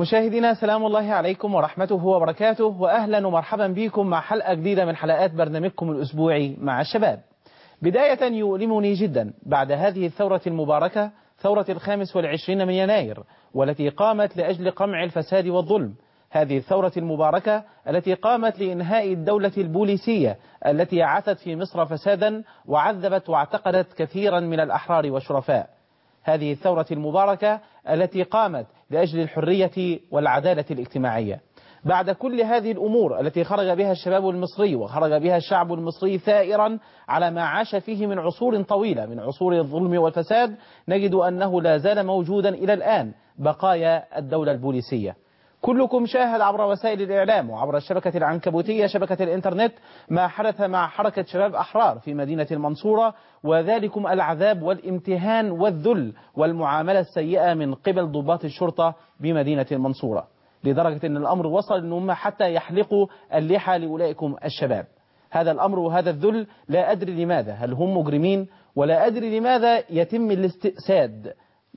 مشاهدينا سلام الله عليكم ورحمته وبركاته وأهلا ومرحبا بكم مع حلقة جديدة من حلقات برنامجكم الأسبوعي مع الشباب بداية يؤلمني جدا بعد هذه الثورة المباركة ثورة الخامس والعشرين من يناير والتي قامت لأجل قمع الفساد والظلم هذه الثورة المباركة التي قامت لإنهاء الدولة البوليسية التي عثت في مصر فسادا وعذبت واعتقلت كثيرا من الأحرار والشرفاء هذه الثورة المباركة التي قامت لأجل الحرية والعدالة الاجتماعية بعد كل هذه الأمور التي خرج بها الشباب المصري وخرج بها الشعب المصري ثائرا على ما عاش فيه من عصور طويلة من عصور الظلم والفساد نجد أنه لا زال موجودا إلى الآن بقايا الدولة البوليسية كلكم شاهد عبر وسائل الإعلام وعبر الشبكة العنكبوتية شبكة الإنترنت ما حدث مع حركة شباب أحرار في مدينة المنصورة وذلكم العذاب والامتهان والذل والمعاملة السيئة من قبل ضباط الشرطة بمدينة المنصورة لدرجة أن الأمر وصل أنهم حتى يحلقوا اللحى لأولئكم الشباب هذا الأمر وهذا الذل لا أدري لماذا هل هم مجرمين ولا أدري لماذا يتم الاستئساد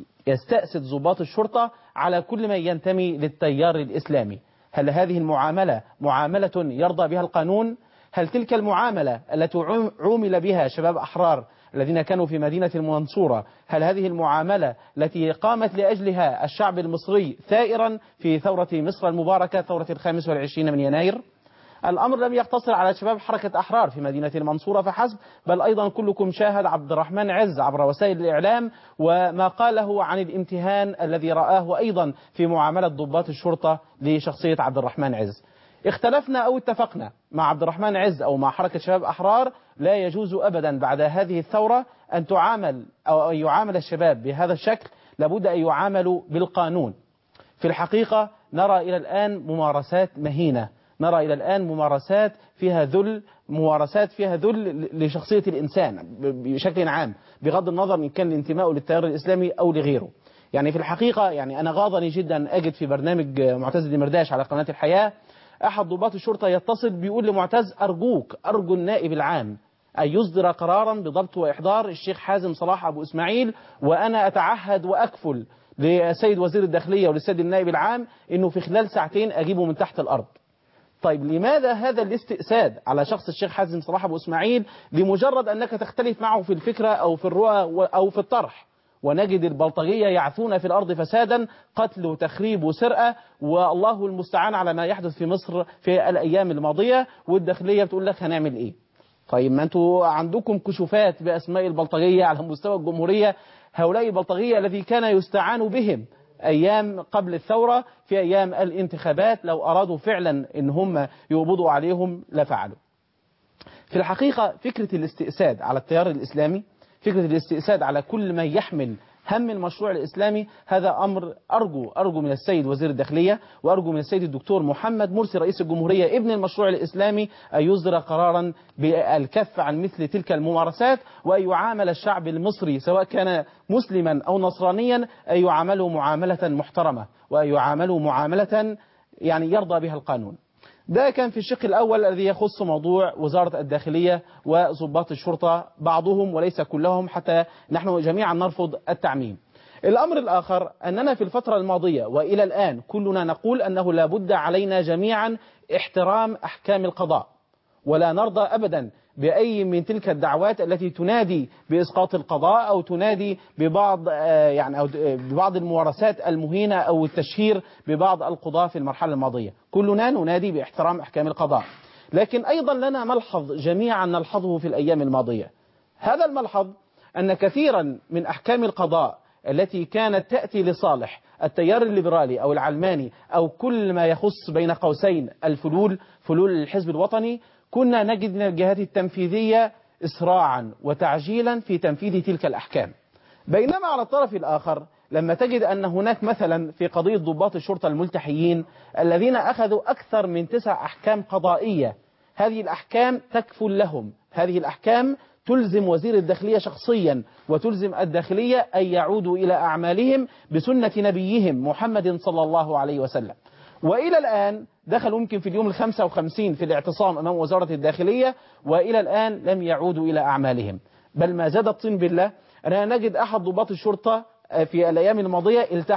يستأسد ضباط الشرطة على كل من ينتمي للتيار الإسلامي هل هذه المعاملة معاملة يرضى بها القانون؟ هل تلك المعاملة التي عومل بها شباب أحرار الذين كانوا في مدينة المنصورة هل هذه المعاملة التي قامت لأجلها الشعب المصري ثائرا في ثورة مصر المباركة ثورة الخامس والعشرين من يناير؟ الأمر لم يقتصر على شباب حركة أحرار في مدينة المنصورة فحسب بل أيضا كلكم شاهد عبد الرحمن عز عبر وسائل الإعلام وما قاله عن الامتهان الذي رآه أيضا في معاملة ضباط الشرطة لشخصية عبد الرحمن عز اختلفنا أو اتفقنا مع عبد الرحمن عز أو مع حركة شباب أحرار لا يجوز أبدا بعد هذه الثورة أن تعامل أو أن يعامل الشباب بهذا الشكل لابد أن يعاملوا بالقانون في الحقيقة نرى إلى الآن ممارسات مهينة نرى إلى الآن ممارسات فيها ذل ممارسات فيها ذل لشخصية الإنسان بشكل عام بغض النظر إن كان الانتماء للتيار الإسلامي أو لغيره يعني في الحقيقة يعني أنا غاضني جدا أجد في برنامج معتز دمرداش على قناة الحياة أحد ضباط الشرطة يتصل بيقول لمعتز أرجوك أرجو النائب العام أن يصدر قرارا بضبط وإحضار الشيخ حازم صلاح أبو إسماعيل وأنا أتعهد وأكفل لسيد وزير الداخلية وللسيد النائب العام أنه في خلال ساعتين أجيبه من تحت الأرض طيب لماذا هذا الاستئساد على شخص الشيخ حازم صلاح أبو إسماعيل لمجرد أنك تختلف معه في الفكرة أو في الرؤى أو في الطرح ونجد البلطجية يعثون في الأرض فسادا قتل وتخريب وسرقة والله المستعان على ما يحدث في مصر في الأيام الماضية والداخلية بتقول لك هنعمل إيه طيب ما أنتوا عندكم كشوفات بأسماء البلطجية على مستوى الجمهورية هؤلاء البلطجية الذي كان يستعان بهم أيام قبل الثورة في أيام الانتخابات لو أرادوا فعلا إن هم يقبضوا عليهم لفعلوا في الحقيقة فكرة الاستئساد على التيار الإسلامي فكرة الاستئساد على كل من يحمل هم المشروع الإسلامي هذا أمر أرجو أرجو من السيد وزير الداخلية وأرجو من السيد الدكتور محمد مرسي رئيس الجمهورية ابن المشروع الإسلامي أن يصدر قرارا بالكف عن مثل تلك الممارسات وأن يعامل الشعب المصري سواء كان مسلما أو نصرانيا أن يعاملوا معاملة محترمة وأن يعاملوا معاملة يعني يرضى بها القانون ده كان في الشق الأول الذي يخص موضوع وزارة الداخلية وضباط الشرطة بعضهم وليس كلهم حتى نحن جميعا نرفض التعميم الأمر الآخر أننا في الفترة الماضية وإلى الآن كلنا نقول أنه لا بد علينا جميعا احترام أحكام القضاء ولا نرضى أبدا بأي من تلك الدعوات التي تنادي بإسقاط القضاء أو تنادي ببعض يعني أو ببعض الممارسات المهينة أو التشهير ببعض القضاة في المرحلة الماضية كلنا ننادي باحترام أحكام القضاء لكن أيضا لنا ملحظ جميعا نلحظه في الأيام الماضية هذا الملحظ أن كثيرا من أحكام القضاء التي كانت تأتي لصالح التيار الليبرالي أو العلماني أو كل ما يخص بين قوسين الفلول فلول الحزب الوطني كنا نجد من الجهات التنفيذية إسراعا وتعجيلا في تنفيذ تلك الأحكام بينما على الطرف الآخر لما تجد أن هناك مثلا في قضية ضباط الشرطة الملتحيين الذين أخذوا أكثر من تسع أحكام قضائية هذه الأحكام تكفل لهم هذه الأحكام تلزم وزير الداخلية شخصيا وتلزم الداخلية أن يعودوا إلى أعمالهم بسنة نبيهم محمد صلى الله عليه وسلم وإلى الآن دخلوا يمكن في اليوم الخمسة وخمسين في الاعتصام أمام وزارة الداخلية وإلى الآن لم يعودوا إلى أعمالهم بل ما زاد الطين بالله أننا نجد أحد ضباط الشرطة في الأيام الماضية التحى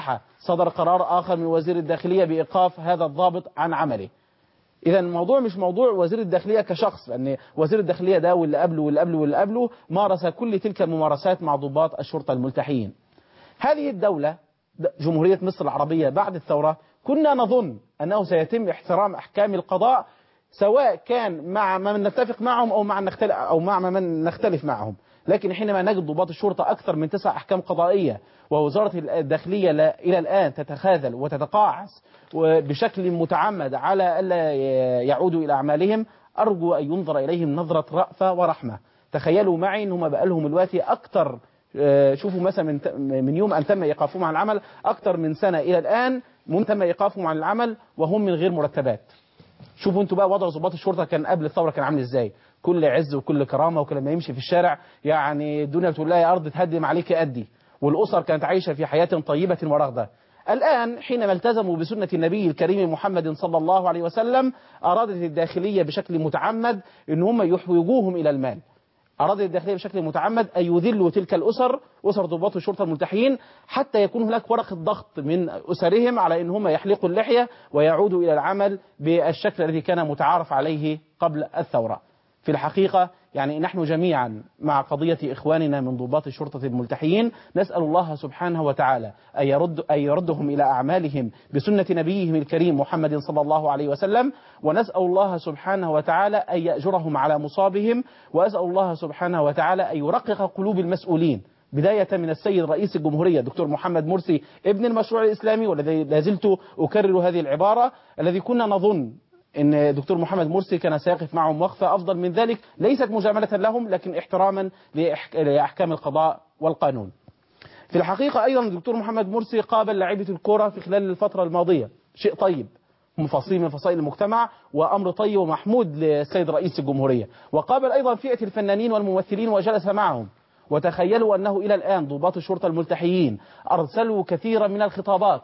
صدر قرار آخر من وزير الداخلية بإيقاف هذا الضابط عن عمله إذا الموضوع مش موضوع وزير الداخلية كشخص لأن وزير الداخلية ده واللي قبله واللي قبله واللي قبله مارس كل تلك الممارسات مع ضباط الشرطة الملتحيين هذه الدولة جمهورية مصر العربية بعد الثورة كنا نظن أنه سيتم احترام أحكام القضاء سواء كان مع من نتفق معهم أو مع نختلف أو مع من نختلف معهم لكن حينما نجد ضباط الشرطة أكثر من تسع أحكام قضائية ووزارة الداخلية إلى الآن تتخاذل وتتقاعس بشكل متعمد على ألا يعودوا إلى أعمالهم أرجو أن ينظر إليهم نظرة رأفة ورحمة تخيلوا معي أنهم بقى لهم دلوقتي أكثر شوفوا مثلا من من يوم أن تم إيقافهم عن العمل أكثر من سنة إلى الآن من تم إيقافهم عن العمل وهم من غير مرتبات شوفوا انتوا بقى وضع ضباط الشرطة كان قبل الثورة كان عامل ازاي كل عز وكل كرامة وكل ما يمشي في الشارع يعني الدنيا بتقول لها يا أرض تهدم عليك أدي والأسر كانت عايشة في حياة طيبة ورغدة الآن حينما التزموا بسنة النبي الكريم محمد صلى الله عليه وسلم أرادت الداخلية بشكل متعمد أن هم يحوجوهم إلى المال أراد الداخلية بشكل متعمد أن يذلوا تلك الأسر أسر ضباط الشرطة الملتحيين حتى يكون هناك ورقة ضغط من أسرهم على أن هم يحلقوا اللحية ويعودوا إلى العمل بالشكل الذي كان متعارف عليه قبل الثورة في الحقيقة يعني نحن جميعا مع قضية إخواننا من ضباط الشرطة الملتحيين نسأل الله سبحانه وتعالى أن, يرد أن يردهم إلى أعمالهم بسنة نبيهم الكريم محمد صلى الله عليه وسلم ونسأل الله سبحانه وتعالى أن يأجرهم على مصابهم وأسأل الله سبحانه وتعالى أن يرقق قلوب المسؤولين بداية من السيد رئيس الجمهورية دكتور محمد مرسي ابن المشروع الإسلامي والذي لازلت أكرر هذه العبارة الذي كنا نظن ان دكتور محمد مرسي كان سيقف معهم وقفة افضل من ذلك ليست مجاملة لهم لكن احتراما لاحكام القضاء والقانون في الحقيقة ايضا الدكتور محمد مرسي قابل لاعبة الكرة في خلال الفترة الماضية شيء طيب هم فصيل من فصائل المجتمع وامر طيب ومحمود للسيد رئيس الجمهورية وقابل ايضا فئة الفنانين والممثلين وجلس معهم وتخيلوا انه الى الان ضباط الشرطة الملتحيين ارسلوا كثيرا من الخطابات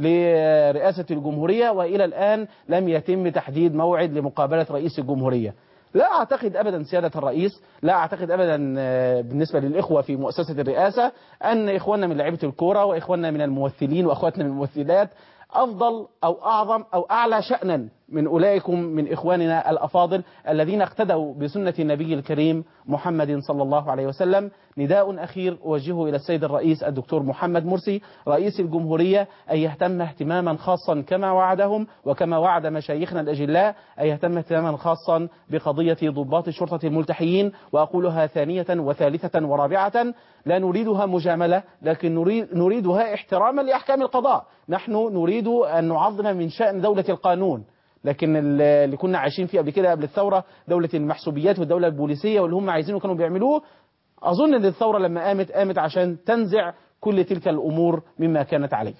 لرئاسة الجمهورية وإلى الآن لم يتم تحديد موعد لمقابلة رئيس الجمهورية لا أعتقد أبدا سيادة الرئيس لا أعتقد أبدا بالنسبة للإخوة في مؤسسة الرئاسة أن إخواننا من لعيبة الكورة وإخواننا من الممثلين وأخواتنا من الممثلات أفضل أو أعظم أو أعلى شأنا من أولئكم من إخواننا الأفاضل الذين اقتدوا بسنة النبي الكريم محمد صلى الله عليه وسلم نداء أخير أوجهه إلى السيد الرئيس الدكتور محمد مرسي رئيس الجمهورية أن يهتم اهتماما خاصا كما وعدهم وكما وعد مشايخنا الأجلاء أن يهتم اهتماما خاصا بقضية ضباط الشرطة الملتحيين وأقولها ثانية وثالثة ورابعة لا نريدها مجاملة لكن نريد نريدها احتراما لأحكام القضاء نحن نريد أن نعظم من شأن دولة القانون لكن اللي كنا عايشين فيه قبل كده قبل الثورة دولة المحسوبيات والدولة البوليسية واللي هم عايزينه كانوا بيعملوه أظن أن الثورة لما قامت قامت عشان تنزع كل تلك الأمور مما كانت عليه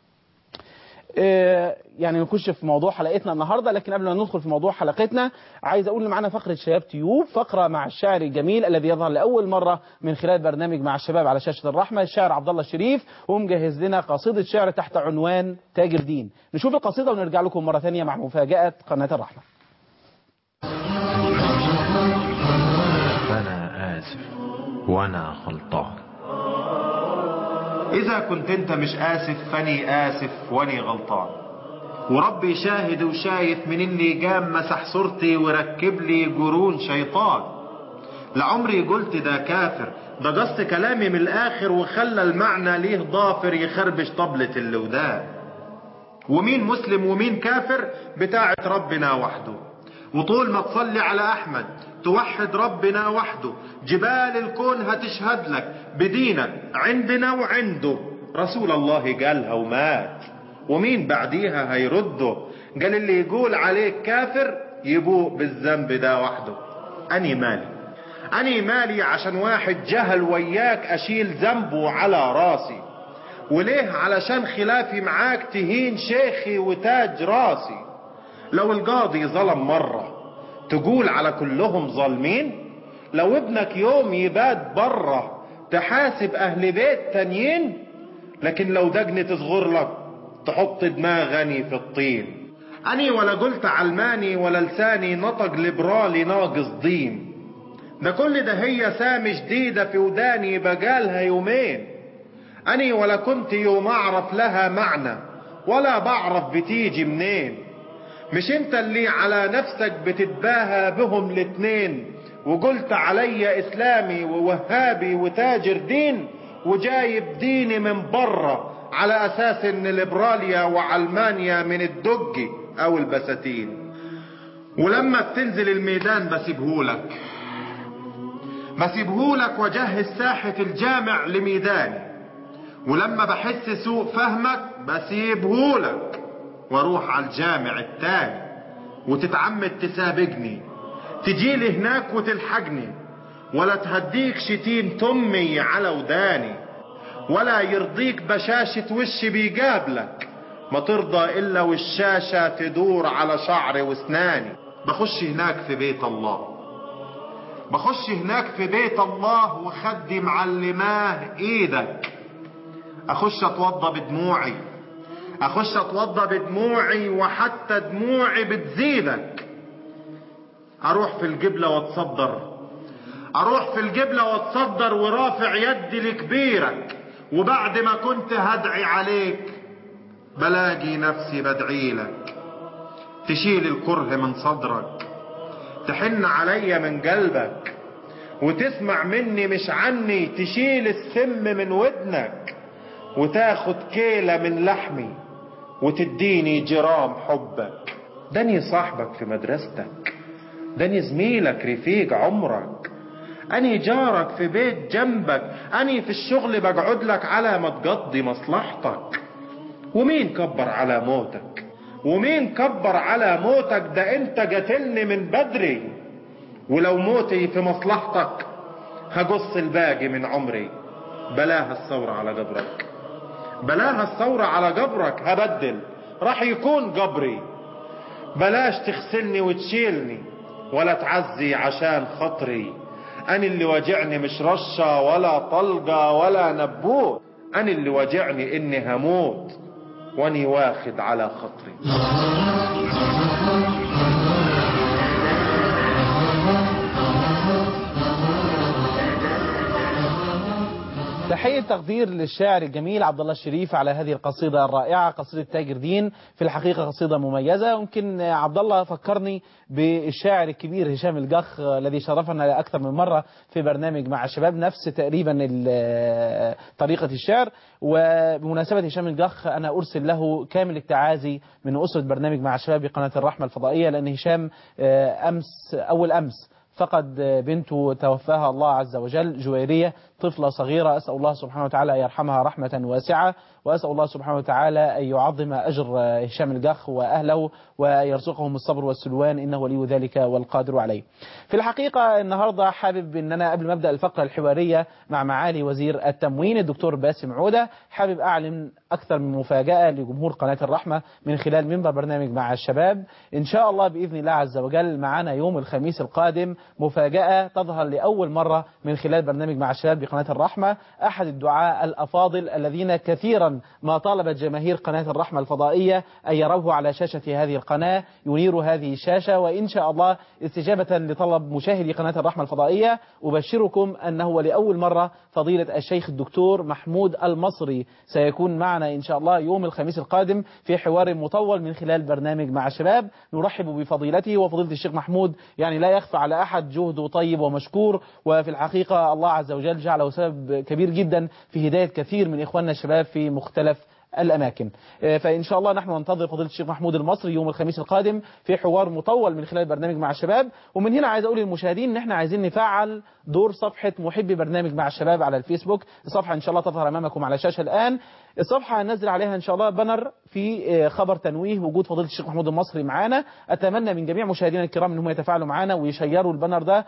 يعني نخش في موضوع حلقتنا النهاردة لكن قبل ما ندخل في موضوع حلقتنا عايز أقول معنا فقرة شباب تيوب فقرة مع الشاعر الجميل الذي يظهر لأول مرة من خلال برنامج مع الشباب على شاشة الرحمة الشاعر عبد الله الشريف ومجهز لنا قصيدة شعر تحت عنوان تاجر دين نشوف القصيدة ونرجع لكم مرة ثانية مع مفاجأة قناة الرحمة فأنا آسف وأنا غلطان إذا كنت أنت مش آسف فاني آسف واني غلطان وربي شاهد وشايف من اللي قام مسح صورتي وركب لي قرون شيطان لعمري قلت ده كافر ده قصت كلامي من الآخر وخلى المعنى ليه ضافر يخربش طبلة اللودان ومين مسلم ومين كافر بتاعت ربنا وحده وطول ما تصلي على أحمد توحد ربنا وحده جبال الكون هتشهد لك بدينك عندنا وعنده رسول الله قالها ومات ومين بعديها هيرده قال اللي يقول عليك كافر يبوء بالذنب ده وحده أني مالي أني مالي عشان واحد جهل وياك أشيل ذنبه على راسي وليه علشان خلافي معاك تهين شيخي وتاج راسي لو القاضي ظلم مرة تقول على كلهم ظالمين لو ابنك يوم يبات برة تحاسب أهل بيت تانيين لكن لو دجن تصغر لك تحط دماغني في الطين أني ولا قلت علماني ولا لساني نطق ليبرالي ناقص دين ده كل ده هي سام جديدة في وداني بقالها يومين أني ولا كنت يوم أعرف لها معنى ولا بعرف بتيجي منين مش انت اللي على نفسك بتتباهى بهم الاتنين وقلت علي اسلامي ووهابي وتاجر دين وجايب ديني من بره على اساس ان ليبراليا وعلمانيا من الدج او البساتين ولما تنزل الميدان بسيبهولك بسيبهولك وجهز ساحة الجامع لميداني ولما بحس سوء فهمك بسيبهولك واروح على الجامع التاني وتتعمد تسابقني تجيلي هناك وتلحقني ولا تهديك شتيم تمي على وداني ولا يرضيك بشاشة وشي بيقابلك ما ترضى الا والشاشة تدور على شعري واسناني بخش هناك في بيت الله بخش هناك في بيت الله وخدي معلماه ايدك اخش اتوضى بدموعي اخش اتوضى بدموعي وحتى دموعي بتزيدك اروح في القبلة واتصدر اروح في القبلة واتصدر ورافع يدي لكبيرك وبعد ما كنت هدعي عليك بلاقي نفسي بدعي لك تشيل الكره من صدرك تحن عليا من قلبك وتسمع مني مش عني تشيل السم من ودنك وتاخد كيلة من لحمي وتديني جرام حبك داني صاحبك في مدرستك داني زميلك رفيق عمرك أني جارك في بيت جنبك أني في الشغل بقعد لك على ما تقضي مصلحتك ومين كبر على موتك ومين كبر على موتك ده انت قتلني من بدري ولو موتي في مصلحتك هقص الباقي من عمري بلاها الثورة على قبرك بلاها الثورة على قبرك هبدل راح يكون قبري بلاش تغسلني وتشيلني ولا تعزي عشان خطري أنا اللي وجعني مش رشة ولا طلقة ولا نبوت أنا اللي وجعني إني هموت واني واخد على خطري تحية تقدير للشاعر الجميل عبد الله الشريف على هذه القصيدة الرائعة قصيدة تاجر دين في الحقيقة قصيدة مميزة يمكن عبد الله فكرني بالشاعر الكبير هشام الجخ الذي شرفنا أكثر من مرة في برنامج مع الشباب نفس تقريبا طريقة الشعر وبمناسبة هشام الجخ أنا أرسل له كامل التعازي من أسرة برنامج مع الشباب بقناة الرحمة الفضائية لأن هشام أمس أول أمس فقد بنته توفاها الله عز وجل جويرية طفلة صغيرة أسأل الله سبحانه وتعالى أن يرحمها رحمة واسعة وأسأل الله سبحانه وتعالى أن يعظم أجر هشام الجخ وأهله ويرزقهم الصبر والسلوان إنه ولي ذلك والقادر عليه في الحقيقة النهاردة حابب أن أنا قبل ما أبدأ الفقرة الحوارية مع معالي وزير التموين الدكتور باسم عودة حابب أعلن أكثر من مفاجأة لجمهور قناة الرحمة من خلال منبر برنامج مع الشباب إن شاء الله بإذن الله عز وجل معنا يوم الخميس القادم مفاجأة تظهر لأول مرة من خلال برنامج مع الشباب بقناة الرحمة أحد الدعاء الأفاضل الذين كثيرا ما طالبت جماهير قناة الرحمة الفضائية أن يروه على شاشة هذه القناة ينير هذه الشاشة وإن شاء الله استجابة لطلب مشاهدي قناة الرحمة الفضائية أبشركم أنه ولأول مرة فضيلة الشيخ الدكتور محمود المصري سيكون معنا إن شاء الله يوم الخميس القادم في حوار مطول من خلال برنامج مع الشباب نرحب بفضيلته وفضيلة الشيخ محمود يعني لا يخفى على أحد جهده طيب ومشكور وفي الحقيقة الله عز وجل جعله سبب كبير جدا في هداية كثير من إخواننا الشباب في مختلف الأماكن فإن شاء الله نحن ننتظر فضيلة الشيخ محمود المصري يوم الخميس القادم في حوار مطول من خلال برنامج مع الشباب ومن هنا عايز أقول للمشاهدين إن احنا عايزين نفعل دور صفحة محبي برنامج مع الشباب على الفيسبوك الصفحة إن شاء الله تظهر أمامكم على الشاشة الآن الصفحة هنزل عليها إن شاء الله بانر في خبر تنويه وجود فضيلة الشيخ محمود المصري معانا أتمنى من جميع مشاهدينا الكرام إنهم يتفاعلوا معانا ويشيروا البانر ده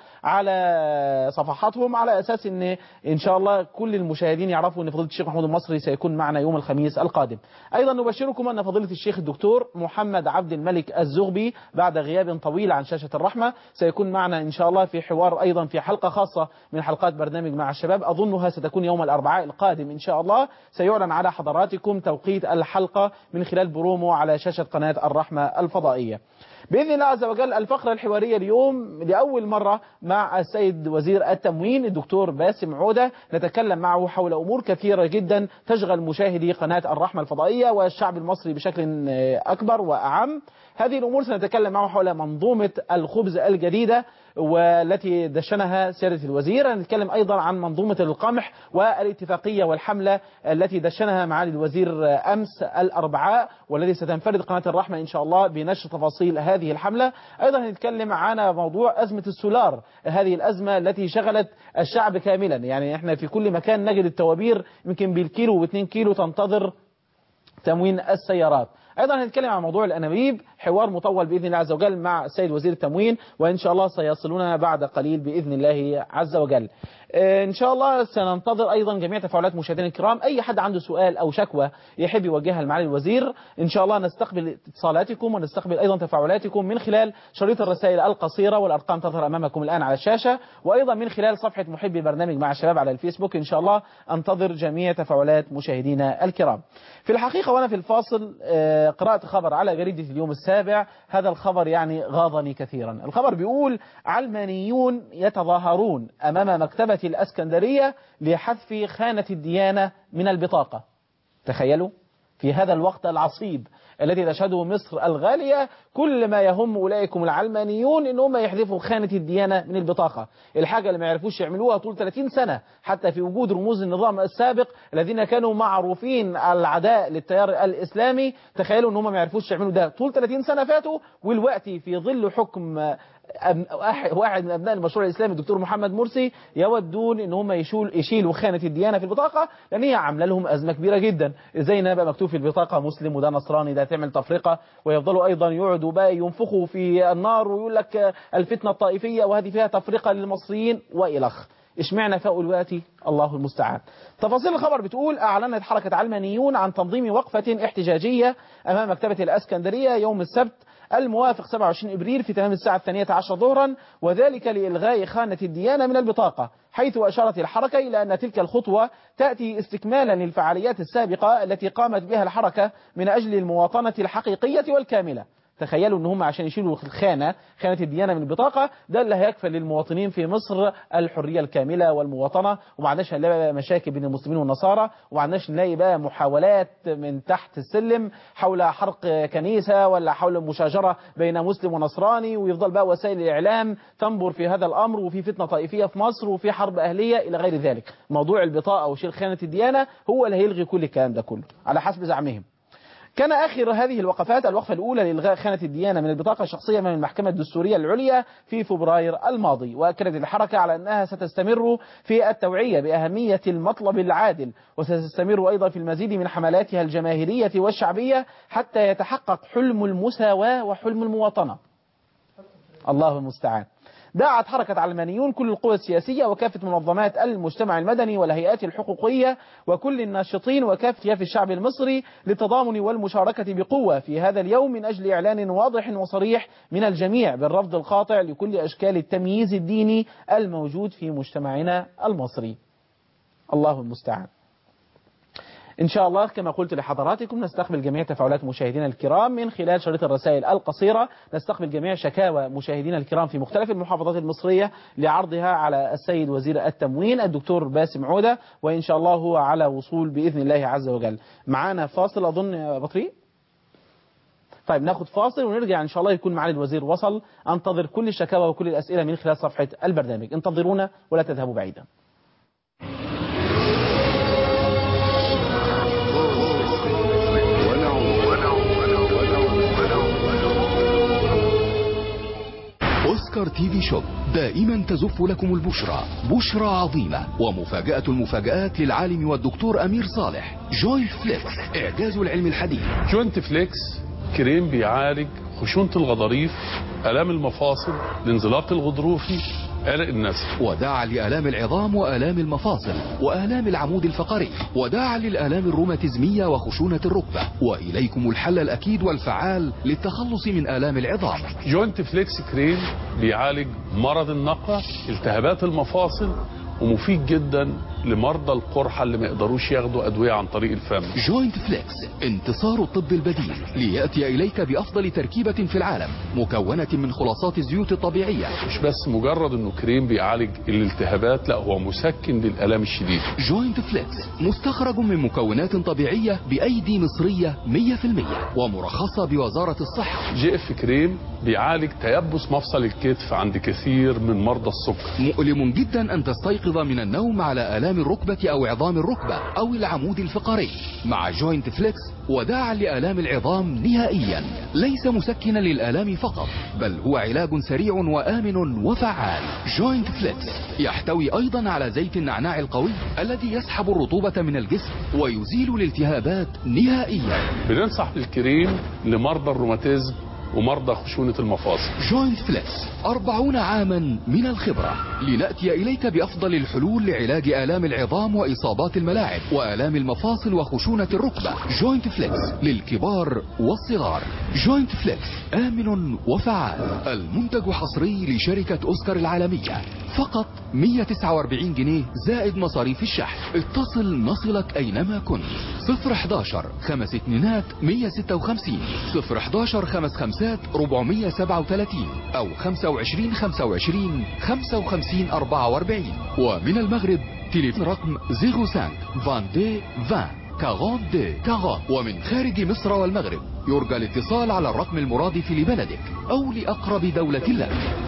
على صفحاتهم على أساس إن إن شاء الله كل المشاهدين يعرفوا إن فضيلة الشيخ محمود المصري سيكون معنا يوم الخميس القادم أيضا نبشركم أن فضيلة الشيخ الدكتور محمد عبد الملك الزغبي بعد غياب طويل عن شاشة الرحمة سيكون معنا إن شاء الله في حوار أيضا في حلقة خاصة من حلقات برنامج مع الشباب أظنها ستكون يوم الأربعاء القادم إن شاء الله سيعلن على حضراتكم توقيت الحلقة من خلال برومو على شاشة قناة الرحمة الفضائية باذن الله عز وجل الفقره الحواريه اليوم لاول مره مع السيد وزير التموين الدكتور باسم عوده نتكلم معه حول امور كثيره جدا تشغل مشاهدي قناه الرحمه الفضائيه والشعب المصري بشكل اكبر واعم هذه الامور سنتكلم معه حول منظومه الخبز الجديده والتي دشنها سيادة الوزير نتكلم أيضا عن منظومة القمح والاتفاقية والحملة التي دشنها معالي الوزير أمس الأربعاء والذي ستنفرد قناة الرحمة إن شاء الله بنشر تفاصيل هذه الحملة أيضا نتكلم عن موضوع أزمة السولار هذه الأزمة التي شغلت الشعب كاملا يعني احنا في كل مكان نجد التوابير يمكن بالكيلو واثنين كيلو تنتظر تموين السيارات ايضا هنتكلم عن موضوع الانابيب حوار مطول باذن الله عز وجل مع السيد وزير التموين وان شاء الله سيصلون بعد قليل باذن الله عز وجل ان شاء الله سننتظر ايضا جميع تفاعلات مشاهدينا الكرام اي حد عنده سؤال او شكوى يحب يوجهها لمعالي الوزير ان شاء الله نستقبل اتصالاتكم ونستقبل ايضا تفاعلاتكم من خلال شريط الرسائل القصيره والارقام تظهر امامكم الان على الشاشه وايضا من خلال صفحه محبي برنامج مع الشباب على الفيسبوك ان شاء الله انتظر جميع تفاعلات مشاهدينا الكرام في الحقيقه وانا في الفاصل قرات خبر على جريده اليوم السابع هذا الخبر يعني غاضني كثيرا الخبر بيقول علمانيون يتظاهرون امام مكتبه الاسكندريه لحذف خانه الديانه من البطاقه تخيلوا في هذا الوقت العصيب الذي تشهده مصر الغالية كل ما يهم أولئكم العلمانيون إن هم يحذفوا خانة الديانة من البطاقة الحاجة اللي ما يعرفوش يعملوها طول 30 سنة حتى في وجود رموز النظام السابق الذين كانوا معروفين العداء للتيار الإسلامي تخيلوا إن هم ما يعرفوش يعملوا ده طول 30 سنة فاتوا والوقت في ظل حكم واحد من ابناء المشروع الاسلامي الدكتور محمد مرسي يودون ان هم يشيل يشيلوا خانه الديانه في البطاقه لان هي عامله لهم ازمه كبيره جدا ازاي ان يبقى مكتوب في البطاقه مسلم وده نصراني ده تعمل تفرقه ويفضلوا ايضا يقعدوا بقى ينفخوا في النار ويقول لك الفتنه الطائفيه وهذه فيها تفرقه للمصريين والخ اشمعنى فاقوا دلوقتي الله المستعان تفاصيل الخبر بتقول اعلنت حركه علمانيون عن تنظيم وقفه احتجاجيه امام مكتبه الاسكندريه يوم السبت الموافق 27 ابريل في تمام الساعه الثانيه عشر ظهرا وذلك لالغاء خانه الديانه من البطاقه حيث اشارت الحركه الى ان تلك الخطوه تاتي استكمالا للفعاليات السابقه التي قامت بها الحركه من اجل المواطنه الحقيقيه والكامله تخيلوا ان هم عشان يشيلوا الخانه خانه الديانه من البطاقه ده اللي هيكفل للمواطنين في مصر الحريه الكامله والمواطنه وما عندناش نلاقي بقى مشاكل بين المسلمين والنصارى وما عندناش نلاقي بقى محاولات من تحت السلم حول حرق كنيسه ولا حول مشاجره بين مسلم ونصراني ويفضل بقى وسائل الاعلام تنبر في هذا الامر وفي فتنه طائفيه في مصر وفي حرب اهليه الى غير ذلك موضوع البطاقه وشيل خانه الديانه هو اللي هيلغي كل الكلام ده كله على حسب زعمهم كان آخر هذه الوقفات الوقفة الأولى لإلغاء خانة الديانة من البطاقة الشخصية من المحكمة الدستورية العليا في فبراير الماضي وأكدت الحركة على أنها ستستمر في التوعية بأهمية المطلب العادل وستستمر أيضا في المزيد من حملاتها الجماهيرية والشعبية حتى يتحقق حلم المساواة وحلم المواطنة الله المستعان دعت حركة علمانيون كل القوى السياسية وكافة منظمات المجتمع المدني والهيئات الحقوقية وكل الناشطين وكافة كياف الشعب المصري للتضامن والمشاركة بقوة في هذا اليوم من أجل إعلان واضح وصريح من الجميع بالرفض القاطع لكل أشكال التمييز الديني الموجود في مجتمعنا المصري الله المستعان إن شاء الله كما قلت لحضراتكم نستقبل جميع تفاعلات مشاهدينا الكرام من خلال شريط الرسائل القصيرة نستقبل جميع شكاوى مشاهدينا الكرام في مختلف المحافظات المصرية لعرضها على السيد وزير التموين الدكتور باسم عودة وإن شاء الله هو على وصول بإذن الله عز وجل معانا فاصل أظن يا بطريق طيب ناخد فاصل ونرجع ان شاء الله يكون معالي الوزير وصل انتظر كل الشكاوى وكل الاسئله من خلال صفحه البرنامج انتظرونا ولا تذهبوا بعيدا أوسكار تي في شوب دائما تزف لكم البشرى بشرى عظيمة ومفاجأة المفاجآت للعالم والدكتور أمير صالح جوي فليكس إعجاز العلم الحديث جوينت فليكس كريم بيعالج خشونة الغضاريف آلام المفاصل الانزلاق الغضروفي قلق النسل وداعا لآلام العظام وآلام المفاصل وآلام العمود الفقري وداعا للآلام الروماتيزمية وخشونة الركبة وإليكم الحل الأكيد والفعال للتخلص من آلام العظام جوينت فليكس كريم بيعالج مرض النقع التهابات المفاصل ومفيد جدا لمرضى القرحة اللي ما يقدروش ياخدوا أدوية عن طريق الفم جوينت فليكس انتصار الطب البديل ليأتي إليك بأفضل تركيبة في العالم مكونة من خلاصات الزيوت الطبيعية مش بس مجرد انه كريم بيعالج الالتهابات لا هو مسكن للآلام الشديدة جوينت فليكس مستخرج من مكونات طبيعية بأيدي مصرية 100% ومرخصة بوزارة الصحة جي اف كريم بيعالج تيبس مفصل الكتف عند كثير من مرضى السكر مؤلم جدا أن تستيقظ من النوم على آلام الركبة أو عظام الركبة أو العمود الفقري مع جوينت فليكس وداعا لآلام العظام نهائيا ليس مسكنا للآلام فقط بل هو علاج سريع وآمن وفعال جوينت فليكس يحتوي أيضا على زيت النعناع القوي الذي يسحب الرطوبة من الجسم ويزيل الالتهابات نهائيا بننصح بالكريم لمرضى الروماتيزم ومرضى خشونة المفاصل جوينت فليكس أربعون عاما من الخبرة لنأتي إليك بأفضل الحلول لعلاج آلام العظام وإصابات الملاعب وآلام المفاصل وخشونة الركبة جوينت فليكس للكبار والصغار جوينت فليكس آمن وفعال المنتج حصري لشركة أوسكار العالمية فقط 149 جنيه زائد مصاريف الشحن اتصل نصلك أينما كنت 011 خمس اتنينات 156 011 خمس خمسات 437 أو 25 25 55 44 ومن المغرب تليفون رقم 05 22 20 42 40 ومن خارج مصر والمغرب يرجى الاتصال على الرقم المرادف لبلدك أو لأقرب دولة لك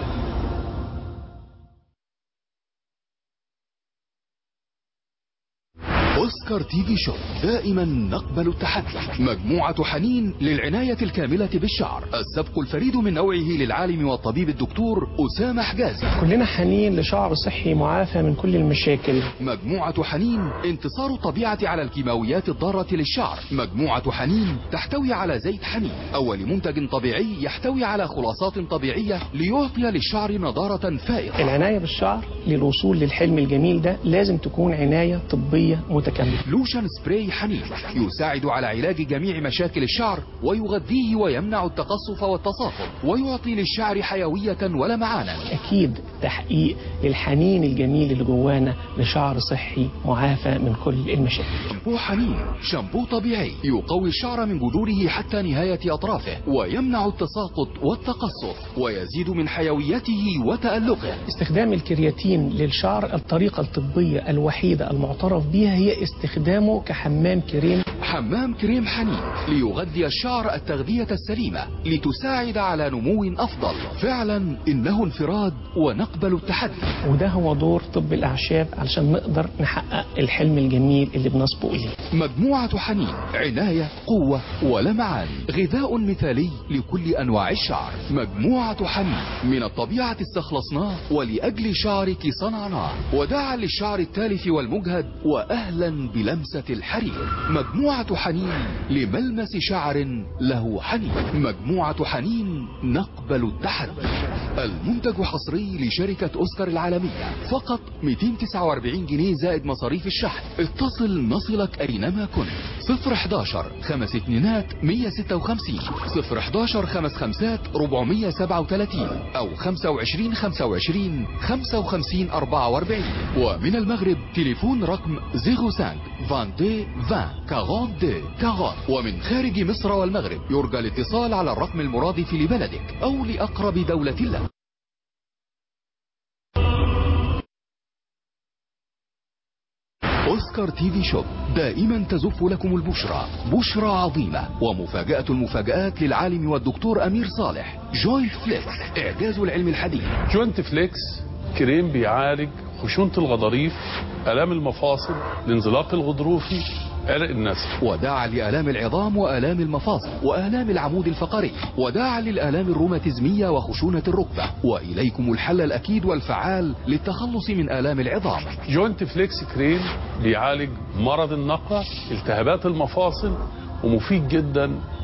اوسكار تي في شو دائما نقبل التحدي مجموعة حنين للعناية الكاملة بالشعر السبق الفريد من نوعه للعالم والطبيب الدكتور أسامة حجازي كلنا حنين لشعر صحي معافى من كل المشاكل مجموعة حنين انتصار الطبيعة على الكيماويات الضارة للشعر مجموعة حنين تحتوي على زيت حنين أول منتج طبيعي يحتوي على خلاصات طبيعية ليعطي للشعر نضارة فائقة العناية بالشعر للوصول للحلم الجميل ده لازم تكون عناية طبية متكاملة لوشن سبراي حنين يساعد على علاج جميع مشاكل الشعر ويغذيه ويمنع التقصف والتصاقم ويعطي للشعر حيوية ولمعانا أكيد تحقيق للحنين الجميل اللي جوانا لشعر صحي معافى من كل المشاكل شامبو حنين شامبو طبيعي يقوي الشعر من جذوره حتى نهاية أطرافه ويمنع التساقط والتقصف ويزيد من حيويته وتألقه استخدام الكرياتين للشعر الطريقة الطبية الوحيدة المعترف بها هي استخدامه كحمام كريم حمام كريم حنين ليغذي الشعر التغذية السليمة لتساعد على نمو أفضل فعلا إنه انفراد ونقبل التحدي وده هو دور طب الأعشاب علشان نقدر نحقق الحلم الجميل اللي بنسبق إليه مجموعة حنين عناية قوة ولمعان غذاء مثالي لكل أنواع الشعر مجموعة حنين من الطبيعة استخلصناه ولأجل شعرك صنعناه وداعا للشعر التالف والمجهد وأهلا بلمسة الحرير مجموعة حنين لملمس شعر له حنين مجموعة حنين نقبل التحدي المنتج حصري لشركة أوسكار العالمية فقط 249 جنيه زائد مصاريف الشحن اتصل نصلك أينما كنت 011 خمس اتنينات 156 011 خمس خمسات 437 أو 25 25 55 44 ومن المغرب تليفون رقم 05 22 20 42 40 ومن خارج مصر والمغرب يرجى الاتصال على الرقم المرادف لبلدك أو لأقرب دولة لك أوسكار تي في شوب دائما تزف لكم البشرى بشرى عظيمة ومفاجأة المفاجآت للعالم والدكتور أمير صالح جوينت فليكس إعجاز العلم الحديث جوينت فليكس كريم بيعالج خشونة الغضاريف آلام المفاصل الانزلاق الغضروفي عرق النسل وداعا لآلام العظام وآلام المفاصل وآلام العمود الفقري وداعا للآلام الروماتيزمية وخشونة الركبة وإليكم الحل الأكيد والفعال للتخلص من آلام العظام جوينت فليكس كريم بيعالج مرض النقع التهابات المفاصل ومفيد جدا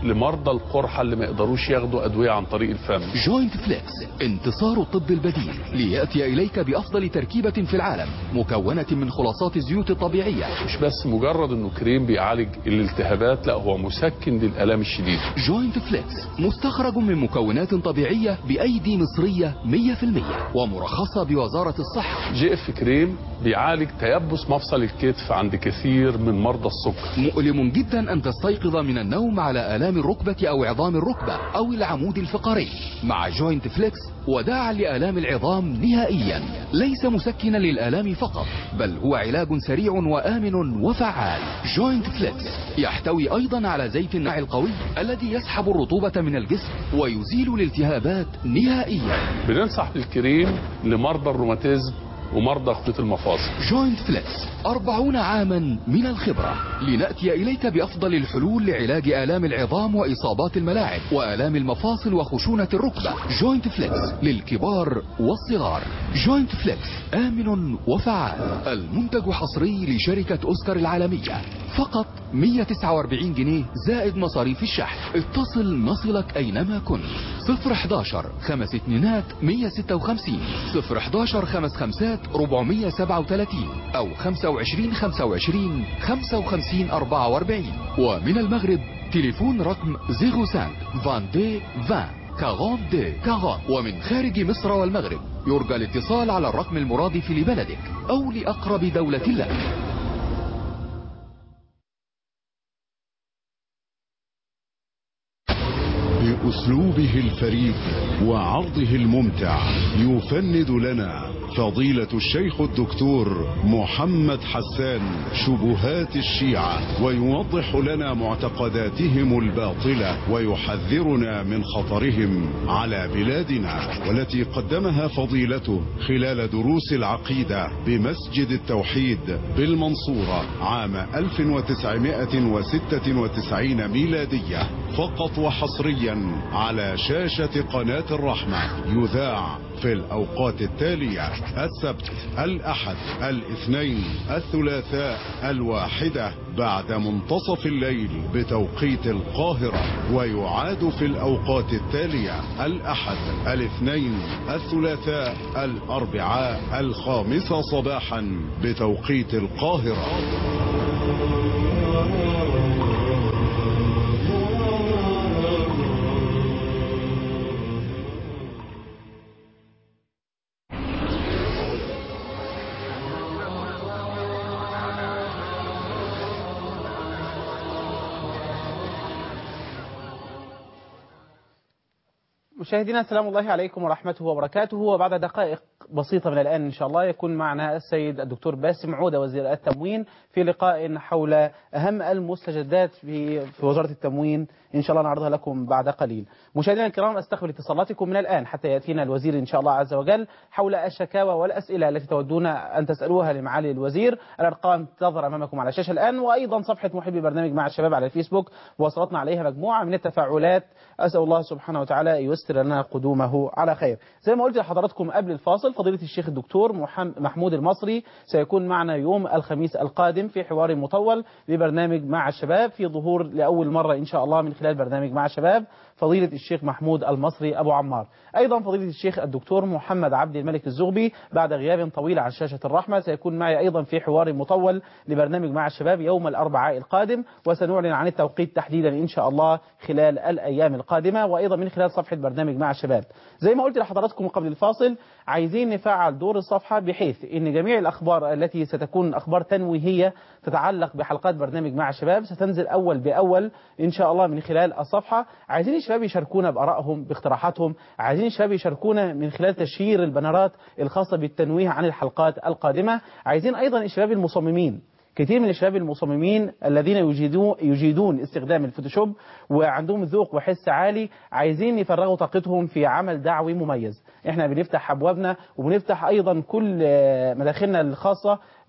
لمرضى القرحه اللي ما يقدروش ياخدوا ادويه عن طريق الفم جوينت فليكس انتصار الطب البديل ليأتي إليك بأفضل تركيبة في العالم مكونة من خلاصات الزيوت الطبيعية مش بس مجرد انه كريم بيعالج الالتهابات لا هو مسكن للالام الشديده جوينت فليكس مستخرج من مكونات طبيعية بأيدي مصرية 100% ومرخصة بوزارة الصحة جي اف كريم بيعالج تيبس مفصل الكتف عند كثير من مرضى السكر مؤلم جدا أن تستيقظ من النوم على آلام الركبة أو عظام الركبة أو العمود الفقري مع جوينت فليكس وداعا لآلام العظام نهائيا ليس مسكنا للآلام فقط بل هو علاج سريع وآمن وفعال جوينت فليكس يحتوي أيضا على زيت النعي القوي الذي يسحب الرطوبة من الجسم ويزيل الالتهابات نهائيا بننصح بالكريم لمرضى الروماتيزم ومرضى خطوط المفاصل جوينت فليكس أربعون عاما من الخبرة لنأتي إليك بأفضل الحلول لعلاج آلام العظام وإصابات الملاعب وآلام المفاصل وخشونة الركبة جوينت فليكس للكبار والصغار جوينت فليكس آمن وفعال المنتج حصري لشركة أوسكار العالمية فقط 149 جنيه زائد مصاريف الشحن اتصل نصلك أينما كنت 011 خمس اتنينات 156 011 خمس خمسات 437 أو 25 25 55 44 ومن المغرب تليفون رقم 05 22 20 42 40 ومن خارج مصر والمغرب يرجى الاتصال على الرقم المرادف لبلدك أو لأقرب دولة لك بأسلوبه الفريد وعرضه الممتع يفند لنا فضيلة الشيخ الدكتور محمد حسان شبهات الشيعة ويوضح لنا معتقداتهم الباطلة ويحذرنا من خطرهم على بلادنا والتي قدمها فضيلته خلال دروس العقيدة بمسجد التوحيد بالمنصورة عام 1996 ميلادية فقط وحصريا على شاشة قناة الرحمة يذاع في الأوقات التالية السبت الأحد الاثنين الثلاثاء الواحدة بعد منتصف الليل بتوقيت القاهرة ويعاد في الأوقات التالية الأحد الاثنين الثلاثاء الأربعاء الخامسة صباحا بتوقيت القاهرة مشاهدينا سلام الله عليكم ورحمته وبركاته وبعد دقائق بسيطة من الآن إن شاء الله يكون معنا السيد الدكتور باسم عودة وزير التموين في لقاء حول أهم المستجدات في في وزارة التموين إن شاء الله نعرضها لكم بعد قليل مشاهدينا الكرام أستقبل اتصالاتكم من الآن حتى يأتينا الوزير إن شاء الله عز وجل حول الشكاوى والأسئلة التي تودون أن تسألوها لمعالي الوزير الأرقام تظهر أمامكم على الشاشة الآن وأيضا صفحة محبي برنامج مع الشباب على الفيسبوك وصلتنا عليها مجموعة من التفاعلات أسأل الله سبحانه وتعالى ييسر لنا قدومه على خير زي ما قلت لحضراتكم قبل الفاصل فضيلة الشيخ الدكتور محمود المصري سيكون معنا يوم الخميس القادم في حوار مطول لبرنامج مع الشباب في ظهور لأول مرة إن شاء الله من خلال برنامج مع الشباب فضيلة الشيخ محمود المصري أبو عمار أيضا فضيلة الشيخ الدكتور محمد عبد الملك الزغبي بعد غياب طويل عن شاشة الرحمة سيكون معي أيضا في حوار مطول لبرنامج مع الشباب يوم الأربعاء القادم وسنعلن عن التوقيت تحديدا إن شاء الله خلال الأيام القادمة وأيضا من خلال صفحة برنامج مع الشباب زي ما قلت لحضراتكم قبل الفاصل عايزين نفعل دور الصفحة بحيث ان جميع الاخبار التي ستكون اخبار تنويهية تتعلق بحلقات برنامج مع الشباب ستنزل اول باول ان شاء الله من خلال الصفحة عايزين الشباب يشاركونا بارائهم باقتراحاتهم عايزين الشباب يشاركونا من خلال تشهير البنرات الخاصة بالتنويه عن الحلقات القادمة عايزين ايضا الشباب المصممين كثير من الشباب المصممين الذين يجيدون يجيدون استخدام الفوتوشوب وعندهم ذوق وحس عالي عايزين يفرغوا طاقتهم في عمل دعوي مميز احنا بنفتح ابوابنا وبنفتح ايضا كل مداخلنا الخاصه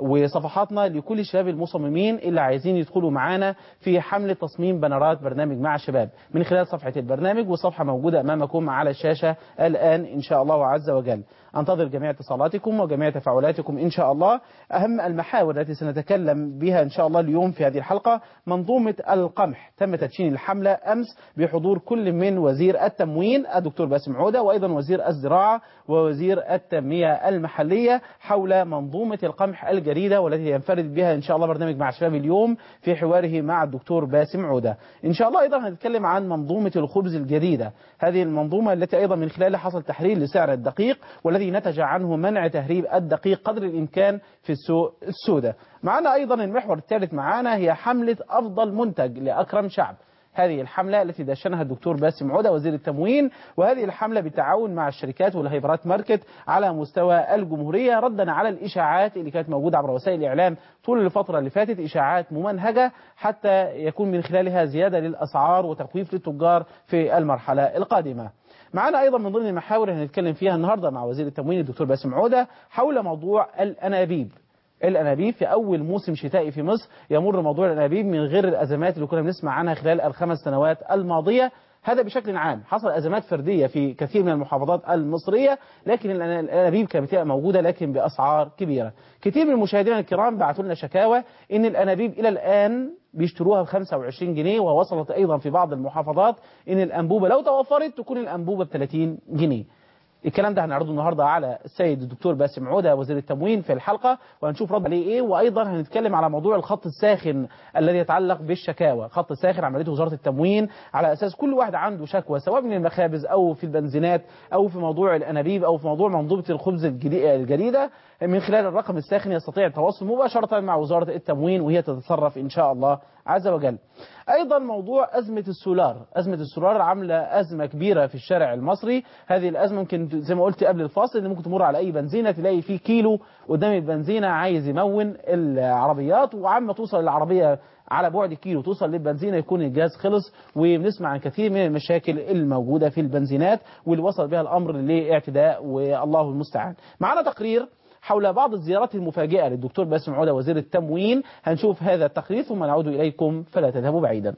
وصفحاتنا لكل الشباب المصممين اللي عايزين يدخلوا معانا في حملة تصميم بنرات برنامج مع الشباب من خلال صفحة البرنامج وصفحة موجودة أمامكم على الشاشة الآن إن شاء الله عز وجل أنتظر جميع اتصالاتكم وجميع تفاعلاتكم إن شاء الله أهم المحاور التي سنتكلم بها إن شاء الله اليوم في هذه الحلقة منظومة القمح تم تدشين الحملة أمس بحضور كل من وزير التموين الدكتور باسم عودة وأيضا وزير الزراعة ووزير التنمية المحلية حول منظومة القمح الجديدة والتي ينفرد بها إن شاء الله برنامج مع الشباب اليوم في حواره مع الدكتور باسم عودة إن شاء الله أيضا هنتكلم عن منظومة الخبز الجديدة هذه المنظومة التي أيضا من خلالها حصل تحرير لسعر الدقيق والذي نتج عنه منع تهريب الدقيق قدر الإمكان في السوق السوداء معنا أيضا المحور الثالث معنا هي حملة أفضل منتج لأكرم شعب هذه الحملة التي دشنها الدكتور باسم عودة وزير التموين وهذه الحملة بالتعاون مع الشركات والهيبرات ماركت على مستوى الجمهورية ردا على الإشاعات اللي كانت موجودة عبر وسائل الإعلام طول الفترة اللي فاتت إشاعات ممنهجة حتى يكون من خلالها زيادة للأسعار وتخويف للتجار في المرحلة القادمة معنا أيضا من ضمن المحاور اللي هنتكلم فيها النهاردة مع وزير التموين الدكتور باسم عودة حول موضوع الأنابيب الانابيب في اول موسم شتائي في مصر يمر موضوع الانابيب من غير الازمات اللي كنا بنسمع عنها خلال الخمس سنوات الماضيه هذا بشكل عام حصل ازمات فرديه في كثير من المحافظات المصريه لكن الانابيب كانت بتبقى موجوده لكن باسعار كبيره كثير من المشاهدين الكرام بعثوا لنا شكاوى ان الانابيب الى الان بيشتروها ب 25 جنيه ووصلت ايضا في بعض المحافظات ان الانبوبه لو توفرت تكون الانبوبه ب 30 جنيه الكلام ده هنعرضه النهارده على السيد الدكتور باسم عوده وزير التموين في الحلقه وهنشوف رد عليه ايه وايضا هنتكلم على موضوع الخط الساخن الذي يتعلق بالشكاوى خط ساخن عملته وزاره التموين على اساس كل واحد عنده شكوى سواء من المخابز او في البنزينات او في موضوع الانابيب او في موضوع منظومه الخبز الجديده من خلال الرقم الساخن يستطيع التواصل مباشره مع وزاره التموين وهي تتصرف ان شاء الله عز وجل ايضا موضوع ازمه السولار ازمه السولار عامله ازمه كبيره في الشارع المصري هذه الازمه ممكن زي ما قلت قبل الفاصل ان ممكن تمر على اي بنزينه تلاقي فيه كيلو قدام البنزينه عايز يمون العربيات وعما توصل العربيه على بعد كيلو توصل للبنزينه يكون الجاز خلص وبنسمع عن كثير من المشاكل الموجوده في البنزينات واللي وصل بها الامر لاعتداء والله المستعان معنا تقرير حول بعض الزيارات المفاجئة للدكتور باسم عودة وزير التموين هنشوف هذا التقرير ثم نعود إليكم فلا تذهبوا بعيدا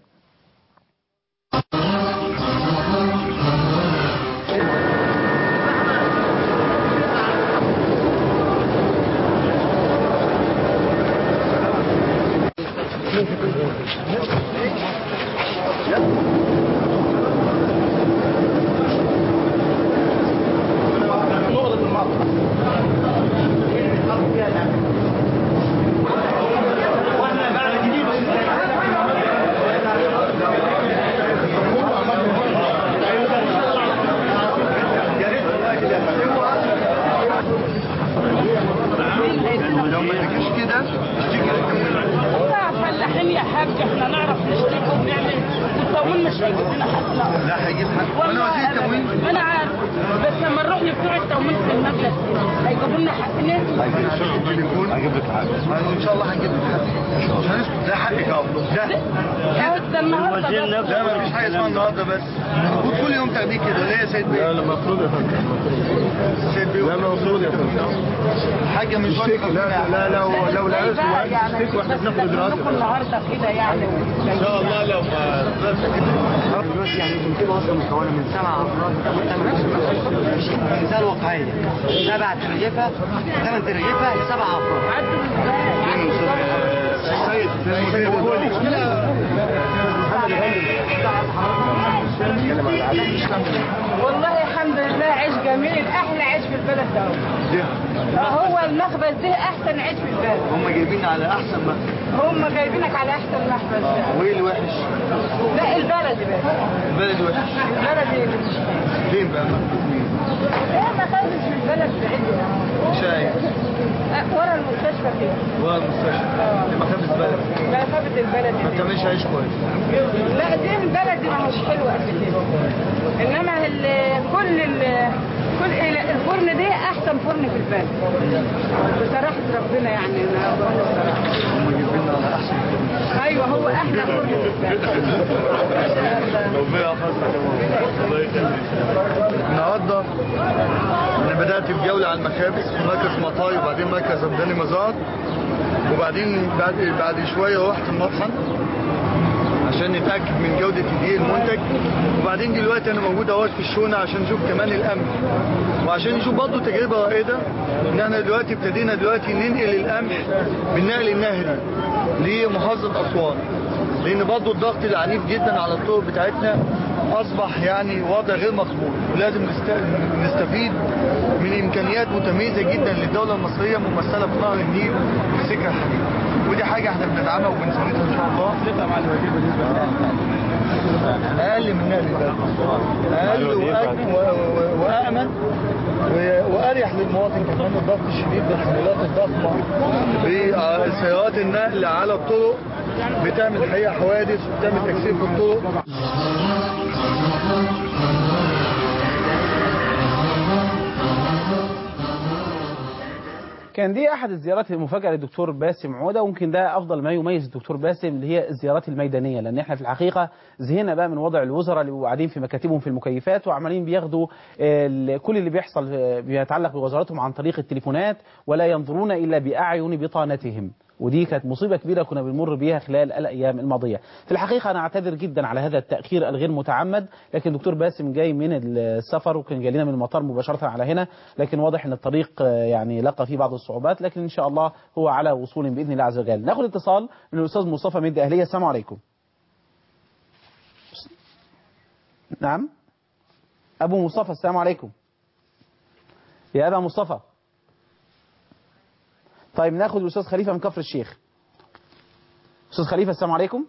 فلاحين يا حاج احنا نعرف نشتكي وبنعمل والتموين مش هيجيب لنا حق لا هيجيب حق وانا وزير التموين انا عارف بس لما نروح لبتوع التموين في المجلس هيجيبوا لنا حقنا هيجيب شغل التليفون هيجيب لك حق ان شاء الله هيجيب لك حق مش هنسكت ده حقك اهو ده اهو ده النهارده بس. لا ما فيش حاجه اسمها النهارده بس المفروض كل يوم تعمليه كده ليه يا سيد بيه؟ لا المفروض يا فندم سيد بيه لا المفروض يا فندم حاجه مش واضحه لا لا لو لو ازاي العز بقى يعني تشتكي واحنا بناخد بس اجراءات نروح النهارده كده يعني ان شاء الله لو ما دلوقتي يعني بنتبه اصلا مكونه من سبع افراد وثمان مش مثال واقعيه سبع ترغيفه ثمان ترغيفه لسبع افراد سيد سيد والله الحمد لله عيش جميل احلى عيش في البلد ده هو المخبز ده احسن عيش في البلد هم جايبين على احسن ما هم جايبينك على احسن مخبز ده وايه الوحش؟ لا البلدي بس البلد وحش البلدي اللي بتشتغل فين بقى مركز مين؟ لا مخابز في البلد بعيدة شايف أه، ورا المستشفى كده ورا المستشفى دي مخابز بلد مخابز البلد ما دي. بتعملش عيش كويس لا دي البلد دي ما هوش حلوة قد كده انما ال كل ال كل ال- الفرن ده احسن فرن في البلد بصراحة ربنا يعني انا بقول بصراحة هم جايبين على احسن ايوه هو احلى فرن في البلد ما شاء الله ربنا يحفظك الله يخليك النهارده انا بدات بجوله على المخابز في مركز مطاي وبعدين مركز عبدالي مزار وبعدين بعد بعد شويه رحت المطحن عشان نتاكد من جوده الدقيق المنتج وبعدين دلوقتي انا موجود اهوت في الشونه عشان نشوف كمان القمح وعشان نشوف برضه تجربه رائده ان احنا دلوقتي ابتدينا دلوقتي ننقل القمح بالنقل النهري لمحافظه اسوان لان برضه الضغط العنيف جدا على الطرق بتاعتنا اصبح يعني وضع غير مقبول ولازم نست- نستفيد من امكانيات متميزه جدا للدوله المصريه ممثله في نهر النيل والسكه الحديد ودي حاجه احنا بندعمها وبنساندها ان شاء الله مع الوزير بالنسبه اقل من نقل ده اقل وأك- و- و- وامن و- واريح للمواطن كمان الضغط الشديد بالحملات الضخمه بسيارات النقل على الطرق بتعمل حقيقه حوادث وبتعمل تكسير في الطرق كان دي احد الزيارات المفاجئه للدكتور باسم عوده ويمكن ده افضل ما يميز الدكتور باسم اللي هي الزيارات الميدانيه لان احنا في الحقيقه زهقنا بقى من وضع الوزراء اللي بيبقوا قاعدين في مكاتبهم في المكيفات وعمالين بياخدوا ال- كل اللي بيحصل آه، بيتعلق بوزاراتهم عن طريق التليفونات ولا ينظرون الا باعين بطانتهم ودي كانت مصيبة كبيرة كنا بنمر بيها خلال الأيام الماضية في الحقيقة أنا أعتذر جدا على هذا التأخير الغير متعمد لكن دكتور باسم جاي من السفر وكان جاي لنا من المطار مباشرة على هنا لكن واضح أن الطريق آه، يعني لقى فيه بعض الصعوبات لكن إن شاء الله هو على وصول بإذن الله عز وجل ناخد اتصال من الأستاذ مصطفى مد أهلية السلام عليكم نعم أبو مصطفى السلام عليكم يا أبا مصطفى طيب ناخد الأستاذ خليفة من كفر الشيخ أستاذ خليفة السلام عليكم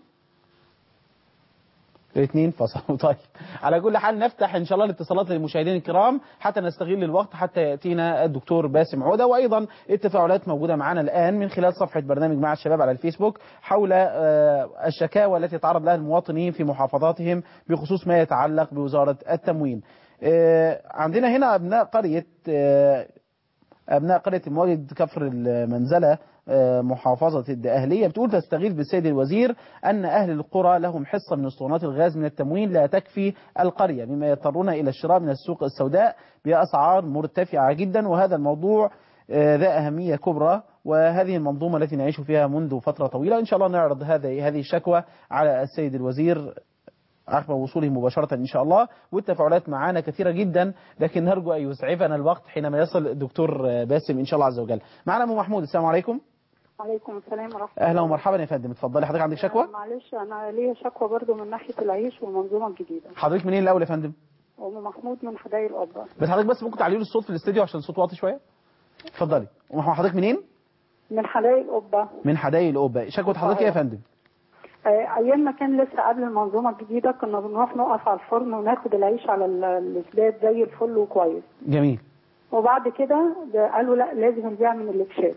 الاثنين فصلوا طيب على كل حال نفتح ان شاء الله الاتصالات للمشاهدين الكرام حتى نستغل الوقت حتى ياتينا الدكتور باسم عوده وايضا التفاعلات موجوده معنا الان من خلال صفحه برنامج مع الشباب على الفيسبوك حول آه، الشكاوى التي يتعرض لها المواطنين في محافظاتهم بخصوص ما يتعلق بوزاره التموين. آه، عندنا هنا ابناء قريه آه، أبناء قرية المواجد كفر المنزلة آه، محافظة الدقهلية بتقول تستغيث بالسيد الوزير أن أهل القرى لهم حصة من اسطوانات الغاز من التموين لا تكفي القرية مما يضطرون إلى الشراء من السوق السوداء بأسعار مرتفعة جدا وهذا الموضوع آه، ذا أهمية كبرى وهذه المنظومة التي نعيش فيها منذ فترة طويلة إن شاء الله نعرض هذه هذه الشكوى على السيد الوزير عقب وصوله مباشرة إن شاء الله والتفاعلات معنا كثيرة جدا لكن نرجو أن يسعفنا الوقت حينما يصل الدكتور باسم إن شاء الله عز وجل معنا أم محمود السلام عليكم عليكم السلام ورحمة أهلا ومرحبا يا فندم اتفضلي حضرتك عندك شكوى معلش أنا ليا شكوى برضو من ناحية العيش والمنظومة الجديدة حضرتك منين الأول يا فندم أم محمود من حدائق القبة بس حضرتك بس ممكن تعليل الصوت في الاستديو عشان الصوت واطي شوية اتفضلي أم محمود حضرتك منين من حدائق القبة من حدائق القبة شكوى حضرتك إيه يا فندم آه، أيام ما كان لسه قبل المنظومة الجديدة كنا بنروح نقف على الفرن وناخد العيش على ال- السداد زي الفل وكويس جميل وبعد كده ده قالوا لا لازم نبيع من الاكشاك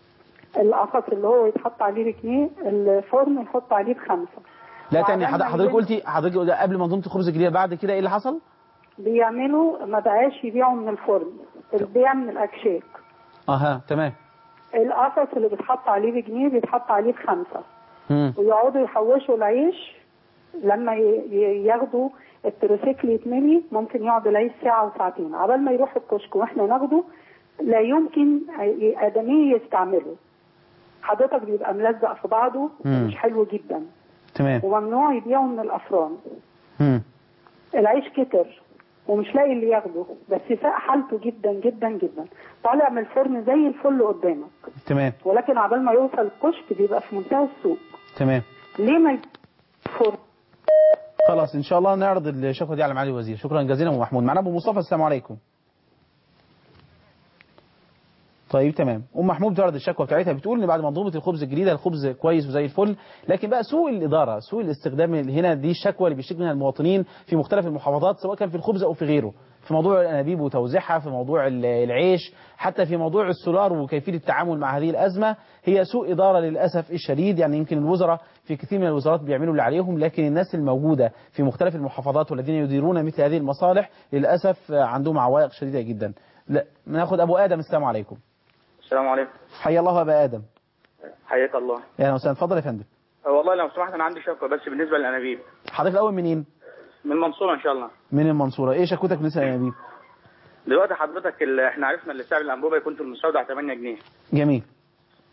القفص اللي هو يتحط عليه بجنيه الفرن يحط عليه بخمسة لا تاني وعملنا حضرتك حضرتك عندنا- قلتي حضرتك قلتي قبل منظومة الخبز الجديدة بعد كده إيه اللي حصل؟ بيعملوا ما بقاش يبيعوا من الفرن البيع من الاكشاك أها تمام القفص اللي بيتحط عليه بجنيه بيتحط عليه بخمسة مم. ويقعدوا يحوشوا العيش لما ي- ي- ياخدوا التروسيكل يتملي ممكن يقعد العيش ساعة وساعتين عبال ما يروح الكشك واحنا ناخده لا يمكن أي- آدمي يستعمله حضرتك بيبقى ملزق في بعضه مم. مش حلو جدا تمام وممنوع يبيعه من الأفران مم. العيش كتر ومش لاقي اللي ياخده بس ساء حالته جدا جدا جدا طالع من الفرن زي الفل قدامك تمام ولكن عبال ما يوصل الكشك بيبقى في منتهى السوق تمام ليه ما فرن خلاص ان شاء الله نعرض الشكوى دي على معالي الوزير شكرا جزيلا ام محمود معنا ابو مصطفى السلام عليكم طيب تمام ام محمود بتعرض الشكوى بتاعتها بتقول ان بعد منظومه الخبز الجديده الخبز كويس وزي الفل لكن بقى سوء الاداره سوء الاستخدام اللي هنا دي الشكوى اللي بيشتكي منها المواطنين في مختلف المحافظات سواء كان في الخبز او في غيره في موضوع الانابيب وتوزيعها في موضوع ال- العيش حتى في موضوع السولار وكيفيه التعامل مع هذه الازمه هي سوء اداره للاسف الشديد يعني يمكن الوزراء في كثير من الوزارات بيعملوا اللي عليهم لكن الناس الموجوده في مختلف المحافظات والذين يديرون مثل هذه المصالح للاسف عندهم عوائق شديده جدا لا ناخد ابو ادم السلام عليكم السلام عليكم حيا الله ابا ادم حياك الله يا اهلا وسهلا اتفضل يا فندم والله لو سمحت انا عندي شكوى بس بالنسبه للانابيب حضرتك الاول منين من المنصوره ان شاء الله من المنصوره ايه شكوتك بالنسبه للانابيب دلوقتي حضرتك ال- احنا عرفنا ان سعر الانبوبه يكون في المستودع 8 جنيه جميل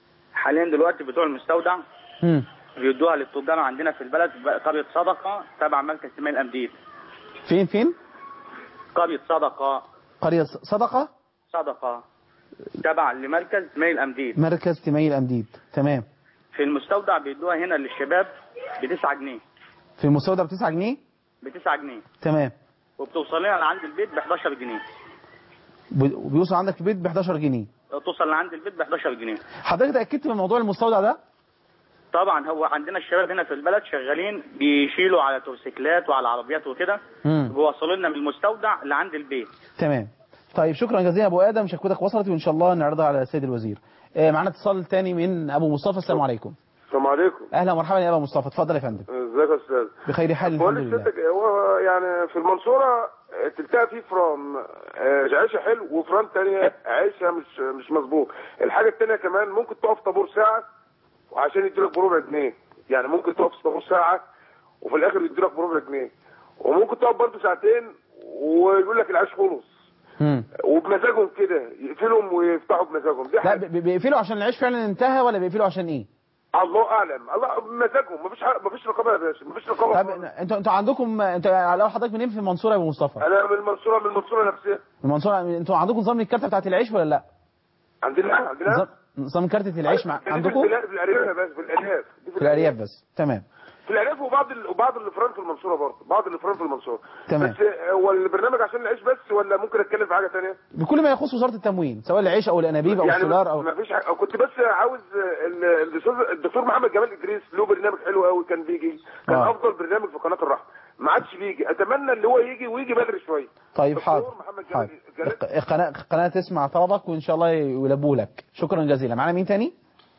حاليا دلوقتي بتوع المستودع مم. بيدوها للتجار عندنا في البلد قرية صدقة تبع مركز تنمية الأمديد فين فين قرية صدقة قرية صدقة صدقة تبع لمركز تنمية الأمديد مركز تميل أمديد تمام في المستودع بيدوها هنا للشباب بتسعة جنيه في المستودع ب 9 جنيه بتسعة جنيه تمام وبتوصل لنا لعند البيت ب 11 جنيه ب- وبيوصل عندك البيت ب 11 جنيه توصل لعند البيت ب 11 جنيه حضرتك اتاكدت من موضوع المستودع ده طبعا هو عندنا الشباب هنا في البلد شغالين بيشيلوا على تورسيكلات وعلى عربيات وكده مم. بيوصلوا لنا من المستودع لعند البيت تمام طيب شكرا جزيلا ابو ادم شكوتك وصلت وان شاء الله نعرضها على السيد الوزير آه، معانا اتصال تاني من ابو مصطفى السلام عليكم السلام عليكم اهلا ومرحبا يا ابو مصطفى اتفضل يا فندم ازيك يا استاذ بخير حال بقول الحمد لله لسيادتك هو يعني في المنصوره تلتقى فيه فرام آه، عيشه حلو وفران تانية عيشه مش مش مظبوط الحاجه التانية كمان ممكن تقف طابور ساعه وعشان يديلك بربع جنيه يعني ممكن تقف طابور ساعه وفي الاخر يديلك بربع جنيه وممكن تقف برضه ساعتين ويقول لك العيش خلص مم. وبمزاجهم كده يقفلهم ويفتحوا بمزاجهم دي لا حاجه ب- بيقفلوا عشان العيش فعلا انتهى ولا بيقفلوا عشان ايه الله اعلم الله بمزاجهم مفيش حق- مفيش رقابه يا باشا مفيش رقابه طب انتوا انتوا عندكم انتوا لو حضرتك منين في المنصوره يا ابو مصطفى انا من المنصوره من المنصوره نفسها المنصوره انتوا عندكم نظام الكارته بتاعت العيش ولا لا عندنا عندنا نظام- نظام كارته العيش مع في عندكم البلاد- في الارياف يا باشا في الارياف دي في الارياف بس تمام في الارياف وبعض ال... وبعض الافران في المنصوره برضه بعض الافران في المنصوره تمام. بس آه، هو البرنامج عشان العيش بس ولا ممكن اتكلم في حاجه ثانيه بكل ما يخص وزاره التموين سواء العيش او الانابيب او يعني السولار او ما فيش حاجة. كنت بس عاوز آه، ال- الدكتور الدكتور محمد جمال ادريس له برنامج حلو قوي كان بيجي كان آه. افضل برنامج في قناه الرحمه ما عادش بيجي اتمنى اللي هو يجي ويجي بدري شويه طيب حاضر حاضر القناه القناه تسمع طلبك وان شاء الله يلبوا لك شكرا جزيلا معانا مين تاني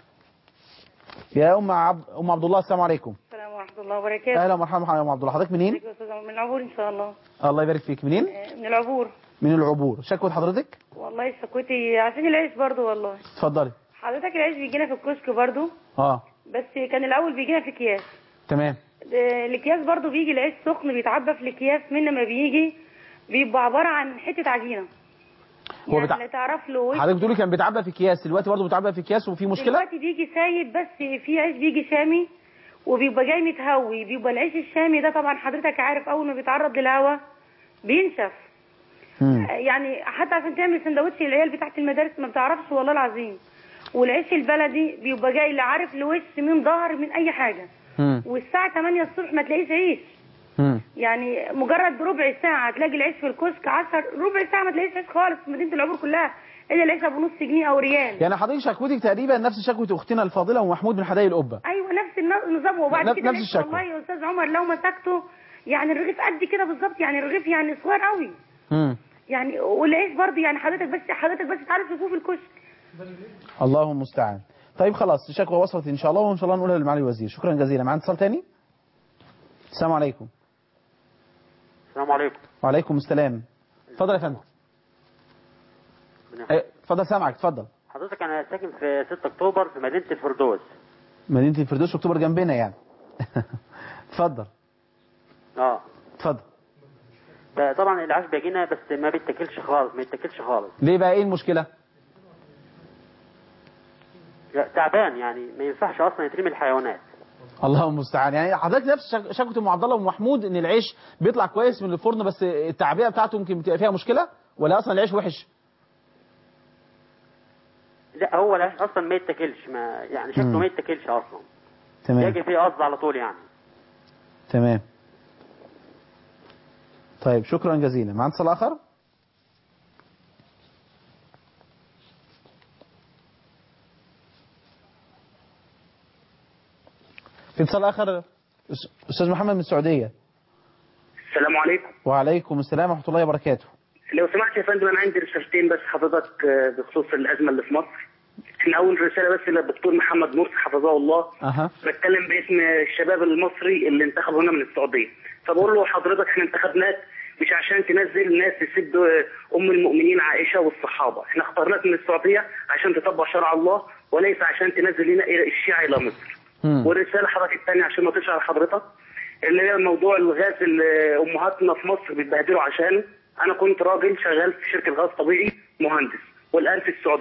يا ام عبد ام عبد الله السلام عليكم السلام ورحمة الله وبركاته اهلا ومرحبا يا ام عبد الله حضرتك منين ازيك يا أستاذ عمر؟ من العبور إن شاء الله الله يبارك فيك منين آه، من العبور من العبور شكوى حضرتك والله سكوتي عشان العيش برضو والله اتفضلي حضرتك العيش بيجينا في الكشك برضو اه بس كان الأول بيجينا في أكياس تمام آه، الأكياس برضو بيجي العيش سخن بيتعبى في الأكياس من لما بيجي بيبقى عبارة عن حتة عجينة هو يعني بتاع... لا تعرف له وش. حضرتك بتقولي كان بيتعبى في اكياس دلوقتي برضه بيتعبى في اكياس وفي مشكله دلوقتي بيجي سايب بس في عيش بيجي شامي وبيبقى جاي متهوي بيبقى العيش الشامي ده طبعا حضرتك عارف اول ما بيتعرض للهواء بينشف يعني حتى عشان تعمل سندوتش للعيال بتاعت المدارس ما بتعرفش والله العظيم والعيش البلدي بيبقى جاي لا عارف لوش من ظهر من اي حاجه والساعه 8 الصبح ما تلاقيش عيش يعني مجرد ربع ساعه تلاقي العيش في الكشك 10 ربع ساعه ما تلاقيش عيش خالص في مدينه العبور كلها الا العيش ابو نص جنيه او ريال يعني حضرتك شكوتك تقريبا نفس شكوى اختنا الفاضله ومحمود من حدائق القبه ايوه نفس الن- النظام وبعد نفس- كده نفس العيش الشكوى. والله يا استاذ عمر لو مسكته يعني الرغيف قد كده بالظبط يعني الرغيف يعني صغير قوي مم. يعني والعيش برضه يعني حضرتك بس حضرتك بس تعرف تشوفه في الكشك الله المستعان طيب خلاص الشكوى وصلت ان شاء الله وان شاء الله نقولها لمعالي الوزير شكرا جزيلا معانا اتصال تاني السلام عليكم السلام عليكم وعليكم السلام اتفضل يا فندم إيه، اتفضل سامعك اتفضل حضرتك انا ساكن في 6 اكتوبر في مدينه الفردوس مدينه الفردوس اكتوبر جنبنا يعني اتفضل اه اتفضل طبعا العيش بيجينا بس ما بيتاكلش خالص ما يتاكلش خالص ليه بقى ايه المشكله لا، تعبان يعني ما ينفعش اصلا يترمي الحيوانات الله المستعان يعني حضرتك نفس شك- شكوى ام عبد الله ومحمود ان العيش بيطلع كويس من الفرن بس التعبئه بتاعته يمكن بتبقى فيها مشكله ولا اصلا العيش وحش لا هو العيش اصلا ما يتاكلش ما يعني شكله مم. ما يتاكلش اصلا تمام يجي فيه قصد على طول يعني تمام طيب شكرا جزيلا معانا اتصال اخر في اتصال اخر أس- استاذ محمد من السعوديه السلام عليكم وعليكم السلام ورحمه الله وبركاته لو سمحت يا فندم انا عندي رسالتين بس حضرتك آه، بخصوص الازمه اللي في مصر احنا اول رساله بس للدكتور محمد مرسي حفظه الله اها بتكلم باسم الشباب المصري اللي انتخبوا هنا من السعوديه فبقول له حضرتك احنا انتخبناك مش عشان تنزل ناس تسد ام المؤمنين عائشه والصحابه احنا اخترناك من السعوديه عشان تطبق شرع الله وليس عشان تنزل لنا الشيعة الى مصر والرساله حضرتك الثانيه عشان ما تشعر حضرتك اللي هي موضوع الغاز اللي امهاتنا في مصر بيتبهدلوا عشانه انا كنت راجل شغال في شركه غاز طبيعي مهندس والان في السعوديه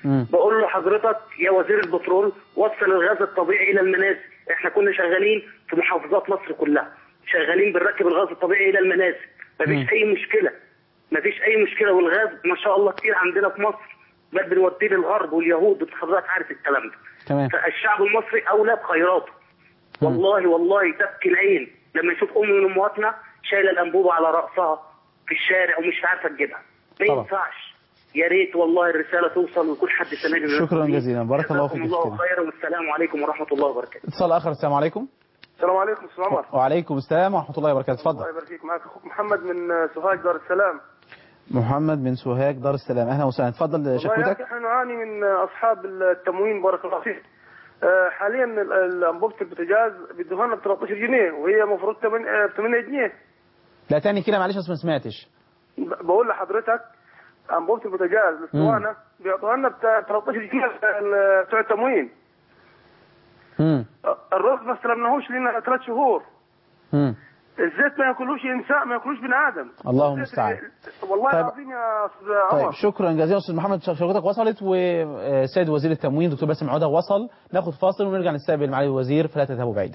مم. بقول له حضرتك يا وزير البترول وصل الغاز الطبيعي الى المنازل احنا كنا شغالين في محافظات مصر كلها شغالين بنركب الغاز الطبيعي الى المنازل مفيش اي مشكله مفيش اي مشكله والغاز ما شاء الله كتير عندنا في مصر بل بنوديه للغرب واليهود وحضرتك عارف الكلام ده تمام فالشعب المصري اولى بخيراته والله والله تبكي العين لما يشوف ام من امهاتنا شايله الانبوبه على راسها في الشارع ومش عارفه تجيبها ما طبعا. ينفعش يا ريت والله الرساله توصل ويكون حد سامعني من شكرا المسؤولين. جزيلا بارك الله فيك جزاكم يا الله أستاذ. خيرا والسلام عليكم ورحمه الله وبركاته اتصال اخر السلام عليكم السلام عليكم استاذ عمر وعليكم السلام ورحمه الله وبركاته اتفضل الله يبارك فيك معك اخوك محمد من سوهاج دار السلام محمد من سوهاج دار السلام اهلا وسهلا اتفضل والله يا شكوتك اخي احنا نعاني من اصحاب التموين بارك الله فيك آه، حاليا ال- ال- انبوبه البوتاجاز بيدوها لنا ب 13 جنيه وهي المفروض 8 جنيه لا تاني كده معلش بس ما سمعتش ب- بقول لحضرتك انبوبه البوتاجاز الاسطوانه بيعطوها لنا ب 13 جنيه ال- بتوع التموين امم الرز ما استلمناهوش لنا ثلاث شهور امم الزيت ما ياكلوش انسان ما ياكلوش بني ادم اللهم المستعان والله طيب. العظيم يا استاذ طيب عمر شكرا جزيلا استاذ محمد شكرتك وصلت وسيد وزير التموين دكتور باسم عوده وصل ناخد فاصل ونرجع نستقبل معالي الوزير فلا تذهبوا بعيدا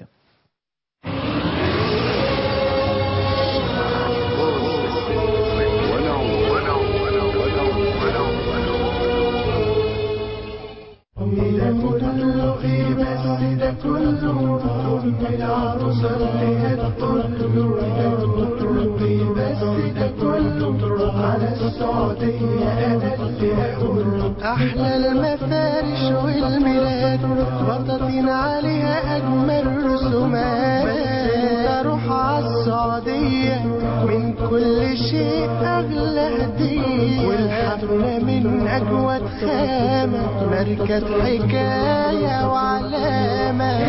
ده كله ايه بس ده كله ام العروسه اللي هتطل ده كله ايه بس ده كله على السعوديه انا اللي هقول احلى المفارش والميلاد بطاطين عليها اجمل رسومات بس انت روح عالسعوديه من كل شيء اغلى هديه والحفله من اجود خامه ماركه حكايه وعلامه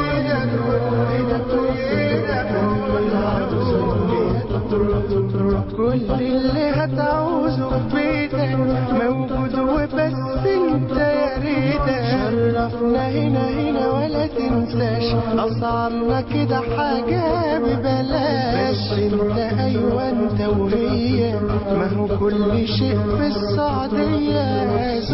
كل اللي هتعوزه في بيتك موجود وبس انت يا ريتك شرفنا هنا هنا ولا تنساش اسعارنا كده حاجه ببلاش بس انت ايوه انت وهي ما هو كل شيء في السعوديه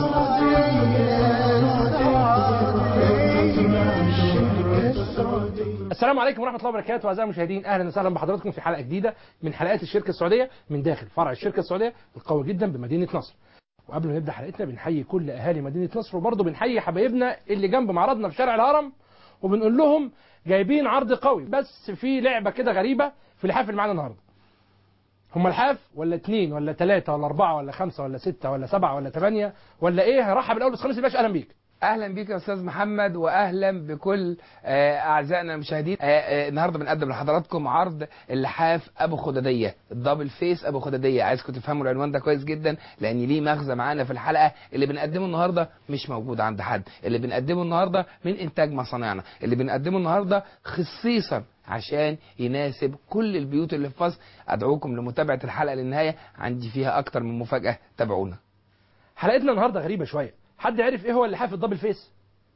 السلام عليكم ورحمه الله وبركاته اعزائي المشاهدين اهلا وسهلا بحضراتكم في حلقه جديده من حلقات الشركه السعوديه من داخل فرع الشركه السعوديه القوي جدا بمدينه نصر وقبل ما نبدا حلقتنا بنحيي كل اهالي مدينه نصر وبرضه بنحيي حبايبنا اللي جنب معرضنا في شارع الهرم وبنقول لهم جايبين عرض قوي بس في لعبه كده غريبه في الحفل اللي معانا النهارده هم الحاف ولا اتنين ولا تلاتة ولا أربعة ولا خمسة ولا ستة ولا سبعة ولا تمانية ولا إيه هرحب الأول بس خميس الباشا أهلا بيك اهلا بيك يا استاذ محمد واهلا بكل آه، اعزائنا المشاهدين آه، آه، النهارده بنقدم لحضراتكم عرض اللحاف ابو خداديه الدبل فيس ابو خداديه عايزكم تفهموا العنوان ده كويس جدا لان ليه مغزى معانا في الحلقه اللي بنقدمه النهارده مش موجود عند حد اللي بنقدمه النهارده من انتاج مصانعنا اللي بنقدمه النهارده خصيصا عشان يناسب كل البيوت اللي في مصر ادعوكم لمتابعه الحلقه للنهايه عندي فيها اكتر من مفاجاه تابعونا حلقتنا النهارده غريبه شويه حد عرف ايه هو اللحاف الدبل فيس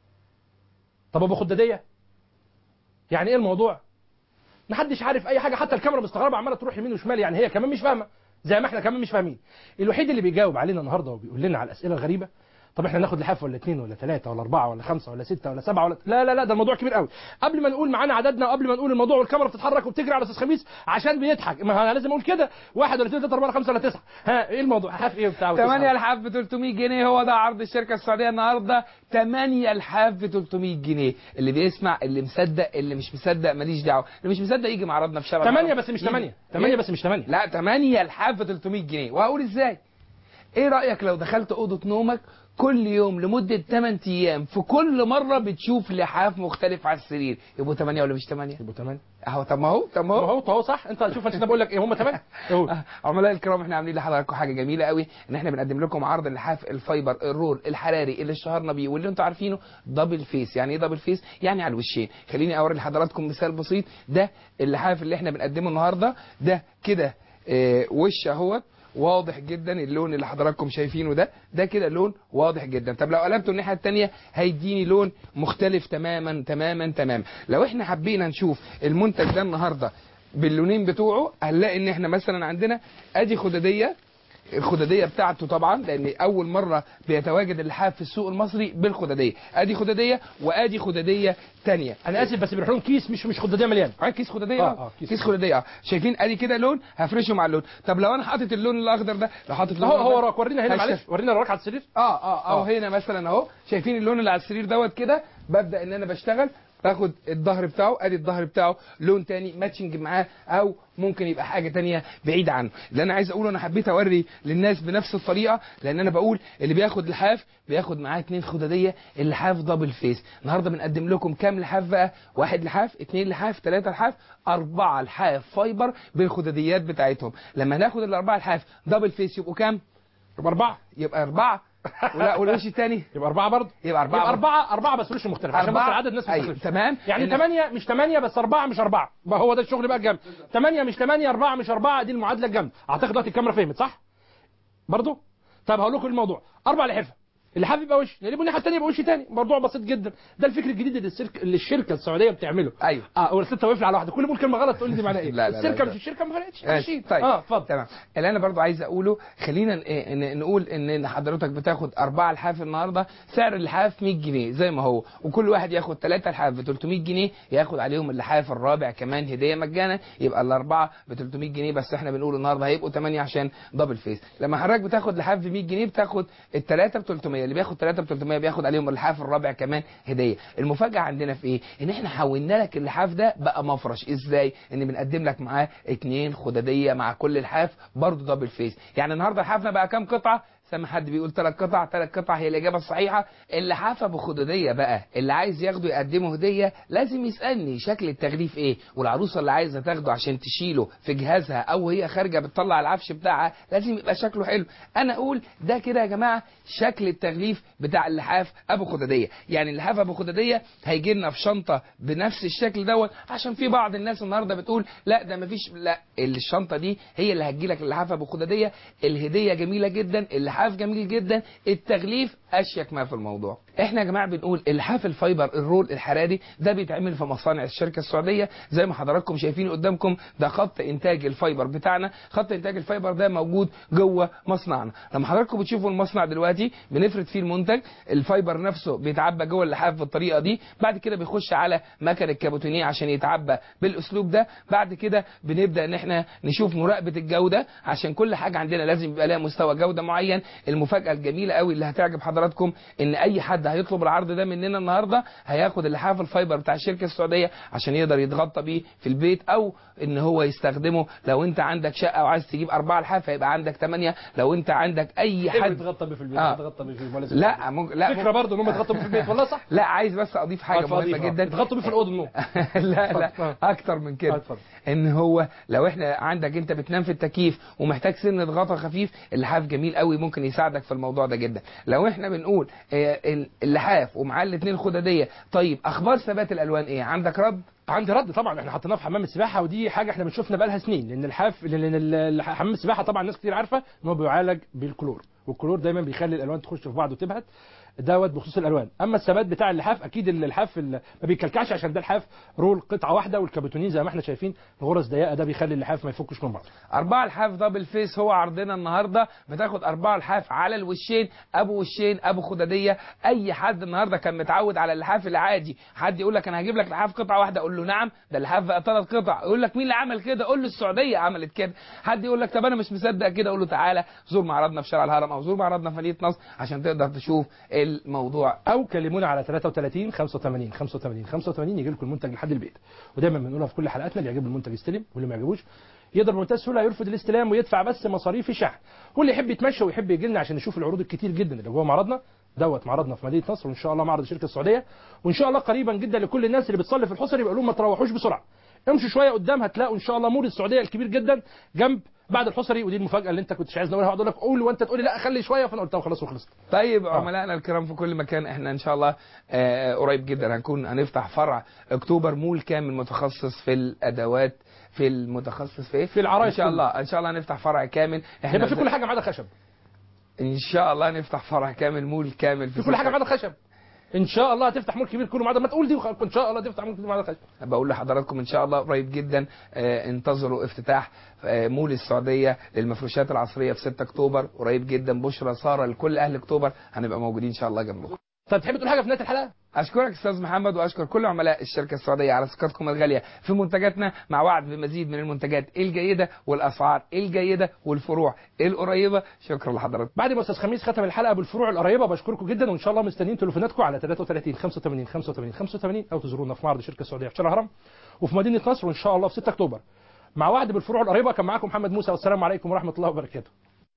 طب ابو خداديه يعني ايه الموضوع محدش عارف اي حاجه حتى الكاميرا مستغربه عماله تروح يمين وشمال يعني هي كمان مش فاهمه زي ما احنا كمان مش فاهمين الوحيد اللي بيجاوب علينا النهارده وبيقول لنا على الاسئله الغريبه طب احنا ناخد لحاف ولا اثنين ولا ثلاثه ولا اربعه ولا خمسه ولا سته ولا سبعه ولا لا لا لا ده الموضوع كبير قوي قبل ما نقول معانا عددنا وقبل ما نقول الموضوع والكاميرا بتتحرك وبتجري على استاذ خميس عشان بيضحك ما انا لازم اقول كده واحد ولا اثنين ثلاثه اربعه خمسه ولا تسعه ها ايه الموضوع لحاف ايه بتاع 8 لحاف ب 300 جنيه هو ده عرض الشركه السعوديه النهارده 8 لحاف ب 300 جنيه اللي بيسمع اللي مصدق اللي مش مصدق ماليش دعوه اللي مش مصدق يجي معرضنا في شارع 8 الهرم. بس مش يجي. 8 8 إيه؟ بس مش 8 لا 8 لحاف ب 300 جنيه وهقول ازاي ايه رايك لو دخلت اوضه نومك كل يوم لمده 8 ايام في كل مره بتشوف لحاف مختلف على السرير يبقوا 8 ولا مش 8 يبقوا 8 اهو طب ما هو طب ما ما هو هو هو صح انت شوف انا بقول لك ايه هم 8 عملاء الكرام احنا عاملين لحضراتكم حاجه جميله قوي ان احنا بنقدم لكم عرض اللحاف الفايبر الرول الحراري اللي اشتهرنا بيه واللي انتوا عارفينه دبل فيس يعني ايه دبل فيس يعني على الوشين خليني اوري لحضراتكم مثال بسيط ده اللحاف اللي احنا بنقدمه النهارده ده كده اه وش اهوت واضح جدا اللون اللي حضراتكم شايفينه ده ده كده لون واضح جدا طب لو قلبته الناحيه الثانيه هيديني لون مختلف تماما تماما تماما لو احنا حبينا نشوف المنتج ده النهارده باللونين بتوعه هنلاقي ان احنا مثلا عندنا ادي خداديه الخداديه بتاعته طبعا لان اول مره بيتواجد اللحاف في السوق المصري بالخداديه ادي خداديه وادي خداديه تانية انا اسف بس بيروح لهم كيس مش مش خداديه مليان اه كيس خداديه آه، اه, آه، كيس كيس خداديه اه شايفين ادي كده لون هفرشه مع اللون طب لو انا حاطط اللون الاخضر ده لو حاطط اللون هو هو الأخضر، وراك ورينا هنا هشتغل. معلش ورينا وراك على السرير اه اه او هنا مثلا اهو شايفين اللون اللي على السرير دوت كده ببدا ان انا بشتغل باخد الظهر بتاعه ادي الظهر بتاعه لون تاني ماتشنج معاه او ممكن يبقى حاجه تانية بعيد عنه اللي انا عايز اقوله انا حبيت اوري للناس بنفس الطريقه لان انا بقول اللي بياخد لحاف بياخد معاه اتنين خداديه اللحاف دبل فيس النهارده بنقدم لكم كام لحاف بقى واحد لحاف اتنين لحاف ثلاثه لحاف اربعه لحاف فايبر بالخداديات بتاعتهم لما ناخد الاربعه لحاف دبل فيس يبقوا كام يبقى اربعه يبقى اربعه ولا والوش الثاني يبقى اربعه برضه يبقى اربعه يبقى برضه. اربعه اربعه بس وش مختلف عشان أربعة. بس عدد الناس أيوة، مختلف تمام. يعني إن- ثمانيه مش ثمانيه بس اربعه مش اربعه بقى هو ده الشغل بقى الجامد ثمانيه مش ثمانيه اربعه مش اربعه دي المعادله الجامده اعتقد دلوقتي الكاميرا فهمت صح؟ برضه؟ طب هقول لكم الموضوع اربع لحفه اللحاف يبقى وش نقلبه الناحيه الثانيه يبقى وش ثاني موضوع بسيط جدا ده الفكر الجديد اللي السيرك اللي الشركه السعوديه بتعمله ايوه اه ولا انت واقف لي على واحده كل ما اقول كلمه غلط تقول لي دي معناها ايه لا، لا، لا، السيركه لا. مش الشركه ما فرقتش ماشي ماشي طيب اه اتفضل تمام اللي انا برضو عايز اقوله خلينا ن- إيه، ن- نقول ان إن حضرتك بتاخد اربعه لحاف النهارده سعر اللحاف 100 جنيه زي ما هو وكل واحد ياخد ثلاثه لحاف ب 300 جنيه ياخد عليهم اللحاف الرابع كمان هديه مجانا يبقى الاربعه ب 300 جنيه بس احنا بنقول النهارده هيبقوا 8 عشان دبل فيس لما حضرتك بتاخد لحاف ب 100 جنيه بتاخد الثلاثه ب 300 اللي بياخد ثلاثه ب 300 بياخد عليهم اللحاف الرابع كمان هديه المفاجاه عندنا في ايه ان احنا حولنا لك اللحاف ده بقى مفرش ازاي ان بنقدم لك معاه اتنين خداديه مع كل لحاف برضه دبل فيس يعني النهارده لحافنا بقى كام قطعه سامع حد بيقول ثلاث قطع ثلاث قطع هي الاجابه الصحيحه اللحافه بخدوديه بقى اللي عايز ياخده يقدمه هديه لازم يسالني شكل التغليف ايه والعروسه اللي عايزه تاخده عشان تشيله في جهازها او هي خارجه بتطلع العفش بتاعها لازم يبقى شكله حلو انا اقول ده كده يا جماعه شكل التغليف بتاع اللحاف ابو خدوديه يعني اللحاف ابو خدوديه هيجي لنا في شنطه بنفس الشكل دوت عشان في بعض الناس النهارده بتقول لا ده مفيش لا الشنطه دي هي اللي هتجي لك اللحاف ابو خدوديه الهديه جميله جدا اللحاف جميل جدا التغليف اشيك ما في الموضوع احنا يا جماعه بنقول اللحاف الفايبر الرول الحراري ده بيتعمل في مصانع الشركه السعوديه زي ما حضراتكم شايفين قدامكم ده خط انتاج الفايبر بتاعنا خط انتاج الفايبر ده موجود جوه مصنعنا لما حضراتكم بتشوفوا المصنع دلوقتي بنفرد فيه المنتج الفايبر نفسه بيتعبى جوه اللحاف بالطريقه دي بعد كده بيخش على مكن الكابوتينيه عشان يتعبى بالاسلوب ده بعد كده بنبدا ان احنا نشوف مراقبه الجوده عشان كل حاجه عندنا لازم يبقى لها مستوى جوده معين المفاجاه الجميله قوي اللي هتعجب حضراتكم ان اي حد هيطلب العرض ده مننا النهارده هياخد اللحاف الفايبر بتاع الشركه السعوديه عشان يقدر يتغطى بيه في البيت او ان هو يستخدمه لو انت عندك شقه وعايز تجيب اربعه لحاف هيبقى عندك ثمانيه لو انت عندك اي حد حد يتغطى بيه في البيت آه. يتغطى بيه في البيت لا ممكن لا فكره ممكن- برضه ان هم يتغطوا بيه في البيت والله صح لا عايز بس اضيف حاجه اتفضل، مهمه اتفضل. جدا يتغطوا بيه في الاوضه النوم لا لا اكتر من كده ان هو لو احنا عندك انت بتنام في التكييف ومحتاج سن غطا خفيف اللحاف جميل قوي ممكن يساعدك في الموضوع ده جدا لو احنا بنقول آه، ال- اللحاف ومعاه الاثنين خداديه طيب اخبار ثبات الالوان ايه عندك رد عندي رد طبعا احنا حطيناه في حمام السباحه ودي حاجه احنا بنشوفنا بقى لها سنين لان الحاف لان ال- ال- حمام السباحه طبعا ناس كتير عارفه ان هو بيعالج بالكلور والكلور دايما بيخلي الالوان تخش في بعض وتبهت دوت بخصوص الالوان اما الثبات بتاع اللحاف اكيد اللحاف ال- ما بيكلكعش عشان ده الحاف رول قطعه واحده والكابوتونين زي ما احنا شايفين الغرز ضيقه ده بيخلي اللحاف ما يفكش من بعض أربعة لحاف دبل فيس هو عرضنا النهاردة بتاخد أربعة لحاف على الوشين أبو وشين أبو خدادية أي حد النهاردة كان متعود على اللحاف العادي حد يقول لك أنا هجيب لك لحاف قطعة واحدة أقول له نعم ده اللحاف بقى ثلاث قطع يقول لك مين اللي عمل كده أقول له السعودية عملت كده حد يقول لك طب أنا مش مصدق كده أقول له تعالى زور معرضنا في شارع الهرم أو زور معرضنا في مدينة نصر عشان تقدر تشوف الموضوع او كلمونا على 33 85 85 85 يجي لكم المنتج لحد البيت ودايما بنقولها في كل حلقاتنا اللي يعجبه المنتج يستلم واللي ما يعجبوش يقدر بمنتهى السهوله يرفض الاستلام ويدفع بس مصاريف الشحن واللي يحب يتمشى ويحب يجي لنا عشان نشوف العروض الكتير جدا اللي جوه معرضنا دوت معرضنا في مدينه نصر وان شاء الله معرض الشركه السعوديه وان شاء الله قريبا جدا لكل الناس اللي بتصلي في الحصر يبقى لهم ما تروحوش بسرعه امشوا شويه قدام هتلاقوا ان شاء الله مول السعوديه الكبير جدا جنب بعد الحصري ودي المفاجاه اللي انت كنتش عايز نقولها هقعد اقول لك قول وانت تقول لي لا خلي شويه فانا قلتها وخلاص وخلصت طيب عملائنا الكرام في كل مكان احنا ان شاء الله آه، قريب جدا هنكون هنفتح فرع اكتوبر مول كامل متخصص في الادوات في المتخصص في ايه في العرايس ان شاء كله. الله ان شاء الله هنفتح فرع كامل هيبقى في كل حاجه ما عدا خشب ان شاء الله نفتح فرع كامل مول كامل في كل حاجه ما عدا خشب ان شاء الله هتفتح مول كبير كله معدن ما تقول دي وخ... ان شاء الله تفتح مول كبير معدن خشب بقول لحضراتكم ان شاء الله قريب جدا آه، انتظروا افتتاح آه، مول السعوديه للمفروشات العصريه في 6 اكتوبر قريب جدا بشرى ساره لكل اهل اكتوبر هنبقى موجودين ان شاء الله جنبكم طب تحب تقول حاجه في نهايه الحلقه اشكرك استاذ محمد واشكر كل عملاء الشركه السعوديه على ثقتكم الغاليه في منتجاتنا مع وعد بمزيد من المنتجات الجيده والاسعار الجيده والفروع القريبه شكرا لحضراتكم بعد ما استاذ خميس ختم الحلقه بالفروع القريبه بشكركم جدا وان شاء الله مستنيين تليفوناتكم على 33 85 85 85 او تزورونا في معرض الشركه السعوديه في شارع الهرم وفي مدينه نصر وان شاء الله في 6 اكتوبر مع وعد بالفروع القريبه كان معاكم محمد موسى والسلام عليكم ورحمه الله وبركاته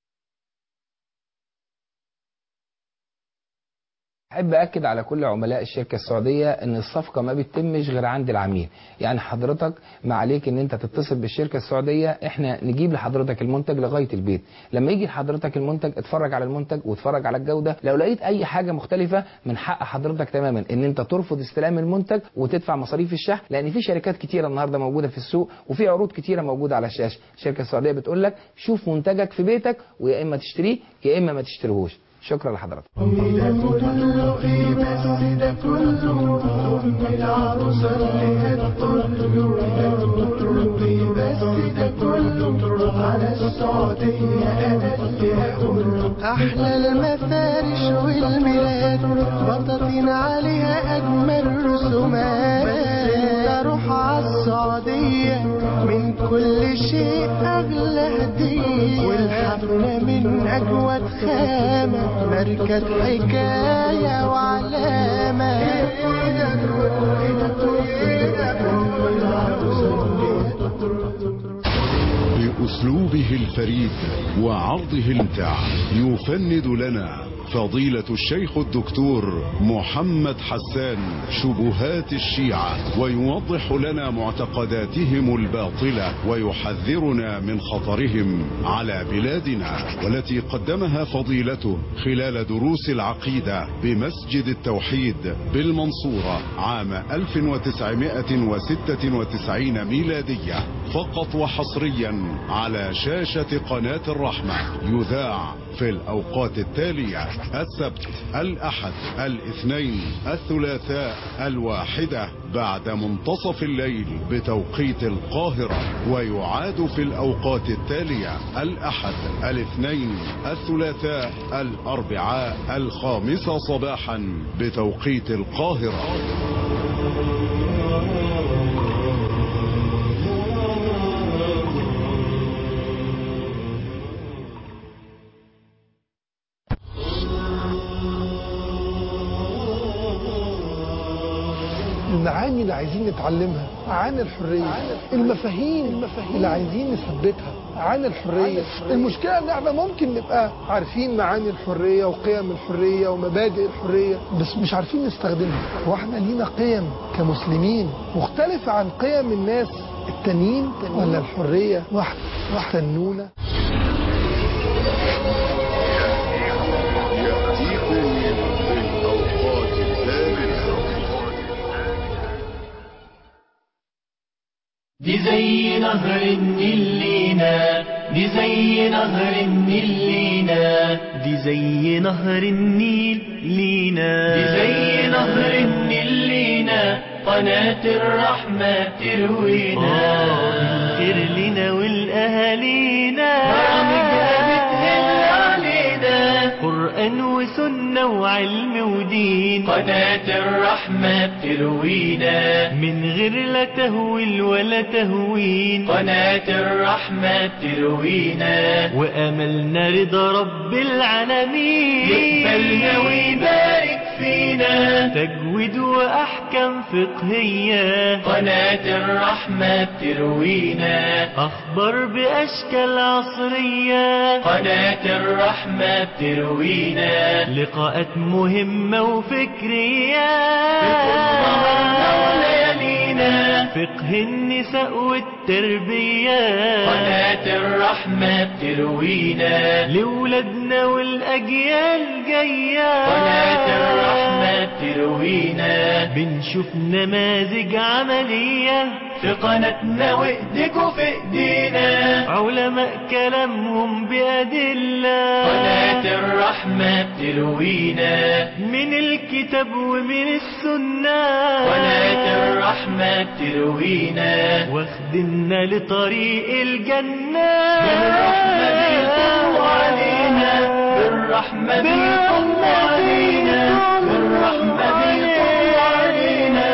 احب اكد على كل عملاء الشركه السعوديه ان الصفقه ما بتتمش غير عند العميل يعني حضرتك ما عليك ان انت تتصل بالشركه السعوديه احنا نجيب لحضرتك المنتج لغايه البيت لما يجي لحضرتك المنتج اتفرج على المنتج واتفرج على الجوده لو لقيت اي حاجه مختلفه من حق حضرتك تماما ان انت ترفض استلام المنتج وتدفع مصاريف الشحن لان في شركات كتيره النهارده موجوده في السوق وفي عروض كتيره موجوده على الشاشه الشركه السعوديه بتقول لك شوف منتجك في بيتك ويا اما تشتريه يا اما ما تشتريهوش شكرا لحضرتك ده كله ايه بس ده كله ام العروسه اللي هتطل ده كله ايه بس ده كله على السعوديه انا اللي هقول احلى المفارش والميلاد بطاطين عليها اجمل رسومات بس انت روح على السعوديه من كل شيء اغلى هديه والحفله من اجود خامه ماركة حكاية وعلامة بأسلوبه الفريد وعرضه الممتع يفند لنا فضيلة الشيخ الدكتور محمد حسان شبهات الشيعة ويوضح لنا معتقداتهم الباطلة ويحذرنا من خطرهم على بلادنا والتي قدمها فضيلته خلال دروس العقيدة بمسجد التوحيد بالمنصورة عام 1996 ميلادية فقط وحصريا على شاشة قناة الرحمة يذاع في الأوقات التالية السبت الأحد الاثنين الثلاثاء الواحدة بعد منتصف الليل بتوقيت القاهرة ويعاد في الأوقات التالية الأحد الاثنين الثلاثاء الأربعاء الخامسة صباحا بتوقيت القاهرة المعاني اللي عايزين نتعلمها عن الحرية المفاهيم اللي عايزين نثبتها عن الحرية المشكلة ان احنا ممكن نبقى عارفين معاني الحرية وقيم الحرية ومبادئ الحرية بس مش عارفين نستخدمها واحنا لينا قيم كمسلمين مختلفة عن قيم الناس التانيين ولا الحرية واحدة واحتنونا يأتيكم في الأوقات التالية دي زي نهر النيل لينا دي زي نهر النيل لينا دي زي نهر النيل لينا دي زي نهر النيل لينا قناة الرحمة تروينا الخير لنا والأهالينا برامجها بتهل علينا قرآن وسنة وعلم ودين قناة الرحمة بتروينا من غير لا تهويل ولا تهوين قناة الرحمة تروينا وأملنا رضا رب العالمين يقبلنا ويبارك فينا تجويد وأحكام فقهية قناة الرحمة بتروينا أخبار بأشكال عصرية قناة الرحمة بتروينا لقاءات مهمة وفكرية وليالينا فقه النساء والتربية قناة الرحمة بتروينا لولادنا والأجيال جاية قناة الرحمة بتروينا بنشوف نماذج عملية في قناتنا وايديكوا في ايدينا علماء كلامهم بأدلة قناة الرحمة بتروينا من الكتاب ومن السنة قناة الرحمة بتروينا واخدنا لطريق الجنة بالرحمة بيطلوا علينا بالرحمة بيطلوا علينا بالرحمة بيطلوا علينا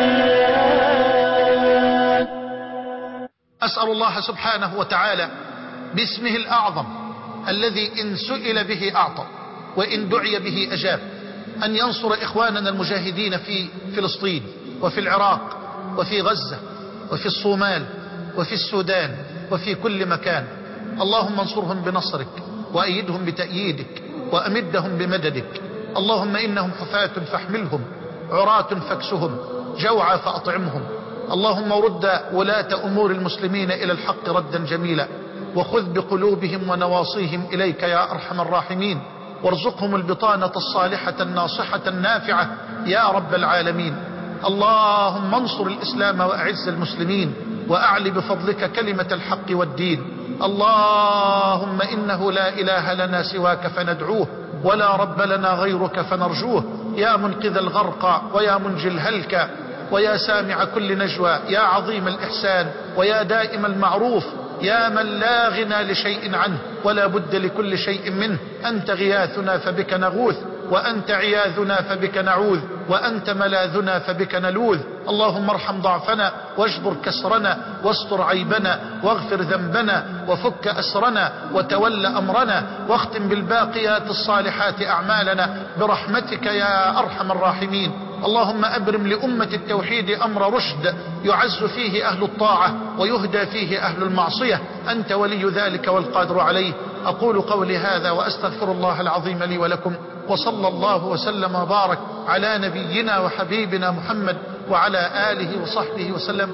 أسأل الله سبحانه وتعالى باسمه الأعظم الذي إن سئل به أعطى وإن دعي به أجاب أن ينصر إخواننا المجاهدين في فلسطين وفي العراق وفي غزة وفي الصومال وفي السودان وفي كل مكان اللهم انصرهم بنصرك وأيدهم بتأييدك وأمدهم بمددك اللهم إنهم حفاة فاحملهم عراة فاكسهم جوعى فأطعمهم اللهم رد ولاة أمور المسلمين إلى الحق ردا جميلا وخذ بقلوبهم ونواصيهم إليك يا أرحم الراحمين وارزقهم البطانة الصالحة الناصحة النافعة يا رب العالمين اللهم انصر الإسلام وأعز المسلمين وأعل بفضلك كلمة الحق والدين اللهم إنه لا إله لنا سواك فندعوه ولا رب لنا غيرك فنرجوه يا منقذ الغرق ويا منجي الهلك ويا سامع كل نجوى يا عظيم الإحسان ويا دائم المعروف يا من لا غنى لشيء عنه ولا بد لكل شيء منه أنت غياثنا فبك نغوث وأنت عياذنا فبك نعوذ وأنت ملاذنا فبك نلوذ اللهم ارحم ضعفنا واجبر كسرنا واستر عيبنا واغفر ذنبنا وفك أسرنا وتول أمرنا واختم بالباقيات الصالحات أعمالنا برحمتك يا أرحم الراحمين اللهم أبرم لأمة التوحيد أمر رشد يعز فيه أهل الطاعة ويهدى فيه أهل المعصية أنت ولي ذلك والقادر عليه أقول قولي هذا وأستغفر الله العظيم لي ولكم وصلى الله وسلم وبارك على نبينا وحبيبنا محمد وعلى آله وصحبه وسلم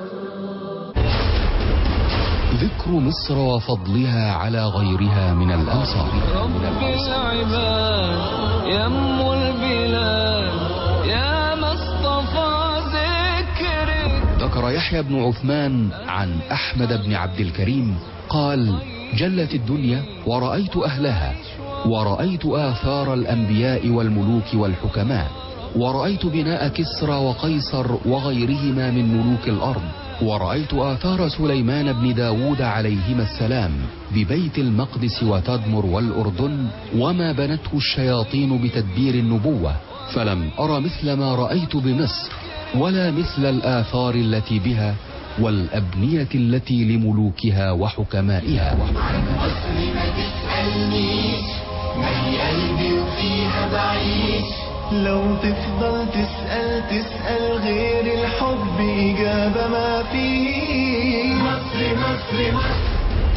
ذكر مصر وفضلها على غيرها من الأمصار رب العباد يم البلاد يا مصطفى ذكرك ذكر يحيى بن عثمان عن أحمد بن عبد الكريم قال جلت الدنيا ورأيت أهلها ورأيت آثار الأنبياء والملوك والحكماء ورأيت بناء كسرى وقيصر وغيرهما من ملوك الأرض ورأيت آثار سليمان بن داود عليهما السلام ببيت المقدس وتدمر والأردن وما بنته الشياطين بتدبير النبوة فلم أر مثل ما رأيت بمصر ولا مثل الآثار التي بها والأبنية التي لملوكها وحكمائها مصر ما تسألنيش ما هي قلبي وفيها بعيش لو تفضل تسأل تسأل غير الحب إجابة ما فيه مصر مصر مصر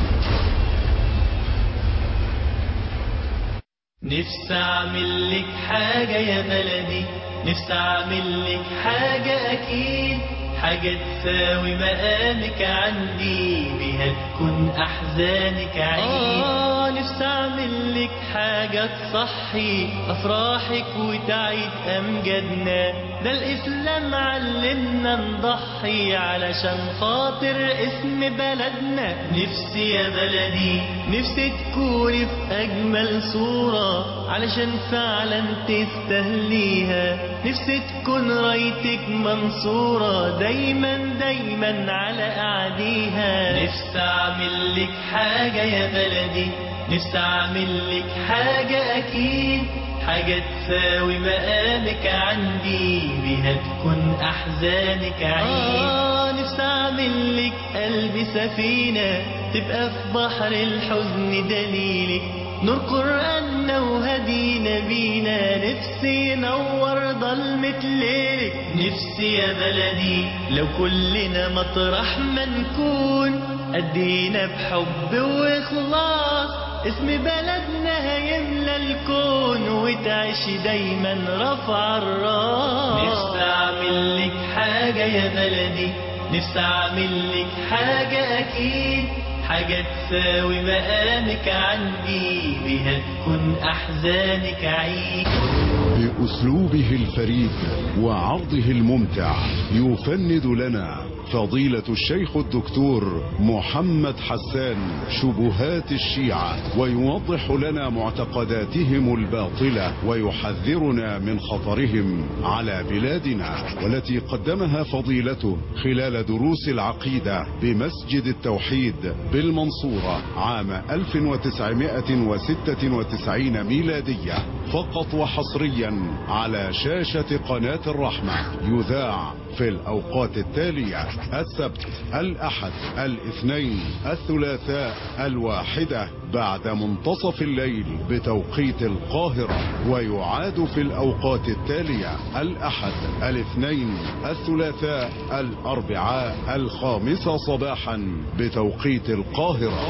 نفسي أعمل لك حاجة يا بلدي نفسي أعمل لك حاجة أكيد حاجة تساوي مقامك عندي بيها تكون أحزانك عيد آه نفسي أعمل لك حاجة تصحي أفراحك وتعيد أمجادنا ده الإسلام علمنا نضحي علشان خاطر اسم بلدنا نفسي يا بلدي نفسي تكوني في أجمل صورة علشان فعلا تستهليها نفسي تكون رايتك منصورة دايما دايما على أعديها نفسي أعمل لك حاجة يا بلدي نفسي أعمل لك حاجة أكيد حاجة تساوي مقامك عندي بيها تكون أحزانك عيد آه نفسي أعمل لك قلبي سفينة تبقى في بحر الحزن دليلك نور قرآننا وهدينا بينا نفسي ينور ضلمة ليلك نفسي يا بلدي لو كلنا مطرح ما نكون أدينا بحب وإخلاص اسم بلدنا هيملى الكون وتعيش دايما رفع الراس نفسي اعمل لك حاجة يا بلدي نفسي اعمل لك حاجة اكيد حاجة تساوي مقامك عندي بيها تكون احزانك عيد بأسلوبه الفريد وعرضه الممتع يفند لنا فضيلة الشيخ الدكتور محمد حسان شبهات الشيعة ويوضح لنا معتقداتهم الباطلة ويحذرنا من خطرهم على بلادنا والتي قدمها فضيلته خلال دروس العقيدة بمسجد التوحيد بالمنصورة عام 1996 ميلادية فقط وحصريا على شاشة قناة الرحمة يذاع في الأوقات التالية السبت الأحد الاثنين الثلاثاء الواحدة بعد منتصف الليل بتوقيت القاهرة ويعاد في الأوقات التالية الأحد الاثنين الثلاثاء الأربعاء الخامسة صباحا بتوقيت القاهرة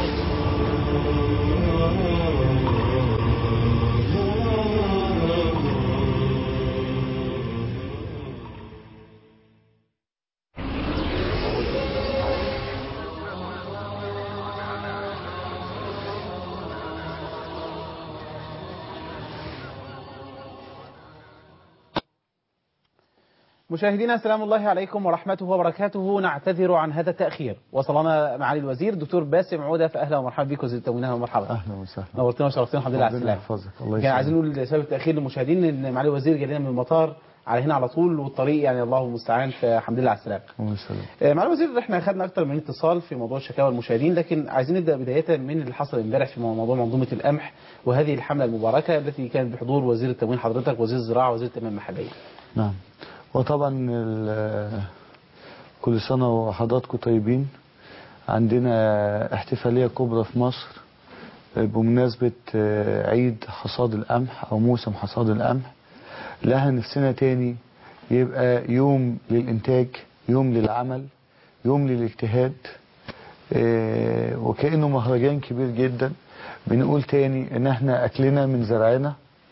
مشاهدينا سلام الله عليكم ورحمته وبركاته نعتذر عن هذا التأخير وصلنا معالي الوزير دكتور باسم عودة فأهلا ومرحبا بك وزير التموين ومرحبا اهلا وسهلا نورتنا وشرفتنا الحمد لله على ربنا السلامة يحفظك الله كان عايزين يسلمك نقول سبب التأخير للمشاهدين ان معالي الوزير جاي لنا من المطار على هنا على طول والطريق يعني الله المستعان فالحمد لله على السلامة الله يسلمك آه، معالي الوزير احنا خدنا اكتر من اتصال في موضوع الشكاوى المشاهدين لكن عايزين نبدا بدايه من اللي حصل امبارح في موضوع منظومه القمح وهذه الحمله المباركه التي كانت بحضور وزير التموين حضرتك وزير الزراعه وزير التنميه المحليه. نعم وطبعا ال- كل سنة وحضراتكم طيبين عندنا احتفالية كبرى في مصر بمناسبة عيد حصاد القمح أو موسم حصاد القمح لها نفسنا تاني يبقى يوم للإنتاج يوم للعمل يوم للاجتهاد اه، وكأنه مهرجان كبير جدا بنقول تاني ان احنا اكلنا من زرعنا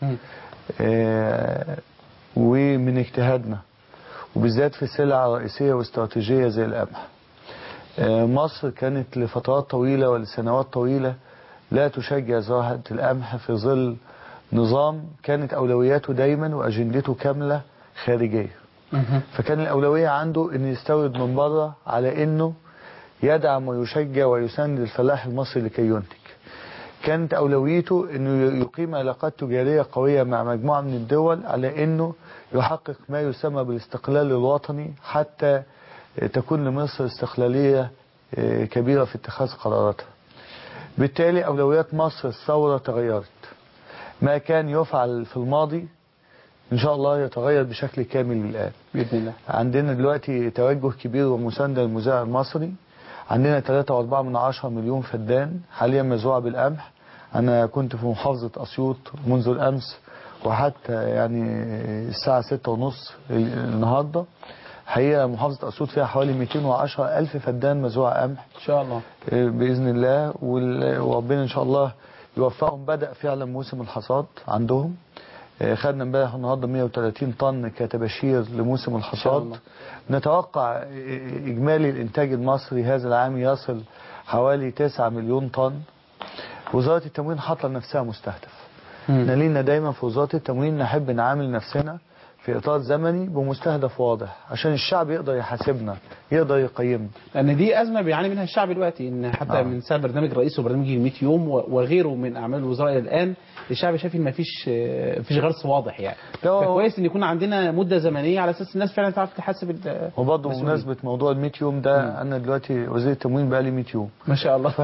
اه، ومن اجتهادنا وبالذات في سلع رئيسية واستراتيجية زي القمح آه، مصر كانت لفترات طويلة ولسنوات طويلة لا تشجع زراعة القمح في ظل نظام كانت أولوياته دايما وأجندته كاملة خارجية فكان الأولوية عنده أن يستورد من بره على أنه يدعم ويشجع ويساند الفلاح المصري لكي ينتج كانت أولويته أنه يقيم علاقات تجارية قوية مع مجموعة من الدول على أنه يحقق ما يسمى بالاستقلال الوطني حتى تكون لمصر استقلالية كبيرة في اتخاذ قراراتها بالتالي أولويات مصر الثورة تغيرت ما كان يفعل في الماضي إن شاء الله يتغير بشكل كامل الآن بإذن الله عندنا دلوقتي توجه كبير ومساندة للمزارع المصري عندنا 3.4 من عشرة مليون فدان حاليا مزروعة بالقمح أنا كنت في محافظة أسيوط منذ الأمس وحتى يعني الساعة ستة ونص النهاردة حقيقة محافظة أسيوط فيها حوالي 210 ألف فدان مزروع قمح إن شاء الله بإذن الله وال- وربنا إن شاء الله يوفقهم بدأ فعلا موسم الحصاد عندهم آه، خدنا امبارح النهارده 130 طن كتباشير لموسم الحصاد الله. نتوقع آه، إجمالي الإنتاج المصري هذا العام يصل حوالي 9 مليون طن وزارة التموين حاطة لنفسها مستهدف احنا لينا دايما في وزارة التموين نحب نعامل نفسنا في إطار زمني بمستهدف واضح عشان الشعب يقدر يحاسبنا يقدر يقيمنا لان دي ازمه بيعاني منها الشعب دلوقتي ان حتى آه. من ساعه برنامج الرئيس وبرنامج ال 100 يوم و- وغيره من اعمال الوزراء الى الان الشعب شايف ان مفيش آه، مفيش غرس واضح يعني فكويس ان يكون عندنا مده زمنيه على اساس الناس فعلا تعرف تحاسب ال- وبرضه المسؤولين. بمناسبة موضوع ال 100 يوم ده أنا دلوقتي وزير التموين بقالي 100 يوم ما شاء الله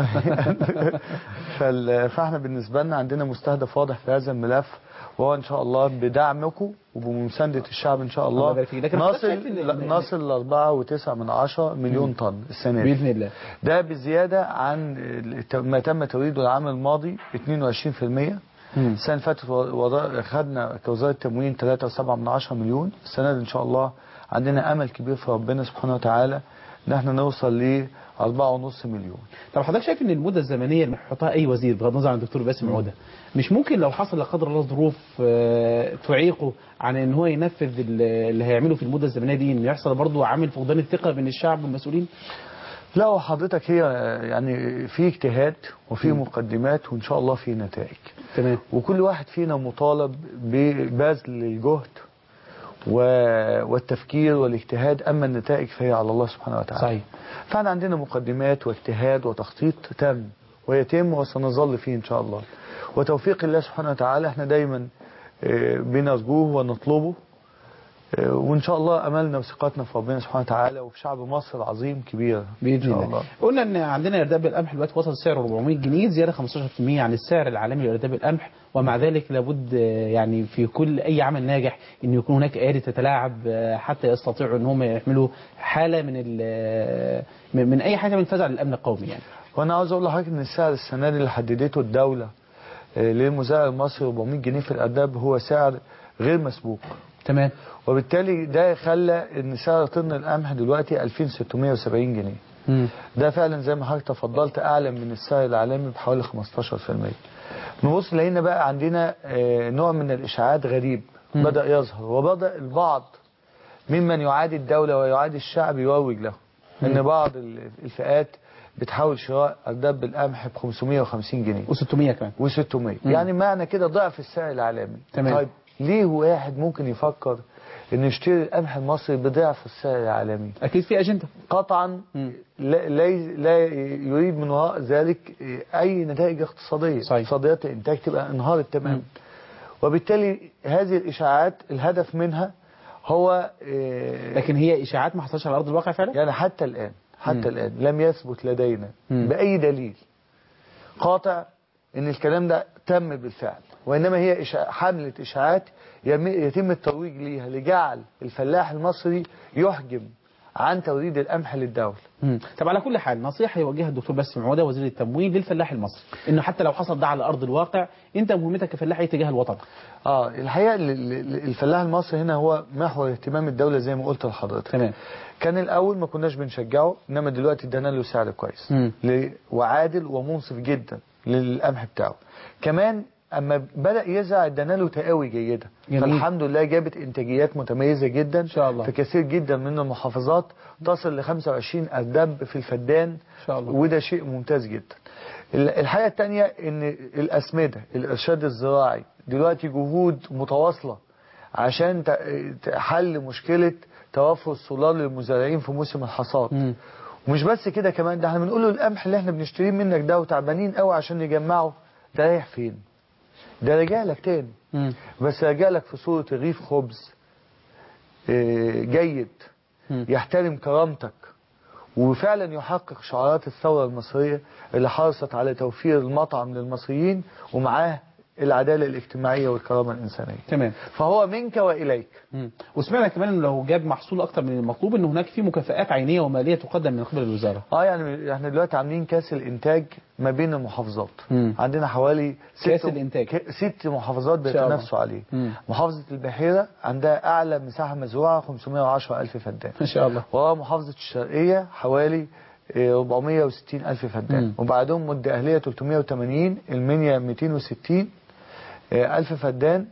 فال- فاحنا بالنسبة لنا عندنا مستهدف واضح في هذا الملف وهو إن شاء الله بدعمكم وبمساندة الشعب إن شاء الله الله يبارك فيك. لكن حضرتك نصل شايف إن- لا، نصل ل 4.9 من عشرة مليون طن السنة دي باذن الله ده بزيادة عن الت- ما تم توريده العام الماضي 22% السنة اللي فاتت وضع- خدنا كوزارة تموين 3.7 من عشرة مليون السنة دي إن شاء الله عندنا أمل كبير في ربنا سبحانه وتعالى إن احنا نوصل ل 4.5 مليون طب حضرتك شايف ان المده الزمنيه اللي بيحطها اي وزير بغض النظر عن الدكتور باسم عوده مش ممكن لو حصل لا قدر الله ظروف آه، تعيقه عن ان هو ينفذ ال- اللي هيعمله في المده الزمنيه دي ان يحصل برضه عامل فقدان الثقه بين الشعب والمسؤولين لا وحضرتك هي يعني في اجتهاد وفي مقدمات وان شاء الله في نتائج تمام وكل واحد فينا مطالب ببذل الجهد و- والتفكير والاجتهاد أما النتائج فهي على الله سبحانه وتعالى صحيح. فاحنا عندنا مقدمات واجتهاد وتخطيط تام ويتم وسنظل فيه إن شاء الله وتوفيق الله سبحانه وتعالى احنا دايما آه، بنرجوه ونطلبه آه، وإن شاء الله أملنا وثقتنا في ربنا سبحانه وتعالى وفي شعب مصر العظيم كبيرة باذن إن شاء الله. الله قلنا ان عندنا ارداب القمح دلوقتي وصل سعره 400 جنيه زياده 15% عن السعر العالمي لارداب القمح ومع ذلك لابد آه، يعني في كل اي عمل ناجح ان يكون هناك ايادي تتلاعب آه، حتى يستطيعوا ان هم يحملوا حاله من ال- آه، من من اي حاجه من الفزع للامن القومي يعني وانا عاوز اقول لحضرتك ان السعر السنه دي اللي حددته الدوله آه، للمزارع المصري 400 جنيه في الاداب هو سعر غير مسبوق تمام وبالتالي ده خلى ان سعر طن القمح دلوقتي 2670 جنيه مم. ده فعلا زي ما حضرتك تفضلت اعلى من السعر العالمي بحوالي 15% نبص لقينا بقى عندنا آه، نوع من الاشاعات غريب مم. بدا يظهر وبدا البعض ممن يعادي الدوله ويعادي الشعب يروج له ان مم. بعض ال- الفئات بتحاول شراء ارداب القمح ب 550 جنيه و600 كمان و600 مم. يعني معنى كده ضعف السعر العالمي تمام. طيب ليه واحد ممكن يفكر انه يشتري القمح المصري بضعف السعر العالمي اكيد في اجنده قطعا لا, لا, لا يريد من وراء ذلك اي نتائج اقتصاديه صحيح. اقتصاديات الانتاج تبقى انهارت تماما وبالتالي هذه الاشاعات الهدف منها هو آه، لكن هي اشاعات ما حصلش على ارض الواقع فعلا يعني حتى الآن حتى مم. الآن لم يثبت لدينا مم. بأي دليل قاطع ان الكلام ده تم بالفعل وإنما هي إشاع حملة إشاعات يم- يتم الترويج ليها لجعل الفلاح المصري يحجم عن توريد القمح للدولة مم. طب على كل حال نصيحه يوجهها الدكتور باسم عوده وزير التموين للفلاح المصري انه حتى لو حصل ده على ارض الواقع انت مهمتك كفلاح إيه تجاه الوطن اه الحقيقة ال- ال- الفلاح المصري هنا هو محور اهتمام الدولة زي ما قلت لحضرتك تمام كان الأول ما كناش بنشجعه إنما دلوقتي ادانا له سعر كويس مم. ل- وعادل ومنصف جدا للقمح بتاعه كمان اما بدا يزرع ادانا له تقاوي جيده جميل. فالحمد لله جابت انتاجيات متميزه جدا ان شاء الله في كثير جدا من المحافظات تصل ل 25 اردب في الفدان ان شاء الله وده شيء ممتاز جدا ال- الحقيقه الثانيه ان الاسمده الارشاد الزراعي دلوقتي جهود متواصله عشان ت- تحل مشكله توفر السولار للمزارعين في موسم الحصاد مم. ومش بس كده كمان ده احنا بنقول له القمح اللي احنا بنشتريه منك ده وتعبانين قوي عشان نجمعه ده رايح فين ده راجع لك تاني مم. بس راجع لك في صورة رغيف خبز اه، جيد مم. يحترم كرامتك وفعلا يحقق شعارات الثورة المصرية اللي حرصت على توفير المطعم للمصريين ومعاه العدالة الاجتماعية والكرامة الإنسانية تمام فهو منك وإليك مم. وسمعنا كمان انه لو جاب محصول اكتر من المطلوب ان هناك في مكافآت عينيه وماليه تقدم من قبل الوزاره اه يعني احنا دلوقتي عاملين كاس الانتاج ما بين المحافظات مم. عندنا حوالي ست كاس الإنتاج. ك- ست محافظات إن شاء الله. بيتنافسوا عليه مم. محافظة البحيرة عندها أعلى مساحة مزروعة 510 ألف فدان ما شاء الله ومحافظة الشرقية حوالي آه، 460 ألف فدان مم. وبعدهم مدة أهلية 380 المنيا 260 آه، ألف فدان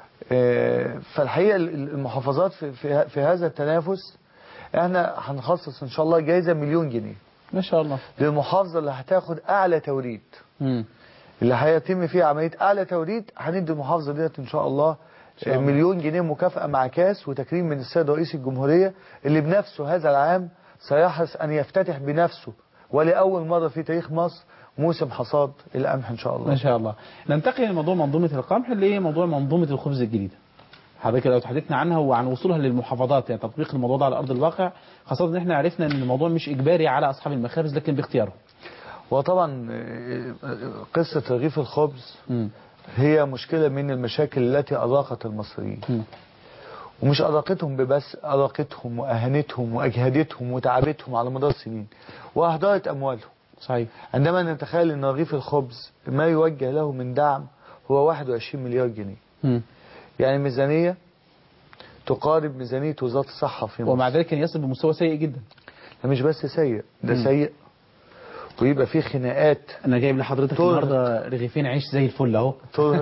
آه، فالحقيقة ال- ال- المحافظات في, في, في هذا التنافس احنا هنخصص ان شاء الله جايزة مليون جنيه ما شاء الله للمحافظة اللي هتاخد أعلى توريد مم. اللي هيتم فيها عملية أعلى توريد هندي المحافظة ديت إن شاء الله شاء الله. مليون جنيه مكافأة مع كاس وتكريم من السيد رئيس الجمهورية اللي بنفسه هذا العام سيحرص أن يفتتح بنفسه ولأول مرة في تاريخ مصر موسم حصاد القمح إن شاء الله ما شاء الله ننتقل لموضوع منظومه القمح لموضوع منظومه الخبز الجديده حضرتك لو تحدثنا عنها وعن وصولها للمحافظات يعني تطبيق الموضوع ده على ارض الواقع خاصه ان احنا عرفنا ان الموضوع مش اجباري على اصحاب المخابز لكن باختيارهم وطبعا آه، آه، قصة رغيف الخبز مم. هي مشكلة من المشاكل التي أذاقت المصريين مم. ومش أذاقتهم ببس أذاقتهم وأهانتهم وأجهدتهم وتعبتهم على مدار السنين وأهدرت أموالهم صحيح عندما نتخيل أن رغيف الخبز ما يوجه له من دعم هو 21 مليار جنيه مم. يعني ميزانية تقارب ميزانية وزارة الصحة في مصر ومع ذلك كان يصل بمستوى سيء جدا ده مش بس سيء ده مم. سيء ويبقى فيه خناقات انا جايب لحضرتك طول- النهارده رغيفين عيش زي الفل اهو طول-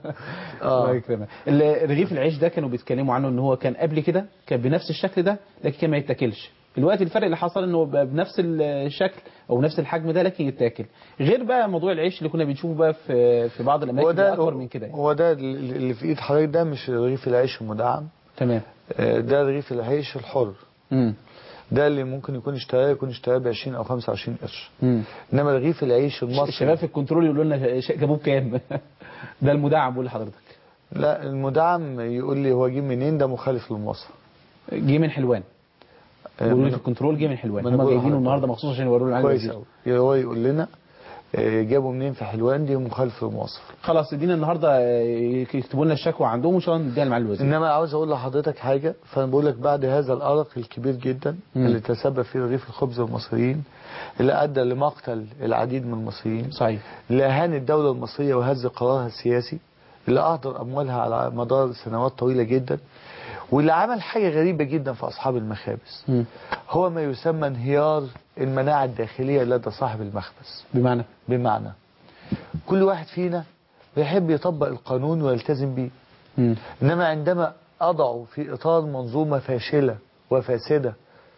الله آه. يكرمك ال- رغيف العيش ده كانوا بيتكلموا عنه ان هو كان قبل كده كان بنفس الشكل ده لكن كان ما يتاكلش الوقت الفرق اللي حصل انه بقى بنفس الشكل او نفس الحجم ده لكن يتاكل غير بقى موضوع العيش اللي كنا بنشوفه بقى في في بعض الاماكن هو ده ده اكبر من كده يعني. هو ده اللي في ايد حضرتك ده مش رغيف العيش المدعم تمام آه، ده رغيف العيش الحر مم. ده اللي ممكن يكون اشتراه يكون اشتراه ب 20 او 25 قرش مم. انما رغيف العيش المصري الشباب في الكنترول يقولوا لنا ش- جابوه بكام ده المدعم بقول لحضرتك لا المدعم يقول لي هو جه منين ده مخالف للمواصفه جه من حلوان بيقولوا لي من- في الكنترول جه من حلوان ما أنا هم بقول جايبينه لحضرتك. النهارده مخصوص عشان يوروا لنا كويس قوي هو يقول لنا آه، جابوا منين في حلوان دي مخالف للمواصفه خلاص ادينا النهارده آه، يكتبوا لنا الشكوى عندهم وان شاء الله نديها لمعالي الوزير انما عاوز اقول لحضرتك حاجه فانا بقول لك بعد هذا الارق الكبير جدا مم. اللي تسبب فيه رغيف الخبز المصريين اللي ادى لمقتل العديد من المصريين صحيح اللي اهان الدوله المصريه وهز قرارها السياسي اللي اهدر اموالها على مدار سنوات طويله جدا واللي عمل حاجه غريبه جدا في اصحاب المخابز مم. هو ما يسمى انهيار المناعه الداخليه لدى صاحب المخبز بمعنى بمعنى كل واحد فينا بيحب يطبق القانون ويلتزم بيه مم. إنما عندما أضعه في إطار منظومة فاشلة وفاسدة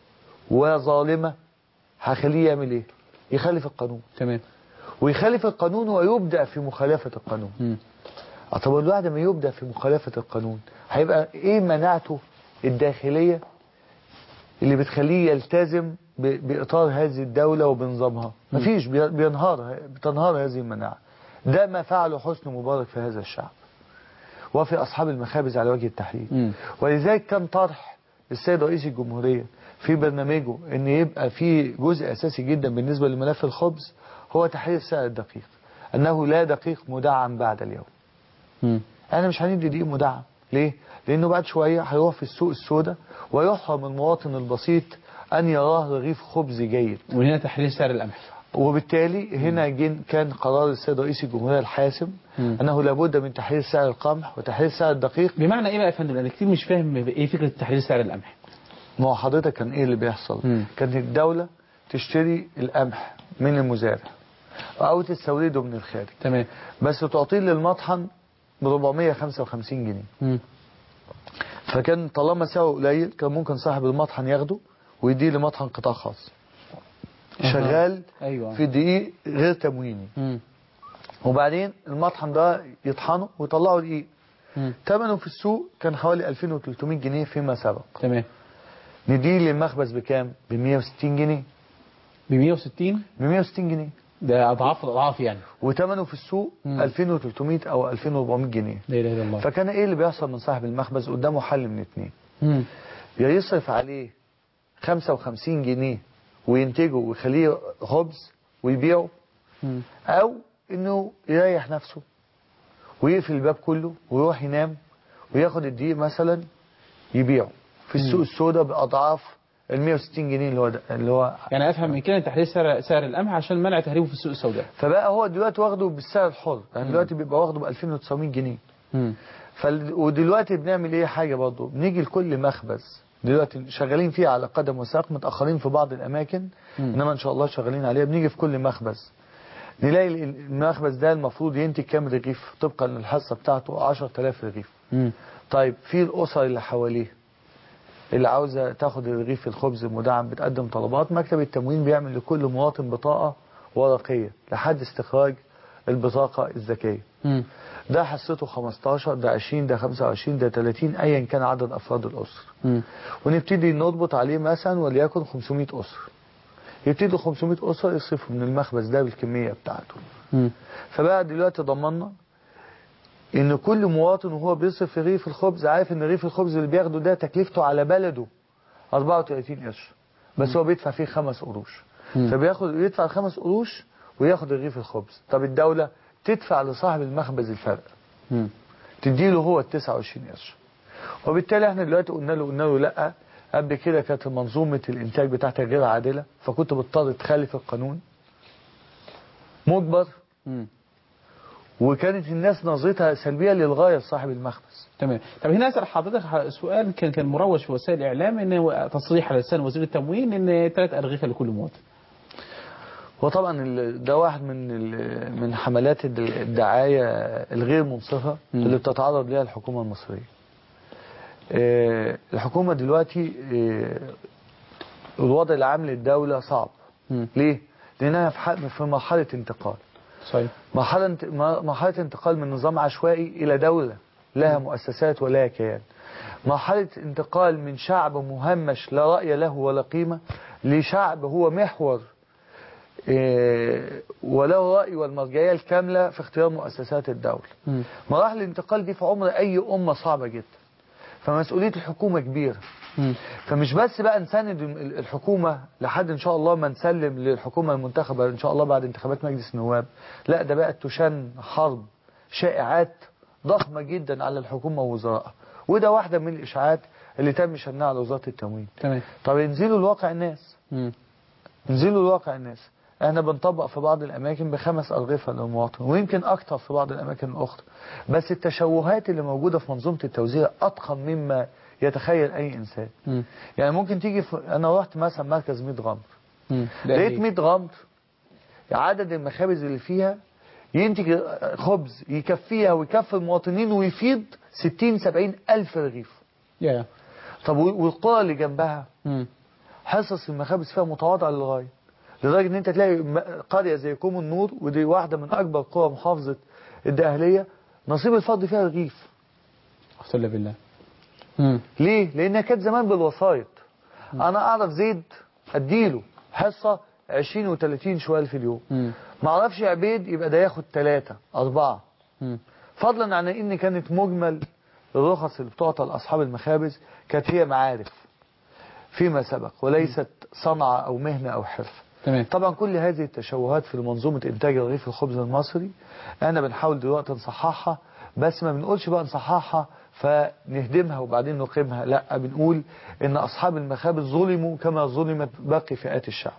وظالمة هخليه يعمل إيه؟ يخالف القانون تمام ويخالف القانون ويبدأ في مخالفة القانون مم. آه، طب الواحد ما يبدأ في مخالفة القانون هيبقى إيه مناعته الداخلية اللي بتخليه يلتزم ب- بإطار هذه الدولة وبنظامها مفيش بي- بينهار بتنهار هذه المناعة ده ما فعله حسني مبارك في هذا الشعب وفي أصحاب المخابز على وجه التحديد مم. ولذلك كان طرح السيد رئيس الجمهورية في برنامجه ان يبقى في جزء اساسي جدا بالنسبة لملف الخبز هو تحرير سعر الدقيق انه لا دقيق مدعم بعد اليوم مم. انا مش هندي دقيق مدعم ليه لانه بعد شوية هيروح في السوق السوداء ويحرم المواطن البسيط ان يراه رغيف خبز جيد ومن هنا تحرير سعر القمح وبالتالي هنا جن كان قرار السيد رئيس الجمهورية الحاسم مم. انه لابد من تحرير سعر القمح وتحرير سعر الدقيق بمعنى ايه بقى يا فندم انا كتير مش فاهم ايه فكره تحرير سعر القمح ما هو حضرتك كان ايه اللي بيحصل مم. كانت الدولة تشتري القمح من المزارع او تستورده من الخارج تمام بس تعطيه للمطحن ب 455 جنيه مم. فكان طالما سعره قليل كان ممكن صاحب المطحن ياخده ويديه لمطحن قطاع خاص أها. شغال ايوه في دقيق غير تمويني مم. وبعدين المطحن ده يطحنه ويطلعه دقيق مم. ثمنه في السوق كان حوالي 2300 جنيه فيما سبق تمام نديه للمخبز بكام ب 160 جنيه ب 160 ب 160 جنيه ده اضعاف الاضعاف يعني وثمنه في السوق مم. 2300 او 2400 جنيه لا اله الا الله فكان ايه اللي بيحصل من صاحب المخبز قدامه حل من اتنين مم. يا يصرف عليه 55 جنيه وينتجه ويخليه خبز ويبيعه مم. او انه يريح نفسه ويقفل الباب كله ويروح ينام وياخد الدقيق مثلا يبيعه في السوق السوداء باضعاف ال 160 جنيه اللي هو ده اللي هو يعني افهم من كده تحرير سعر سعر القمح عشان منع تهريبه في السوق السوداء فبقى هو دلوقتي واخده بالسعر الحر يعني دلوقتي بيبقى واخده ب 2900 جنيه مم. فال... ودلوقتي بنعمل ايه حاجه برضه بنيجي لكل مخبز دلوقتي شغالين فيه على قدم وساق متاخرين في بعض الاماكن مم. انما ان شاء الله شغالين عليها بنيجي في كل مخبز نلاقي ال- المخبز ده المفروض ينتج كام رغيف طبقا للحصه بتاعته 10000 رغيف مم. طيب في الاسر اللي حواليه اللي عاوزه تاخد رغيف الخبز المدعم بتقدم طلبات مكتب التموين بيعمل لكل مواطن بطاقه ورقيه لحد استخراج البطاقه الذكيه مم. ده حصته 15 ده 20 ده 25 ده 30 ايا كان عدد افراد الاسره مم. ونبتدي نضبط عليه مثلا وليكن 500 اسره يبتدي 500 اسره يصرفوا من المخبز ده بالكميه بتاعته مم. فبقى دلوقتي ضمننا ان كل مواطن وهو بيصرف في رغيف الخبز عارف ان رغيف الخبز اللي بياخده ده تكلفته على بلده 34 قرش بس هو بيدفع فيه خمس قروش مم. فبياخد يدفع الخمس قروش وياخد رغيف الخبز طب الدولة تدفع لصاحب المخبز الفرق مم. تديله هو ال 29 قرش وبالتالي احنا دلوقتي قلنا له قلنا له لا قبل كده كانت منظومة الانتاج بتاعتك غير عادلة فكنت بتضطر تخالف القانون مجبر مم. وكانت الناس نظرتها سلبية للغاية لصاحب المخبز تمام طب هنا اسال حضرتك ح- سؤال كان كان مروج في وسائل الاعلام ان هو تصريح على لسان وزير التموين ان ثلاث ارغفه لكل مواطن وطبعا ال- ده واحد من ال- من حملات الد- الدعاية الغير منصفة مم. اللي بتتعرض لها الحكومة المصرية آه، الحكومة دلوقتي آه، الوضع العام للدولة صعب مم. ليه؟ لأنها في ح- في مرحلة انتقال صحيح مرحلة انت- م- مرحلة انتقال من نظام عشوائي إلى دولة لها مؤسسات ولها كيان مرحلة انتقال من شعب مهمش لا رأي له ولا قيمة لشعب هو محور إيه، وله رأي والمرجعية الكاملة في اختيار مؤسسات الدولة مراحل الانتقال دي في عمر أي أمة صعبة جدا فمسؤولية الحكومة كبيرة فمش بس بقى نساند ال- الحكومة لحد إن شاء الله ما نسلم للحكومة المنتخبة إن شاء الله بعد انتخابات مجلس النواب لا ده بقى تشن حرب شائعات ضخمة جدا على الحكومة ووزرائها وده واحدة من الإشاعات اللي تم شنها على وزارة التموين تمام طب انزلوا الواقع الناس انزلوا الواقع الناس احنا بنطبق في بعض الاماكن بخمس ارغفه للمواطن ويمكن اكتر في بعض الاماكن الاخرى بس التشوهات اللي موجوده في منظومه التوزيع اضخم مما يتخيل اي انسان يعني ممكن تيجي في انا رحت مثلا مركز 100 غمر لقيت 100 غمر عدد المخابز اللي فيها ينتج خبز يكفيها ويكفي المواطنين ويفيض 60 70 الف رغيف يا طب والقرى اللي جنبها حصص المخابز فيها متواضعه للغايه لدرجه ان انت تلاقي م- قريه زي كوم النور ودي واحده من اكبر قرى محافظه الدقهليه نصيب الفرد فيها رغيف اقسم بالله ليه؟ لانها كانت زمان بالوسايط انا اعرف زيد اديله حصه 20 و30 شوال في اليوم ما اعرفش عبيد يبقى ده ياخد ثلاثة أربعة فضلا عن ان كانت مجمل الرخص اللي بتعطى لاصحاب المخابز كانت هي معارف فيما سبق وليست صنعة او مهنة او حرفة تمام. طبعا كل هذه التشوهات في منظومة انتاج رغيف الخبز المصري احنا بنحاول دلوقتي نصححها بس ما بنقولش بقى نصححها فنهدمها وبعدين نقيمها لا بنقول ان اصحاب المخابز ظلموا كما ظلمت باقي فئات الشعب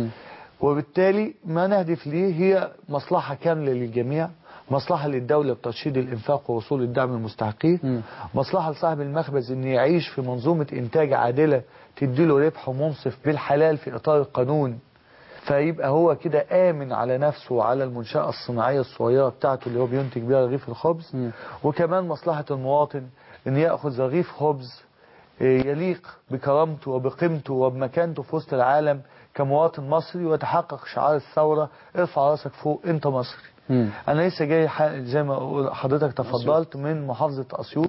وبالتالي ما نهدف ليه هي مصلحة كاملة للجميع مصلحة للدولة بترشيد الإنفاق ووصول الدعم للمستحقين مصلحة لصاحب المخبز أن يعيش في منظومة إنتاج عادلة تديله ربح منصف بالحلال في إطار القانون فيبقى هو كده آمن على نفسه وعلى المنشأة الصناعية الصغيرة بتاعته اللي هو بينتج بيها رغيف الخبز وكمان مصلحة المواطن أن يأخذ رغيف خبز يليق بكرامته وبقيمته وبمكانته في وسط العالم كمواطن مصري وتحقق شعار الثورة ارفع راسك فوق انت مصري انا لسه جاي ح- زي ما حضرتك تفضلت من محافظة اسيوط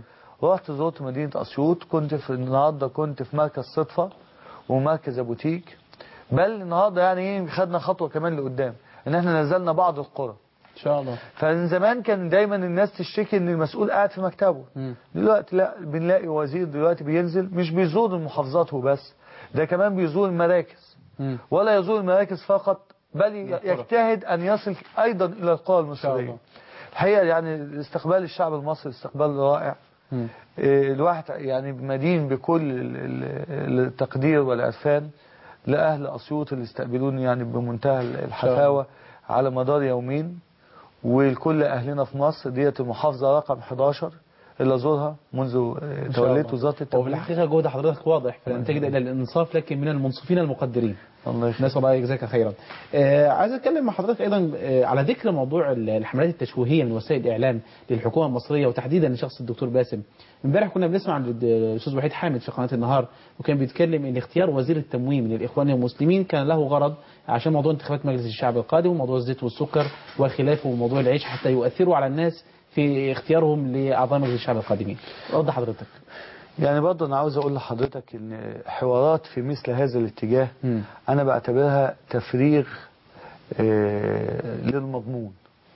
رحت زرت مدينة اسيوط كنت في النهاردة كنت في مركز صدفة ومركز ابو تيك بل النهاردة يعني ايه خدنا خطوة كمان لقدام ان احنا نزلنا بعض القرى ان شاء الله فمن زمان كان دايما الناس تشتكي ان المسؤول قاعد في مكتبه دلوقتي لا بنلاقي وزير دلوقتي بينزل مش بيزور المحافظات وبس ده كمان بيزور المراكز ولا يزور المراكز فقط بل يجتهد ان يصل ايضا الى القرى المصريه الحقيقه يعني استقبال الشعب المصري استقبال رائع إيه، الواحد يعني مدين بكل ال- ال- التقدير والعرفان لأهل أسيوط اللي استقبلوني يعني بمنتهى الحفاوة على مدار يومين ولكل أهلنا في مصر ديت المحافظة رقم 11 اللي أزورها منذ آه، إن شاء توليت الله. وزارة التموين وبالحقيقة جهد حضرتك واضح فلن تجد إلا الإنصاف لكن من المنصفين المقدرين الله يخليك نسأل الله يجزاك خيرا آه عايز أتكلم مع حضرتك أيضا آه على ذكر موضوع ال- الحملات التشويهية من وسائل الإعلام للحكومة المصرية وتحديدا لشخص الدكتور باسم امبارح كنا بنسمع عن الد- الأستاذ وحيد حامد في قناة النهار وكان بيتكلم إن اختيار وزير التموين من الإخوان المسلمين كان له غرض عشان موضوع انتخابات مجلس الشعب القادم وموضوع الزيت والسكر وخلافه وموضوع العيش حتى يؤثروا على الناس في اختيارهم لأعضاء مجلس الشعب القادمين وضح حضرتك يعني برضه أنا عاوز أقول لحضرتك إن حوارات في مثل هذا الاتجاه أنا بعتبرها تفريغ آه، للمضمون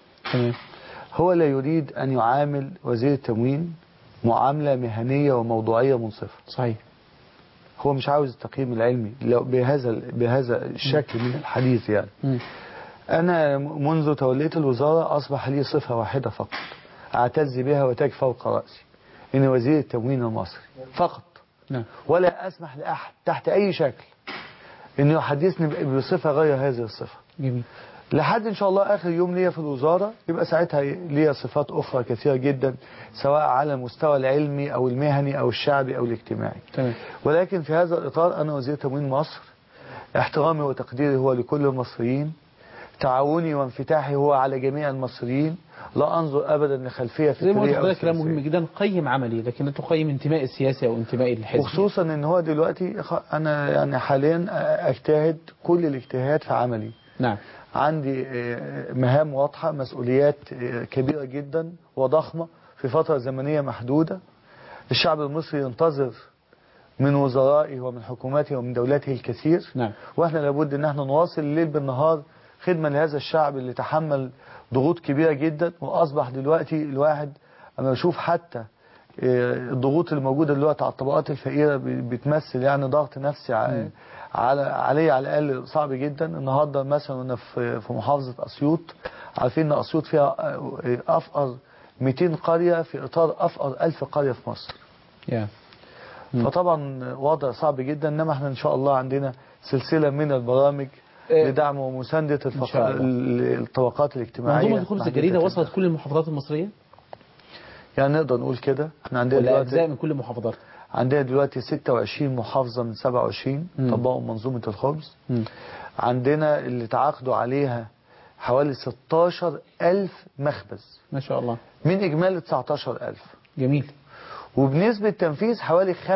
هو لا يريد أن يعامل وزير التموين معاملة مهنية وموضوعية منصفة صحيح هو مش عاوز التقييم العلمي لو بهذا بهذا الشكل من الحديث يعني أنا منذ توليت الوزارة أصبح لي صفة واحدة فقط أعتز بها وتاج فوق رأسي إن وزير التموين المصري فقط نعم. ولا أسمح لأحد تحت أي شكل إنه يحدثني بصفة غير هذه الصفة جميل لحد ان شاء الله اخر يوم ليا في الوزاره يبقى ساعتها ليا صفات اخرى كثيره جدا سواء على المستوى العلمي او المهني او الشعبي او الاجتماعي تمام ولكن في هذا الاطار انا وزير تموين مصر احترامي وتقديري هو لكل المصريين تعاوني وانفتاحي هو على جميع المصريين لا انظر ابدا لخلفيه زي ما قلت فكريه او حضرتك كلام سياسية. مهم جدا قيم عملي لكن لا تقيم انتماء السياسي او انتماء الحزبي وخصوصا ان هو دلوقتي خ- انا يعني حاليا اجتهد كل الاجتهاد في عملي نعم عندي آه، مهام واضحة مسؤوليات آه، كبيرة جدا وضخمة في فترة زمنية محدودة الشعب المصري ينتظر من وزرائه ومن حكوماته ومن دولته الكثير نعم. واحنا لابد ان احنا نواصل الليل بالنهار خدمة لهذا الشعب اللي تحمل ضغوط كبيرة جدا واصبح دلوقتي الواحد انا بشوف حتى آه، الضغوط اللي موجودة دلوقتي على الطبقات الفقيرة ب- بتمثل يعني ضغط نفسي ع- على عليه على الاقل صعب جدا النهارده مثلا انا في في محافظة اسيوط عارفين ان اسيوط فيها آه، افقر 200 قرية في اطار افقر 1000 قرية في مصر يا فطبعا وضع صعب جدا انما احنا ان شاء الله عندنا سلسله من البرامج لدعم ومسانده الفق... شاء الله. ال- الطبقات الاجتماعيه منظومة الخبز الجديدة وصلت كل المحافظات المصرية يعني نقدر نقول كده احنا عندنا ولا أجزاء دلوقتي من كل المحافظات عندنا دلوقتي 26 محافظه من 27 مم. طبقوا منظومه الخبز مم. عندنا اللي تعاقدوا عليها حوالي 16 ألف مخبز ما شاء الله من إجمالي 19 ألف جميل وبنسبة تنفيذ حوالي 85%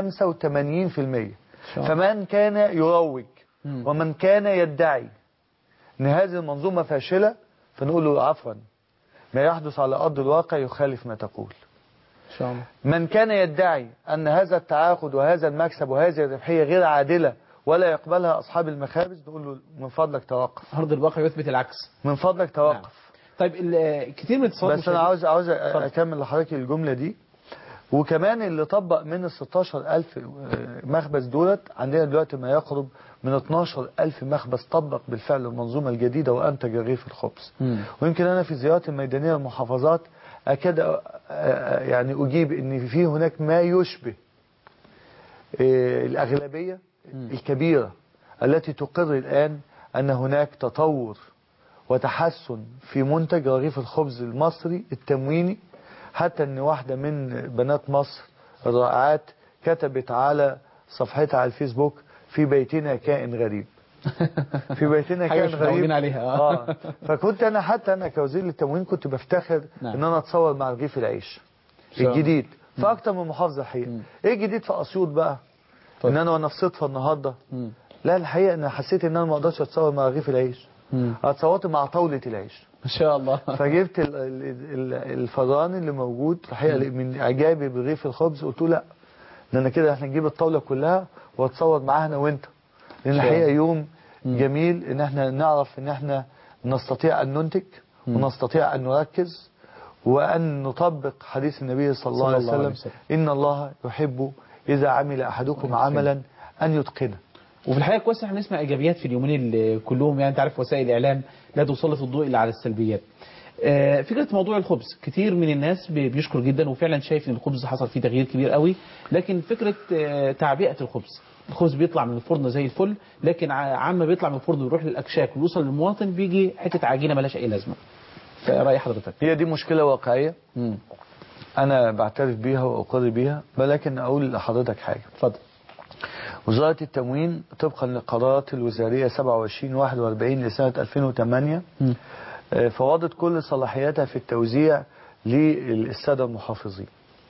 فمن كان يروج ومن كان يدعي ان هذه المنظومة فاشلة فنقول له عفوا ما يحدث على أرض الواقع يخالف ما تقول إن شاء الله من كان يدعي أن هذا التعاقد وهذا المكسب وهذه الربحية غير عادلة ولا يقبلها أصحاب المخابز نقول له من فضلك توقف أرض الواقع يثبت العكس من فضلك توقف طيب ال- كتير من الاتصالات بس انا مشاهدين- عاوز عاوز اتفضل. اكمل لحضرتك الجمله دي وكمان اللي طبق من ال 16000 مخبز دولت عندنا دلوقتي ما يقرب من 12000 مخبز طبق بالفعل المنظومه الجديده وانتج رغيف الخبز ويمكن انا في زيارتي الميدانيه للمحافظات اكاد أ- أ- يعني اجيب ان في هناك ما يشبه آه، الاغلبيه الكبيره التي تقر الان ان هناك تطور وتحسن في منتج رغيف الخبز المصري التمويني حتى ان واحدة من بنات مصر الرائعات كتبت على صفحتها على الفيسبوك في بيتنا كائن غريب في بيتنا حاجة كائن مش متعودين غريب عليها، آه. آه. فكنت انا حتى انا كوزير للتموين كنت بفتخر نعم. ان انا اتصور مع رغيف العيش شاء الله. الجديد في اكتر من محافظه الحقيقه ايه الجديد في اسيوط بقى ان انا وانا في صدفه النهارده لا الحقيقه انا حسيت ان انا ما اقدرش اتصور مع رغيف العيش اتصورت مع طاوله العيش ما شاء الله فجبت ال- ال- ال- الفران اللي موجود الحقيقه من اعجابي برغيف الخبز قلت له لا ده انا كده احنا نجيب الطاوله كلها واتصور معاها انا وانت لان شاء الحقيقه الله. يوم جميل ان احنا نعرف ان احنا نستطيع ان ننتج ونستطيع ان نركز وان نطبق حديث النبي صلى الله صلى عليه الله عليه وسلم وسلم. ان الله يحب اذا عمل احدكم عملا ان يتقنه وفي الحقيقه كويس احنا نسمع ايجابيات في اليومين اللي كلهم يعني انت عارف وسائل الاعلام لا تسلط الضوء الا على السلبيات. آه، فكره موضوع الخبز كتير من الناس بي- بيشكر جدا وفعلا شايف ان الخبز حصل فيه تغيير كبير قوي لكن فكره آه، تعبئه الخبز الخبز بيطلع من الفرن زي الفل لكن ع- عما بيطلع من الفرن ويروح للاكشاك ويوصل للمواطن بيجي حته عجينه ملهاش اي لازمه. فراي حضرتك هي دي مشكله واقعيه انا بعترف بيها واقر بيها ولكن اقول لحضرتك حاجه اتفضل وزارة التموين طبقا للقرارات الوزارية 27 41 لسنة 2008 آه، فوضت كل صلاحياتها في التوزيع للسادة المحافظين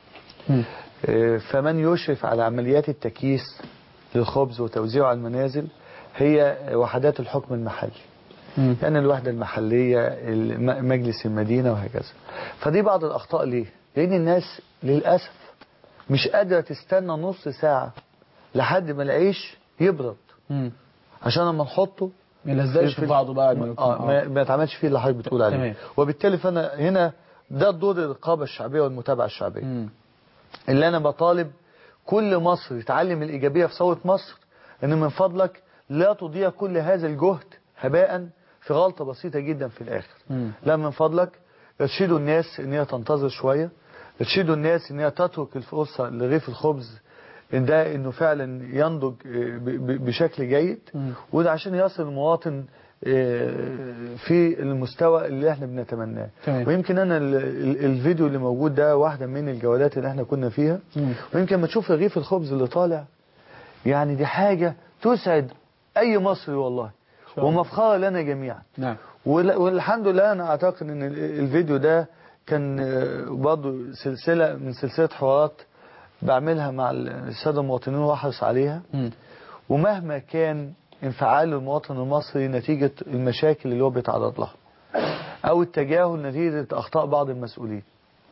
آه، فمن يشرف على عمليات التكييس للخبز وتوزيعه على المنازل هي وحدات الحكم المحلي يعني الوحدة المحلية الم- مجلس المدينة وهكذا فدي بعض الأخطاء ليه لأن الناس للأسف مش قادرة تستنى نص ساعة لحد ما العيش يبرد عشان لما نحطه ما يلزقش في بعضه بقى ما- اه ما, ما يتعملش فيه اللي حضرتك بتقول عليه تمام. وبالتالي فانا هنا ده دور الرقابه الشعبيه والمتابعه الشعبيه اللي انا بطالب كل مصر يتعلم الايجابيه في ثوره مصر ان من فضلك لا تضيع كل هذا الجهد هباء في غلطه بسيطه جدا في الاخر لا من فضلك ارشدوا الناس ان هي تنتظر شويه ارشدوا الناس ان هي تترك الفرصه لرغيف الخبز إن ده انه فعلا ينضج آه، ب- ب- بشكل جيد وده عشان يصل المواطن آه، في المستوى اللي احنا بنتمناه تمام. ويمكن انا ال- ال- الفيديو اللي موجود ده واحده من الجولات اللي احنا كنا فيها ويمكن ما تشوف رغيف الخبز اللي طالع يعني دي حاجه تسعد اي مصري والله ومفخره لنا جميعا نعم وال- والحمد لله انا اعتقد ان ال- الفيديو ده كان آه، برضه سلسله من سلسله حوارات بعملها مع الساده المواطنين واحرص عليها ومهما كان انفعال المواطن المصري نتيجه المشاكل اللي هو بيتعرض لها او التجاهل نتيجه اخطاء بعض المسؤولين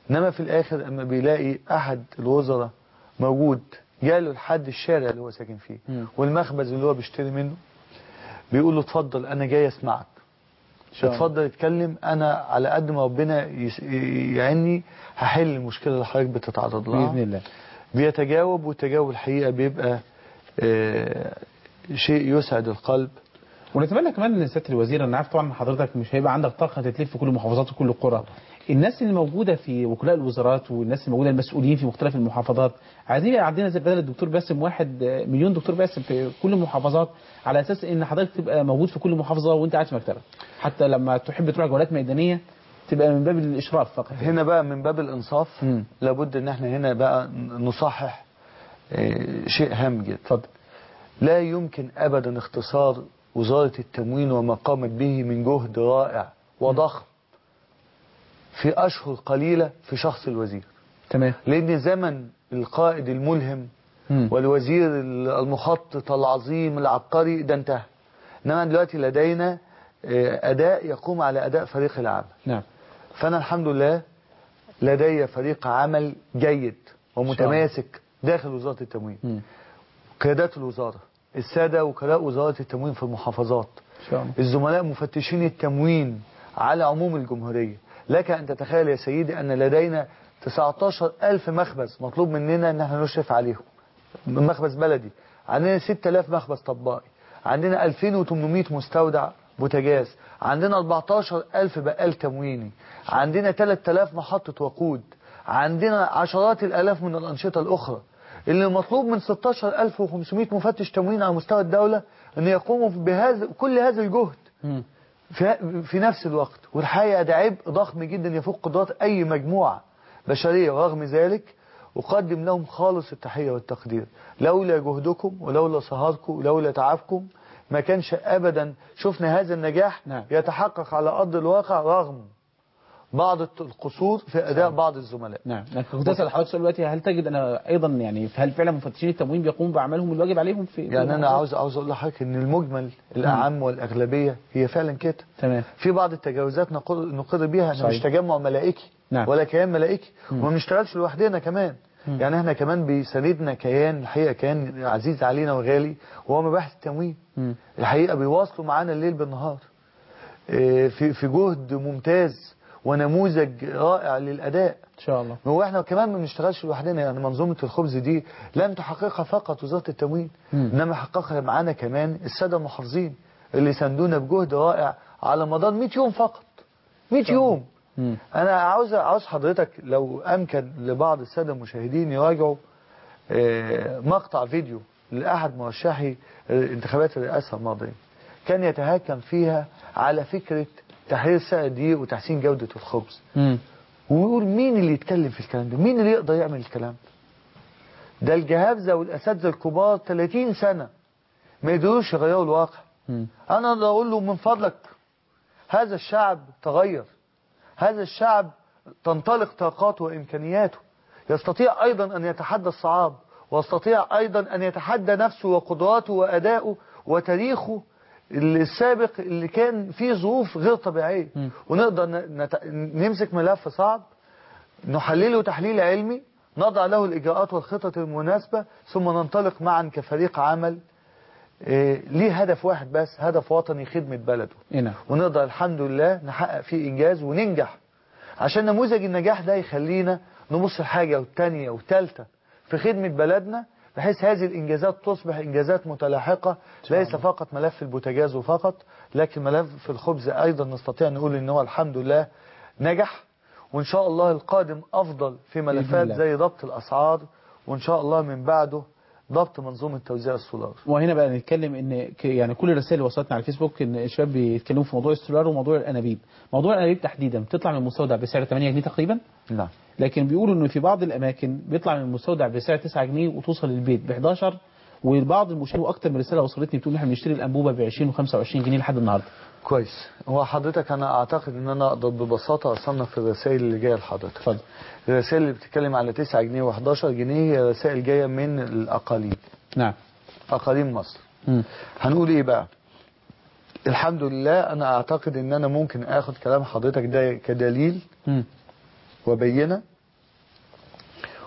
انما في الاخر اما بيلاقي احد الوزراء موجود جاله لحد الشارع اللي هو ساكن فيه والمخبز اللي هو بيشتري منه بيقول له اتفضل انا جاي اسمعك شاء الله. اتفضل اتكلم انا على قد ما ربنا يس- يعني هحل المشكله اللي حضرتك بتتعرض لها باذن الله بيتجاوب والتجاوب الحقيقه بيبقى آه، شيء يسعد القلب ونتمنى كمان ان سياده الوزير انا عارف طبعا حضرتك مش هيبقى عندك طاقه تتلف في كل المحافظات وكل القرى الناس اللي موجوده في وكلاء الوزارات والناس اللي موجوده المسؤولين في مختلف المحافظات عايزين يبقى عندنا زي بدل الدكتور باسم واحد آه، مليون دكتور باسم في كل المحافظات على اساس ان حضرتك تبقى موجود في كل محافظه وانت قاعد في مكتبك حتى لما تحب تروح جولات ميدانيه تبقى من باب الاشراف فقط هنا بقى من باب الانصاف لابد ان احنا هنا بقى نصحح آه، شيء هام جدا اتفضل لا يمكن ابدا اختصار وزاره التموين وما قامت به من جهد رائع وضخم في اشهر قليله في شخص الوزير تمام لان زمن القائد الملهم والوزير المخطط العظيم العبقري ده انتهى انما دلوقتي لدينا آه، اداء يقوم على اداء فريق العمل نعم فانا الحمد لله لدي فريق عمل جيد ومتماسك داخل وزاره التموين قيادات الوزاره الساده وكلاء وزاره التموين في المحافظات ان شاء الله الزملاء مفتشين التموين على عموم الجمهورية لك أن تتخيل يا سيدي أن لدينا 19 ألف مخبز مطلوب مننا أن احنا نشرف عليهم مخبز بلدي عندنا 6000 مخبز طبائي عندنا 2800 مستودع بوتاجاز عندنا 14000 بقال تمويني عندنا 3000 محطة وقود عندنا عشرات الآلاف من الأنشطة الأخرى اللي مطلوب من 16500 مفتش تموين على مستوى الدولة أن يقوموا بهذا كل هذا الجهد في, في نفس الوقت والحقيقة ده عبء ضخم جدا يفوق قدرات أي مجموعة بشرية ورغم ذلك أقدم لهم خالص التحية والتقدير لولا جهدكم ولولا سهركم ولولا تعبكم ما كانش أبدا شفنا هذا النجاح نعم. يتحقق على أرض الواقع رغم بعض القصور في أداء بعض الزملاء نعم أنا كنت اسال حضرتك سؤال دلوقتي هل تجد انا ايضا يعني هل فعلا مفتشين التموين بيقوموا باعمالهم الواجب عليهم في يعني أنا عاوز عاوز أقول لحضرتك إن المجمل الأعم والأغلبية هي فعلا كده تمام في بعض التجاوزات نقر نقر بيها احنا صحيح. مش تجمع ملائكي نعم. ولا كيان ملائكي مم. وما بنشتغلش لوحدنا كمان مم. يعني احنا كمان بيساندنا كيان الحقيقه كيان عزيز علينا وغالي وهو مباحث التموين مم. الحقيقه بيواصلوا معانا الليل بالنهار اه، في في جهد ممتاز ونموذج رائع للاداء ان شاء الله هو احنا كمان ما بنشتغلش لوحدنا يعني منظومه الخبز دي لم تحققها فقط وزاره التموين مم. انما حققها معانا كمان الساده المحافظين اللي ساندونا بجهد رائع على مدار 100 يوم فقط 100 يوم مم. انا عاوز عاوز حضرتك لو امكن لبعض الساده المشاهدين يراجعوا آه، مقطع فيديو لاحد مرشحي انتخابات الرئاسه الماضيه كان يتهكم فيها على فكره تحرير سعر الدقيق وتحسين جوده الخبز مم. ويقول مين اللي يتكلم في الكلام ده مين اللي يقدر يعمل الكلام ده ده الجهابزه والاساتذه الكبار 30 سنه ما يقدروش يغيروا الواقع مم. انا اقدر اقول له من فضلك هذا الشعب تغير هذا الشعب تنطلق طاقاته وامكانياته يستطيع ايضا ان يتحدى الصعاب ويستطيع ايضا ان يتحدى نفسه وقدراته وادائه وتاريخه السابق اللي كان فيه ظروف غير طبيعيه ونقدر ن- نت- نمسك ملف صعب نحلله تحليل علمي نضع له الإجراءات والخطط المناسبة ثم ننطلق معا كفريق عمل آه، ليه هدف واحد بس هدف وطني خدمة بلده هنا ونقدر الحمد لله نحقق فيه إنجاز وننجح عشان نموذج النجاح ده يخلينا نبص الحاجة والتانية والتالتة في خدمة بلدنا بحيث هذه الإنجازات تصبح إنجازات متلاحقة ليس فقط ملف البوتاجاز فقط لكن ملف الخبز أيضا نستطيع نقول إن هو الحمد لله نجح وإن شاء الله القادم أفضل في ملفات الله. زي ضبط الأسعار وإن شاء الله من بعده ضبط منظومة توزيع السولار وهنا بقى نتكلم ان ك- يعني كل الرسائل اللي وصلتنا على الفيسبوك ان الشباب بيتكلموا في موضوع السولار وموضوع الانابيب موضوع الانابيب تحديدا بتطلع من المستودع بسعر 8 جنيه تقريبا نعم لكن بيقولوا انه في بعض الاماكن بيطلع من المستودع بسعر 9 جنيه وتوصل للبيت ب 11 وبعض المشاهدين واكتر من رساله وصلتني بتقول ان احنا بنشتري الانبوبه ب 20 و25 جنيه لحد النهارده كويس هو حضرتك انا اعتقد ان انا اقدر ببساطه اصنف الرسائل اللي جايه لحضرتك اتفضل الرسائل اللي بتتكلم على 9 جنيه و11 جنيه هي رسائل جايه من الاقاليم نعم اقاليم مصر مم. هنقول ايه بقى الحمد لله انا اعتقد ان انا ممكن اخد كلام حضرتك ده كدليل مم. وبينه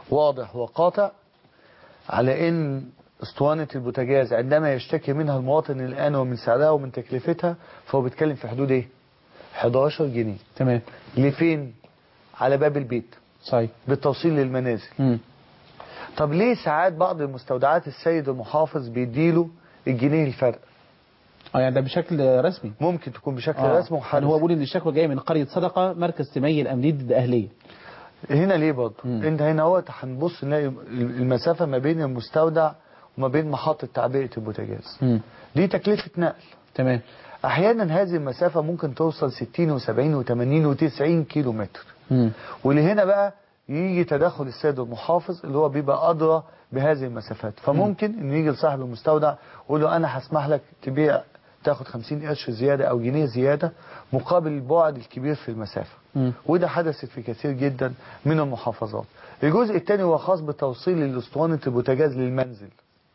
واضح وقاطع على ان اسطوانة البوتاجاز عندما يشتكي منها المواطن الان ومن سعرها ومن تكلفتها فهو بيتكلم في حدود ايه 11 جنيه تمام لفين على باب البيت صحيح بالتوصيل للمنازل مم. طب ليه ساعات بعض المستودعات السيد المحافظ بيديله الجنيه الفرق اه يعني ده بشكل رسمي ممكن تكون بشكل آه. رسمي يعني هو بيقول ان الشكوى جايه من قريه صدقه مركز تميل الامنيد ضد اهليه هنا ليه برضه انت هنا هو هنبص نلاقي المسافه ما بين المستودع وما بين محطه تعبئه البوتاجاز مم. دي تكلفه نقل تمام احيانا هذه المسافه ممكن توصل 60 و70 و80 و90 كيلو متر مم. ولهنا بقى يجي تدخل السيد المحافظ اللي هو بيبقى أدرى بهذه المسافات فممكن انه يجي لصاحب المستودع يقول له أنا هسمح لك تبيع تاخد 50 قرش زيادة أو جنيه زيادة مقابل البعد الكبير في المسافة مم. وده حدثت في كثير جدا من المحافظات الجزء الثاني هو خاص بتوصيل الاسطوانة البوتاجاز للمنزل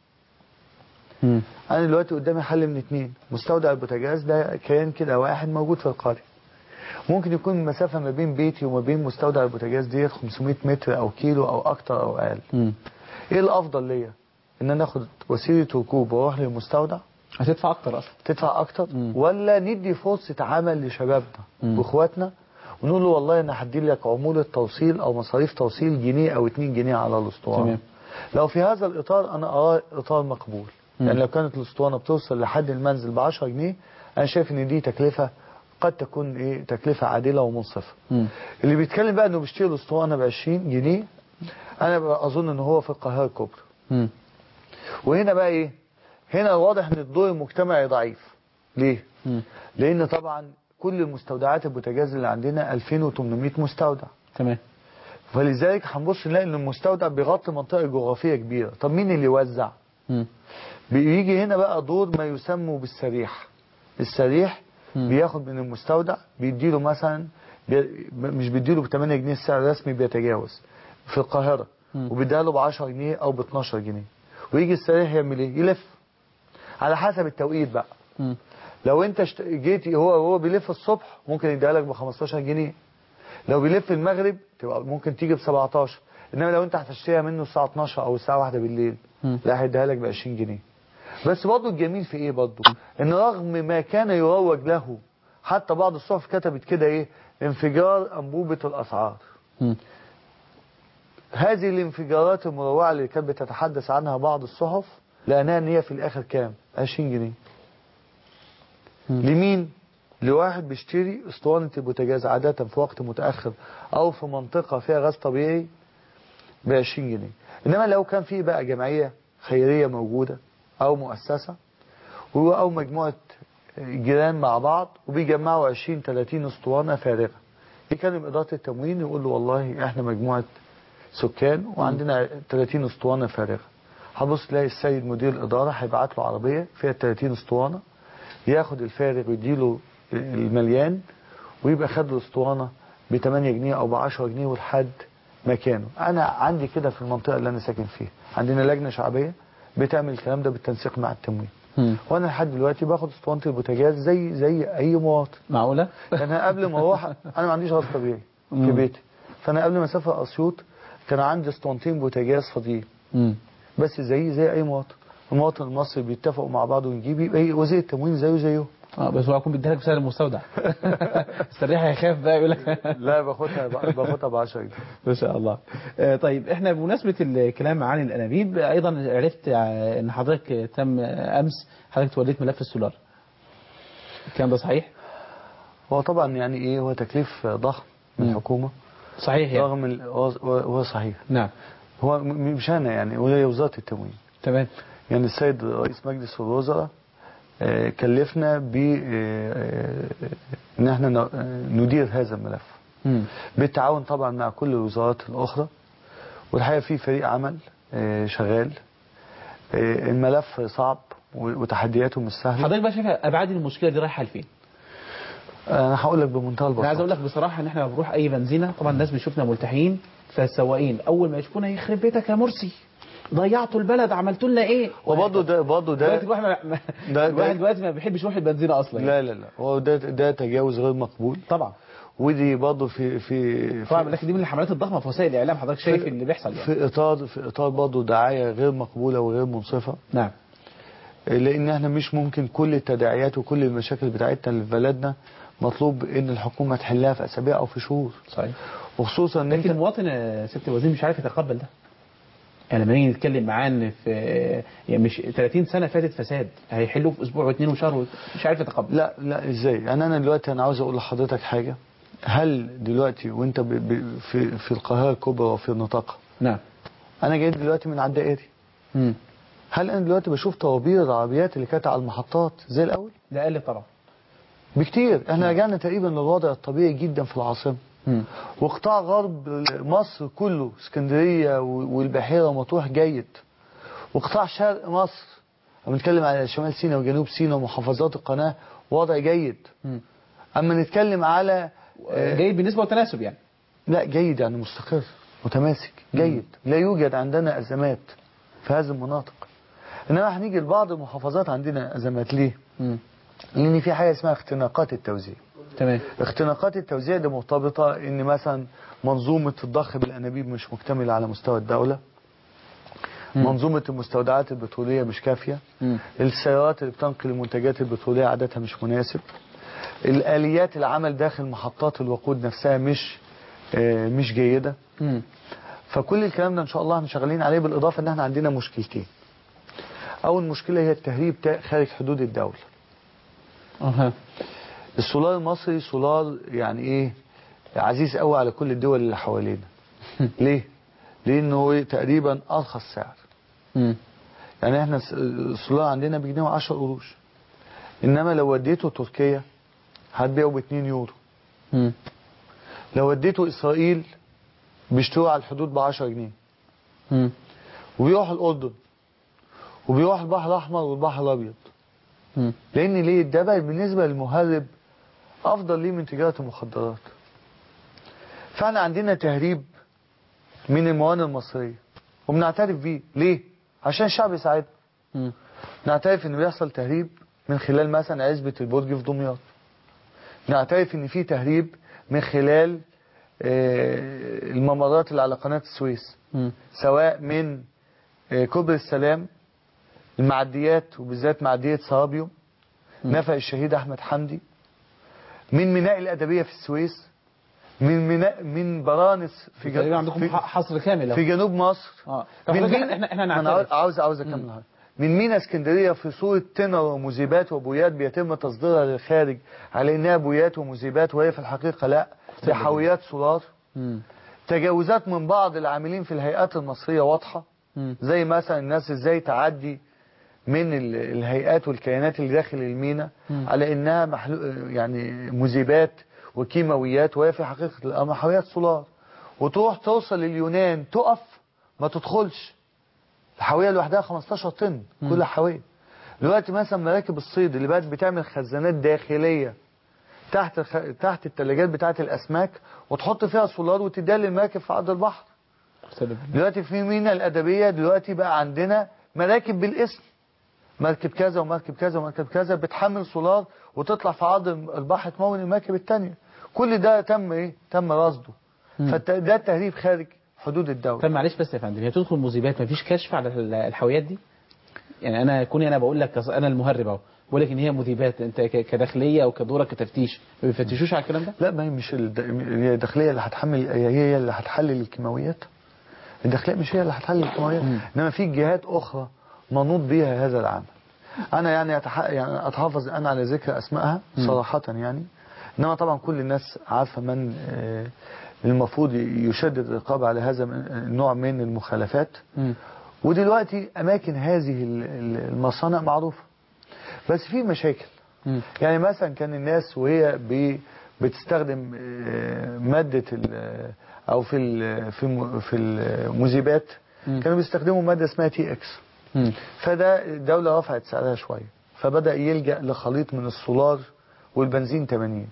مم. أنا دلوقتي قدامي حل من اتنين مستودع البوتاجاز ده كيان كده واحد موجود في القرية ممكن يكون المسافة ما بين بيتي وما بين مستودع البوتاجاز ديت 500 متر أو كيلو أو أكتر أو أقل مم. إيه الأفضل ليا؟ إن أنا آخد وسيلة ركوب وأروح للمستودع هتدفع اكتر اصلا تدفع أكتر ولا ندي فرصة عمل لشبابنا وإخواتنا ونقول له والله أنا هدي لك عمولة توصيل أو مصاريف توصيل جنيه أو 2 جنيه على الأسطوانة تمام. لو في هذا الإطار أنا أراه إطار مقبول مم. يعني لو كانت الأسطوانة بتوصل لحد المنزل ب 10 جنيه أنا شايف إن دي تكلفة قد تكون إيه تكلفة عادلة ومنصفة مم. اللي بيتكلم بقى إنه بيشتري الأسطوانة ب 20 جنيه أنا بقى أظن إن هو في القاهرة الكبرى مم. وهنا بقى إيه هنا واضح إن الدور المجتمعي ضعيف ليه؟ مم. لأن طبعا كل المستودعات البوتاجاز اللي عندنا 2800 مستودع تمام فلذلك هنبص نلاقي ان المستودع بيغطي منطقه جغرافيه كبيره طب مين اللي يوزع مم. بيجي هنا بقى دور ما يسمى بالسريح السريح بياخد من المستودع بيديله مثلا بي مش بيديله ب 8 جنيه السعر الرسمي بيتجاوز في القاهره وبيديها له ب 10 جنيه او ب 12 جنيه ويجي السريح يعمل ايه يلف على حسب التوقيت بقى مم. لو انت شت... جيت هو هو بيلف الصبح ممكن يديها لك ب 15 جنيه لو بيلف المغرب تبقى ممكن تيجي ب 17 انما لو انت هتشتريها منه الساعه 12 او الساعه 1 بالليل مم. لا هيديها لك ب 20 جنيه بس برضه الجميل في ايه برضه ان رغم ما كان يروج له حتى بعض الصحف كتبت كده ايه انفجار انبوبه الاسعار مم. هذه الانفجارات المروعه اللي كانت بتتحدث عنها بعض الصحف لانها ان هي في الاخر كام 20 جنيه لمين لواحد بيشتري اسطوانة البوتاجاز عادة في وقت متأخر أو في منطقة فيها غاز طبيعي ب 20 جنيه إنما لو كان في بقى جمعية خيرية موجودة أو مؤسسة و- أو مجموعة جيران مع بعض وبيجمعوا 20 30 اسطوانة فارغة يكلم إدارة التموين يقول له والله إحنا مجموعة سكان وعندنا 30 اسطوانة فارغة هبص تلاقي السيد مدير الإدارة هيبعت له عربية فيها 30 اسطوانة ياخد الفارغ ويديله المليان ويبقى خد الاسطوانه ب 8 جنيه او ب 10 جنيه ولحد مكانه انا عندي كده في المنطقه اللي انا ساكن فيها عندنا لجنه شعبيه بتعمل الكلام ده بالتنسيق مع التموين مم. وانا لحد دلوقتي باخد اسطوانه البوتاجاز زي زي اي مواطن معقوله انا قبل ما اروح انا ما عنديش غاز طبيعي في مم. بيتي فانا قبل ما اسافر اسيوط كان عندي اسطوانتين بوتاجاز فاضيين مم. بس زي زي اي مواطن المواطن المصري بيتفقوا مع بعض ونجيب يبقى إيه وزير التموين زيه زيه اه بس هو هيكون بيديها لك بسعر المستودع السريح هيخاف بقى يقول لك لا باخدها باخدها ب 10 جنيه ما شاء الله آه، طيب احنا بمناسبة الكلام عن الانابيب ايضا عرفت آه، ان حضرتك تم آه، امس حضرتك توليت ملف السولار الكلام ده صحيح؟ هو طبعا يعني ايه هو تكليف ضخم من الحكومه صحيح يعني. رغم ال- هو هو صحيح نعم هو م- مش انا يعني وهي وزاره التموين تمام يعني السيد رئيس مجلس الوزراء آه، كلفنا ب آه، آه، ان احنا ن- آه، ندير هذا الملف مم. بالتعاون طبعا مع كل الوزارات الاخرى والحقيقه في فريق عمل آه، شغال آه، الملف صعب و- وتحدياته مش سهله حضرتك بقى شايف ابعاد المشكله دي رايحه لفين؟ انا هقول لك بمنتهى انا عايز البساطه اقول لك بصراحه ان احنا لما بنروح اي بنزينه طبعا الناس بيشوفنا ملتحين فالسواقين اول ما يشوفونا يخرب بيتك يا مرسي ضيعتوا البلد عملتوا لنا ايه؟ وبرضه ده برضه ده دلوقتي الواحد ما- ما- ده- الواحد دلوقتي ما بيحبش يروح البنزينه اصلا لا لا لا هو ده ده تجاوز غير مقبول طبعا ودي برضه في في طبعا لكن دي من الحملات الضخمه في وسائل الاعلام حضرتك شايف في- اللي بيحصل يعني في اطار في اطار برضه دعايه غير مقبوله وغير منصفه نعم لان احنا مش ممكن كل التداعيات وكل المشاكل بتاعتنا اللي في بلدنا مطلوب ان الحكومه تحلها في اسابيع او في شهور صحيح وخصوصا ان لكن انت المواطن يا ست الوزير مش عارف يتقبل ده يعني لما نيجي نتكلم معاه ان في يعني مش 30 سنه فاتت فساد هيحلوه في اسبوع واثنين وشهر مش عارف يتقبل لا لا ازاي يعني انا دلوقتي انا عاوز اقول لحضرتك حاجه هل دلوقتي وانت ب ب في في القاهره الكبرى وفي نطاقها نعم انا جاي دلوقتي من على الدائري مم. هل انا دلوقتي بشوف طوابير العربيات اللي كانت على المحطات زي الاول ده قل طبعا بكتير احنا رجعنا تقريبا للوضع الطبيعي جدا في العاصمه مم. وقطاع غرب مصر كله اسكندريه و- والبحيره ومطروح جيد وقطاع شرق مصر لما نتكلم على شمال سيناء وجنوب سيناء ومحافظات القناه وضع جيد مم. اما نتكلم على آه، جيد بالنسبه وتناسب يعني لا جيد يعني مستقر متماسك جيد لا يوجد عندنا ازمات في هذه المناطق انما هنيجي لبعض المحافظات عندنا ازمات ليه مم. لان في حاجه اسمها اختناقات التوزيع تمام اختناقات التوزيع دي مرتبطه ان مثلا منظومه الضخ بالانابيب مش مكتمله على مستوى الدوله منظومه المستودعات البتروليه مش كافيه مم. السيارات اللي بتنقل المنتجات البتروليه عددها مش مناسب الاليات العمل داخل محطات الوقود نفسها مش آه، مش جيده مم. فكل الكلام ده ان شاء الله احنا شغالين عليه بالاضافه ان احنا عندنا مشكلتين اول مشكله هي التهريب تا- خارج حدود الدوله اها السولار المصري سولار يعني ايه عزيز قوي على كل الدول اللي حوالينا ليه لانه إيه؟ تقريبا ارخص سعر مم. يعني احنا الس- السولار عندنا بجنيه و10 قروش انما لو وديته تركيا هتبيعه ب 2 يورو مم. لو وديته اسرائيل بيشتروه على الحدود ب 10 جنيه مم. وبيروح الاردن وبيروح البحر الاحمر والبحر الابيض مم. لان ليه ده بقى بالنسبه للمهرب افضل ليه من تجاره المخدرات فاحنا عندنا تهريب من الموانئ المصريه وبنعترف بيه ليه عشان الشعب يساعدنا مم. نعترف ان بيحصل تهريب من خلال مثلا عزبه البرج في دمياط نعترف ان في تهريب من خلال آه، الممرات اللي على قناه السويس مم. سواء من آه، كوبري السلام المعديات وبالذات معدية صرابيو نفق الشهيد أحمد حمدي من ميناء الأدبية في السويس من ميناء من برانس في تقريبا عندكم في, ح- حصر كامل أهو. في جنوب مصر اه طب من حضرتك مين احنا احنا أنا نعترف عاوز عاوز أكمل حاجة. من مينا اسكندرية في صورة تنر ومذيبات وبويات بيتم تصديرها للخارج على إنها بويات ومذيبات وهي في الحقيقة لا دي حاويات سولار مم. تجاوزات من بعض العاملين في الهيئات المصرية واضحة مم. زي مثلا الناس ازاي تعدي من ال- الهيئات والكيانات اللي داخل المينا مم. على انها محلو يعني مذيبات وكيماويات وهي في حقيقة الامر حاويات سولار وتروح توصل لليونان تقف ما تدخلش الحاوية لوحدها 15 طن كل حاوية دلوقتي مثلا مراكب الصيد اللي بقت بتعمل خزانات داخلية تحت الخ... تحت الثلاجات بتاعت الاسماك وتحط فيها سولار وتديها للمراكب في عرض البحر دلوقتي في مينا الأدبية دلوقتي بقى عندنا مراكب بالاسم مركب كذا ومركب كذا ومركب كذا بتحمل سولار وتطلع في عرض البحر تمول المراكب التانية كل ده تم ايه تم رصده فده التهريب خارج حدود الدولة طب معلش بس يا فندم هي تدخل مذيبات مفيش كشف على ال- الحاويات دي يعني انا كوني انا بقول لك انا المهرب اهو بقول لك ان هي مذيبات انت ك- كداخليه او كدورك كتفتيش ما بيفتشوش على الكلام ده لا ما هي مش الد... هي الداخلية اللي هتحمل هي هي اللي هتحلل الكيماويات الداخلية مش هي اللي هتحلل الكيماويات انما في جهات اخرى منوط بيها هذا العمل انا يعني أتح... يعني اتحافظ انا على ذكر اسمائها صراحة يعني انما طبعا كل الناس عارفة من آه، المفروض يشدد الرقابة على هذا من- النوع من المخالفات ودلوقتي اماكن هذه ال- ال- المصانع معروفة بس في مشاكل يعني مثلا كان الناس وهي بي- بتستخدم آه، مادة ال- او في ال- في الم- في المذيبات كانوا بيستخدموا مادة اسمها تي اكس فده الدولة رفعت سعرها شوية فبدأ يلجأ لخليط من السولار والبنزين 80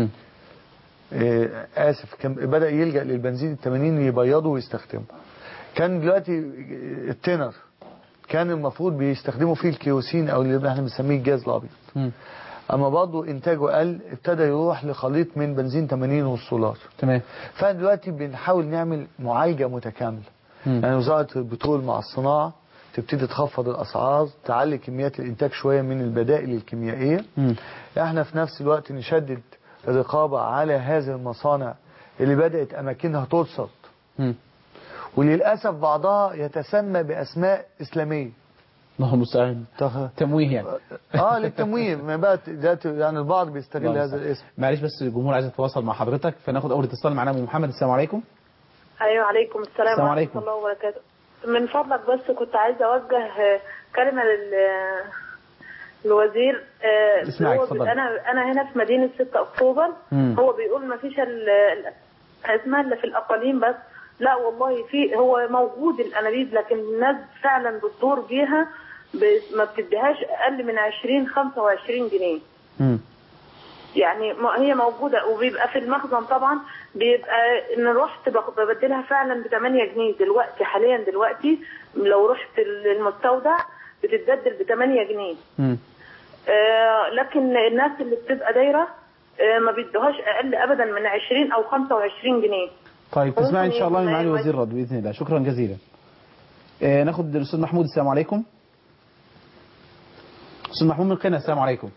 آه، آسف كان بدأ يلجأ للبنزين ال 80 يبيضه ويستخدمه كان دلوقتي التنر كان المفروض بيستخدموا فيه الكيروسين او اللي احنا بنسميه الجاز الابيض اما برضه انتاجه قل ابتدى يروح لخليط من بنزين 80 والسولار تمام فدلوقتي بنحاول نعمل معالجه متكامله يعني وزاره البترول مع الصناعه تبتدي تخفض الاسعار تعلي كميات الانتاج شويه من البدائل الكيميائيه احنا في نفس الوقت نشدد الرقابه على هذه المصانع اللي بدات اماكنها ترصد وللاسف بعضها يتسمى باسماء اسلاميه الله المستعان تمويه يعني اه للتمويه ما بقى ده يعني البعض بيستغل الله هذا المستعان. الاسم معلش بس الجمهور عايز يتواصل مع حضرتك فناخد اول اتصال معانا ابو محمد السلام عليكم ايوه عليكم السلام السلام ورحمه عليكم. الله وبركاته من فضلك بس كنت عايزه اوجه آه، كلمه لل الوزير آه، اسمعك، هو اتفضل. انا انا هنا في مدينه 6 اكتوبر مم. هو بيقول ما فيش ال- ال- الازمه اللي في الاقاليم بس لا والله في هو موجود الانابيب لكن الناس فعلا بتدور بيها ب- ما بتديهاش اقل من 20 25 جنيه يعني ما- هي موجودة وبيبقى في المخزن طبعا بيبقى ان رحت بق- ببدلها فعلا ب 8 جنيه دلوقتي حاليا دلوقتي لو رحت المستودع بتتبدل ب 8 جنيه آه لكن الناس اللي بتبقى دايرة آه ما بيدوهاش اقل ابدا من 20 او 25 جنيه طيب تسمعي ان شاء الله من ممكن معالي يبقى- وزير الرد باذن الله شكرا جزيلا آه ناخد الاستاذ محمود السلام عليكم استاذ محمود من قنا السلام عليكم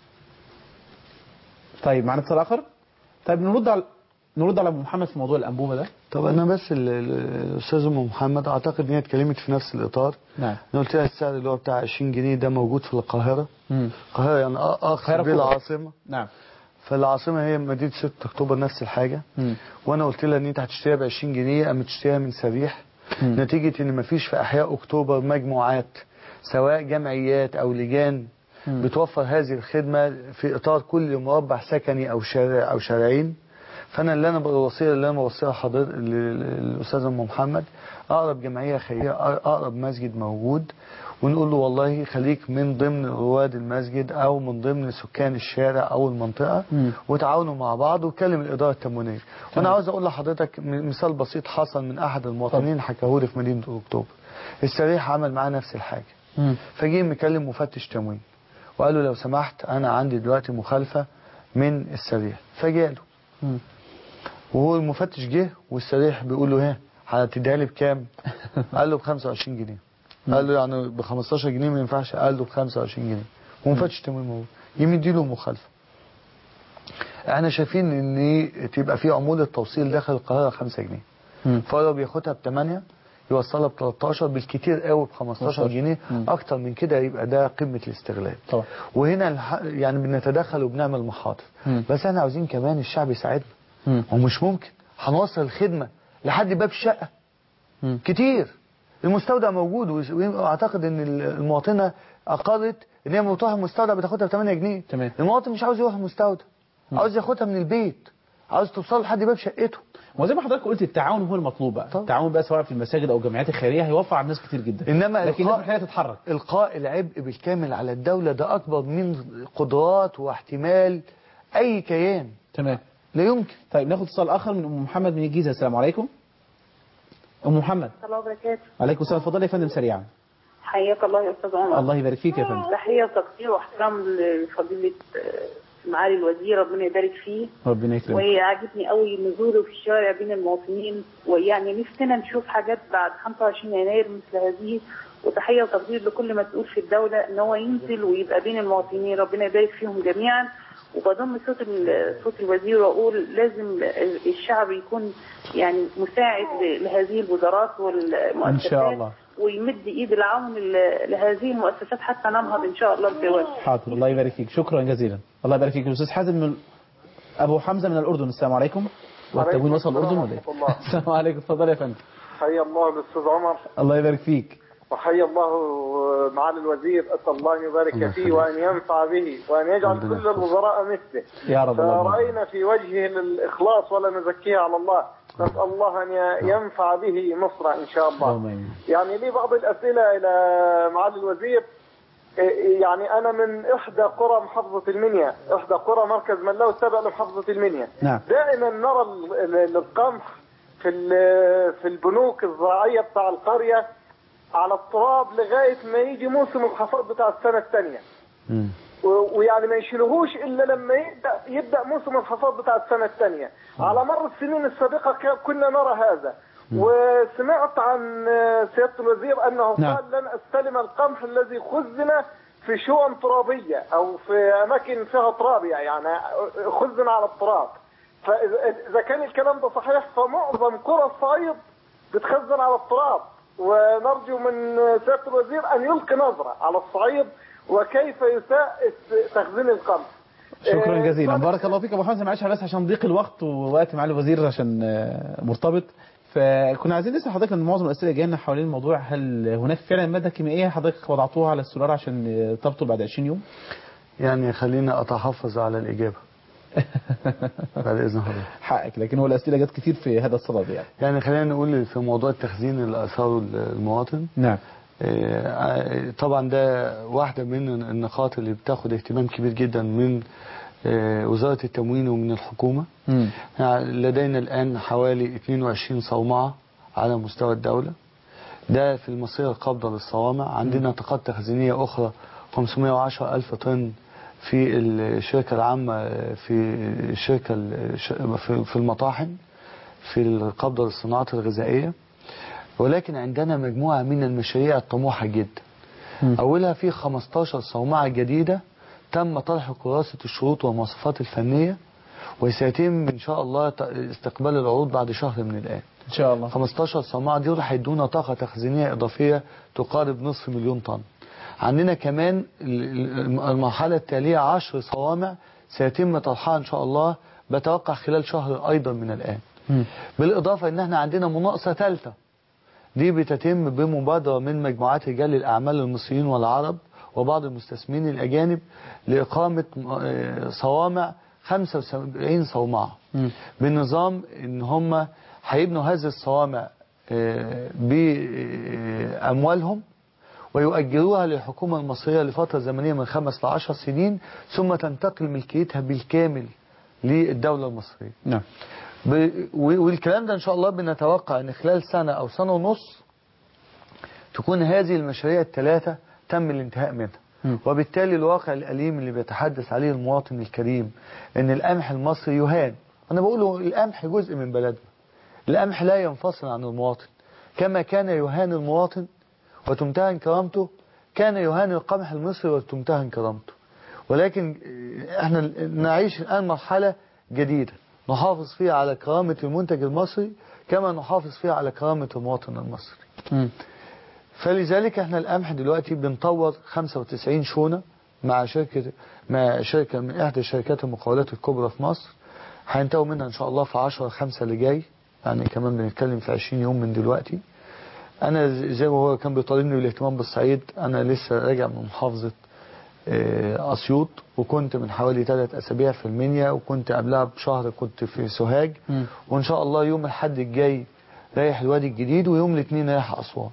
طيب معانا اتصال اخر طيب نرد على نرد على ابو محمد في موضوع الانبوبه ده طب انا بس ال- ال- الاستاذ ام محمد اعتقد ان هي اتكلمت في نفس الاطار نعم انا قلت لها السعر اللي هو بتاع 20 جنيه ده موجود في القاهره مم. القاهره يعني أ- اقصد القاهرة بيه فوق. العاصمه نعم فالعاصمه هي مدينه 6 اكتوبر نفس الحاجه مم. وانا قلت لها ان انت هتشتريها ب 20 جنيه اما تشتريها من سريح مم. نتيجه ان مفيش في احياء اكتوبر مجموعات سواء جمعيات او لجان مم. بتوفر هذه الخدمه في اطار كل مربع سكني او شارع او شارعين فانا اللي انا الوصيه اللي انا بوصيها حضرتك للاستاذ ام محمد اقرب جمعيه خيريه اقرب مسجد موجود ونقول له والله خليك من ضمن رواد المسجد او من ضمن سكان الشارع او المنطقه مم. وتعاونوا مع بعض وكلم الاداره التموينيه وانا عاوز اقول لحضرتك م- مثال بسيط حصل من احد المواطنين حكاه لي في مدينه اكتوبر السريح عمل معاه نفس الحاجه مم. فجه مكلم مفتش تموين وقال له لو سمحت انا عندي دلوقتي مخالفه من السريح فجاله مم. وهو المفتش جه والسريح بيقول له ايه هتديها لي بكام؟ قال له ب 25 جنيه قال له يعني ب 15 جنيه ما ينفعش قال له ب 25 جنيه ومفتش تموين موجود يمد له مخالفه احنا شايفين ان تبقى في عموله توصيل داخل القاهره 5 جنيه مم. فلو بياخدها ب 8 يوصلها ب 13 بالكتير قوي ب 15 15. جنيه مم. اكتر من كده يبقى ده قمه الاستغلال طبعا وهنا الح... يعني بنتدخل وبنعمل محاضر مم. بس احنا عاوزين كمان الشعب يساعدنا مم. ومش ممكن هنوصل الخدمه لحد باب الشقه مم. كتير المستودع موجود وس- واعتقد ان ال- المواطنه اقرت ان هي لما تروح المستودع بتاخدها ب 8 جنيه تمام المواطن مش عاوز يروح المستودع عاوز ياخدها من البيت عاوز توصل لحد باب شقته وزي ما حضرتك قلت التعاون هو المطلوب بقى التعاون بقى سواء في المساجد او الجمعيات الخيريه هيوفر على الناس كتير جدا انما لكن القاء- لازم الحقيقه تتحرك القاء العبء بالكامل على الدوله ده اكبر من قدرات واحتمال اي كيان تمام لا يمكن طيب ناخد اتصال اخر من ام محمد من الجيزه السلام عليكم ام محمد الله وبركاته عليكم السلام اتفضلي يا فندم سريعا حياك الله يا استاذ عمر الله يبارك فيك يا فندم تحية وتقدير واحترام لفضيلة آه، معالي الوزير ربنا يبارك فيه ربنا يكرمك وعاجبني قوي نزوله في الشارع بين المواطنين ويعني نفسنا نشوف حاجات بعد 25 يناير مثل هذه وتحية وتقدير لكل مسؤول في الدولة ان هو ينزل ويبقى بين المواطنين ربنا يبارك فيهم جميعا وبضم صوت ال- صوت الوزير واقول لازم الشعب يكون يعني مساعد ل- لهذه الوزارات والمؤسسات ان شاء الله ويمد ايد العون ل- لهذه المؤسسات حتى ننهض ان شاء الله بجواب حاضر الله يبارك فيك شكرا جزيلا الله يبارك فيك الاستاذ حازم من ابو حمزه من الاردن السلام عليكم والتموين وصل الاردن ولا ايه ورحمة الله. السلام عليكم اتفضل يا فندم حيا الله الاستاذ عمر الله يبارك فيك وحيا الله معالي الوزير اسال الله ان يبارك الله فيه يخليك. وان ينفع به وان يجعل ربنا كل الوزراء مثله يا رب اللهم فرأينا في وجهه الاخلاص ولا نزكيه على الله نسال الله ان ي- ينفع به مصر ان شاء الله اللهم امين يعني لي بعض الاسئله الى معالي الوزير إيه يعني انا من احدى قرى محافظه المنيا احدى قرى مركز ملاو التابع لمحافظه المنيا نعم دائما نرى ال- ال- القمح في ال- في البنوك الزراعيه بتاع القريه على التراب لغايه ما يجي موسم الحصاد بتاع السنه الثانيه و- ويعني ما يشيلوهوش الا لما يبدا يبدا موسم الحصاد بتاع السنه الثانيه على مر السنين السابقه ك- كنا نرى هذا وسمعت عن آه، سياده الوزير انه نعم. قال لن استلم القمح الذي خزن في شؤم ترابيه او في اماكن فيها تراب يعني خزن على التراب فاذا كان الكلام ده صحيح فمعظم قرى الصعيد بتخزن على التراب ونرجو من سياده الوزير ان يلقي نظره على الصعيد وكيف يساء تخزين القمح شكرا آه، جزيلا بارك الله فيك يا ابو حمزه معلش بس عشان ضيق الوقت ووقت معالي الوزير عشان آه، مرتبط فكنا عايزين نسال حضرتك ان معظم الاسئله جايه لنا حوالين الموضوع هل هناك فعلا ماده كيميائيه حضرتك وضعتوها على السولار عشان آه، تبطل بعد 20 يوم؟ يعني خلينا اتحفظ على الاجابه بعد اذن حضرتك حقك لكن هو الاسئله جت كتير في هذا الصدد يعني يعني خلينا نقول في موضوع التخزين اللي اثاره المواطن نعم آه، طبعا ده واحدة من النقاط اللي بتاخد اهتمام كبير جدا من آه، وزارة التموين ومن الحكومة يعني لدينا الآن حوالي 22 صومعة على مستوى الدولة ده في المصير القابضة للصوامع عندنا طاقات تخزينية أخرى 510 ألف طن في الشركة العامة في الشركة الش- في- في المطاحن في القبضة للصناعات الغذائية ولكن عندنا مجموعة من المشاريع الطموحة جدا أولها في 15 صومعة جديدة تم طرح كراسة الشروط والمواصفات الفنية وسيتم إن شاء الله ت- استقبال العروض بعد شهر من الآن إن شاء الله 15 صومعة دول هيدونا طاقة تخزينية إضافية تقارب نصف مليون طن عندنا كمان ال- ال- المرحلة التالية 10 صوامع سيتم طرحها إن شاء الله بتوقع خلال شهر أيضا من الآن بالإضافة إن احنا عندنا مناقصة ثالثة دي بتتم بمبادرة من مجموعات رجال الأعمال المصريين والعرب وبعض المستثمرين الأجانب لإقامة آه، صوامع 75 صومعة بنظام إن هم هيبنوا هذه الصوامع آه، بأموالهم ويؤجروها للحكومة المصرية لفترة زمنية من خمس لعشر سنين ثم تنتقل ملكيتها بالكامل للدولة المصرية نعم ب... و- والكلام ده ان شاء الله بنتوقع ان خلال سنة او سنة ونص تكون هذه المشاريع الثلاثة تم الانتهاء منها وبالتالي الواقع الأليم اللي بيتحدث عليه المواطن الكريم ان القمح المصري يهان انا بقوله القمح جزء من بلدنا القمح لا ينفصل عن المواطن كما كان يهان المواطن وتمتهن كرامته كان يهان القمح المصري وتمتهن كرامته ولكن احنا نعيش الآن مرحلة جديدة نحافظ فيها على كرامة المنتج المصري كما نحافظ فيها على كرامة المواطن المصري فلذلك احنا القمح دلوقتي بنطور 95 شونة مع شركة مع شركة من احدى شركات المقاولات الكبرى في مصر هينتهوا منها ان شاء الله في 10 5 اللي جاي يعني كمان بنتكلم في 20 يوم من دلوقتي انا ز- زي ما هو كان بيطالبني بالاهتمام بالصعيد انا لسه راجع من محافظة آه، اسيوط وكنت من حوالي ثلاث اسابيع في المنيا وكنت قبلها بشهر كنت في سوهاج وان شاء الله يوم الحد الجاي رايح الوادي الجديد ويوم الاثنين رايح اسوان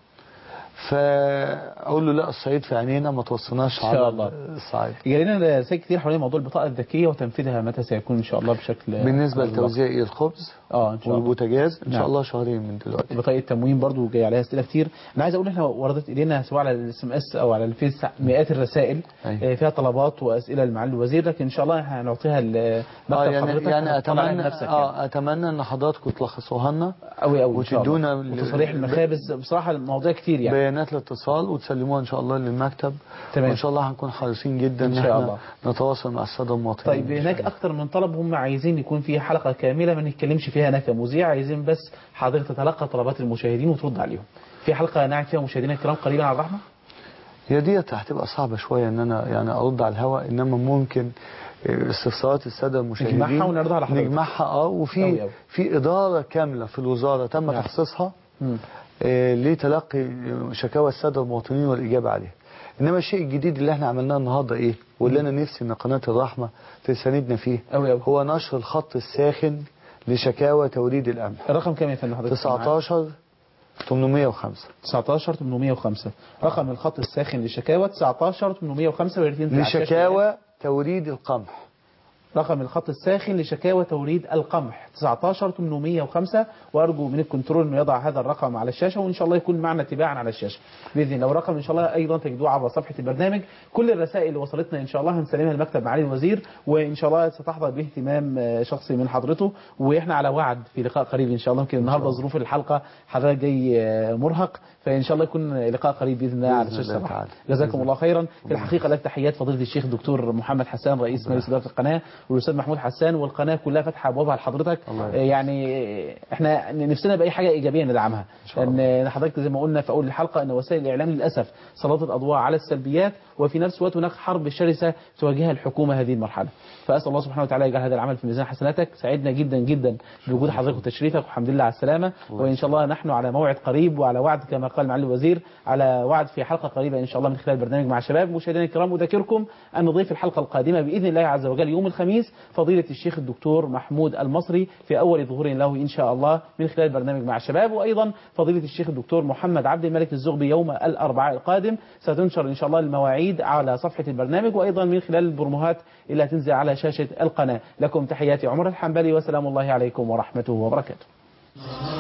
فاقول له لا الصعيد في عينينا ما توصلناش إن شاء على الله. الصعيد جالنا رسائل كتير حوالين موضوع البطاقة الذكية وتنفيذها متى سيكون إن شاء الله بشكل بالنسبة على لتوزيع الخبز اه ان شاء الله والبوتاجاز ان نعم. شاء الله شهرين من دلوقتي بطاقة التموين برضو جاي عليها اسئله كتير انا عايز اقول احنا وردت الينا سواء على الاس ام اس او على الفيس مئات الرسائل آه، فيها طلبات واسئله لمعالي الوزير لكن ان شاء الله هنعطيها لمكتب اه يعني حضرتك يعني هتطلع عليها اتمنى بنفسك يعني. اه اتمنى ان حضراتكم تلخصوها لنا قوي قوي وتدونا وتصريح المخابز بصراحه المواضيع كتير يعني بيانات الاتصال وتسلموها ان شاء الله للمكتب تمام. وان شاء الله هنكون حريصين جدا إن ان شاء احنا الله. نتواصل مع الساده المواطنين طيب هناك اكتر من طلب هم عايزين يكون في حلقه كامله ما نتكلمش فيها انا كمذيع عايزين بس حضرتك تتلقى طلبات المشاهدين وترد عليهم في حلقه نعد فيها مشاهدينا الكرام قليلا على الرحمه هي ديت هتبقى صعبه شويه ان انا يعني ارد على الهواء انما ممكن آه، استفسارات الساده المشاهدين نجمعها ونعرضها على حضرتك. نجمعها اه أوي وفي أوي. في اداره كامله في الوزاره تم نعم. تخصيصها مم. آه، لتلقي شكاوى الساده المواطنين والاجابه عليها انما الشيء الجديد اللي احنا عملناه النهارده ايه واللي انا نفسي ان قناه الرحمه تساندنا فيه أوي أوي. هو نشر الخط الساخن لشكاوى توريد القمح الرقم كام يا فندم حضرتك 19 805 19 805 رقم الخط الساخن للشكاوى 19 805 ويرتين في العشاشة لشكاوى توريد القمح رقم الخط الساخن لشكاوى توريد القمح 19805 وارجو من الكنترول انه يضع هذا الرقم على الشاشه وان شاء الله يكون معنا تباعا على الشاشه باذن الله ورقم ان شاء الله ايضا تجدوه عبر صفحه البرنامج كل الرسائل اللي وصلتنا ان شاء الله هنسلمها لمكتب معالي الوزير وان شاء الله ستحظى باهتمام آه، شخصي من حضرته واحنا على وعد في لقاء قريب ان شاء الله يمكن النهارده ظروف الحلقه حضرتك جاي آه، مرهق فان شاء الله يكون لقاء قريب باذن الله على بإذن شاشه الله الصباح. تعالى. جزاكم الله خيرا في الحقيقه لك تحيات فضيله الشيخ الدكتور محمد حسان رئيس مجلس اداره القناه والاستاذ محمود حسان والقناه كلها فاتحه ابوابها لحضرتك آه، يعني آه، احنا نفسنا باي حاجه ايجابيه ندعمها لان حضرتك زي ما قلنا في اول الحلقه ان وسائل الاعلام للاسف سلطت اضواء على السلبيات وفي نفس الوقت هناك حرب شرسه تواجهها الحكومه هذه المرحله فاسال الله سبحانه وتعالى يجعل هذا العمل في ميزان حسناتك سعدنا جدا جدا بوجود حضرتك وتشريفك والحمد لله على السلامه وان شاء الله نحن على موعد قريب وعلى وعد كما قال معالي الوزير على وعد في حلقه قريبه ان شاء الله من خلال برنامج مع شباب مشاهدينا الكرام اذكركم ان نضيف الحلقه القادمه باذن الله عز وجل يوم الخميس فضيله الشيخ الدكتور محمود المصري في اول ظهور له ان شاء الله من خلال برنامج مع شباب وايضا فضيله الشيخ الدكتور محمد عبد الملك الزغبي يوم الاربعاء القادم ستنشر ان شاء الله المواعيد على صفحه البرنامج وايضا من خلال البرموهات اللي هتنزل على شاشه القناه لكم تحياتي عمر الحنبلي وسلام الله عليكم ورحمته وبركاته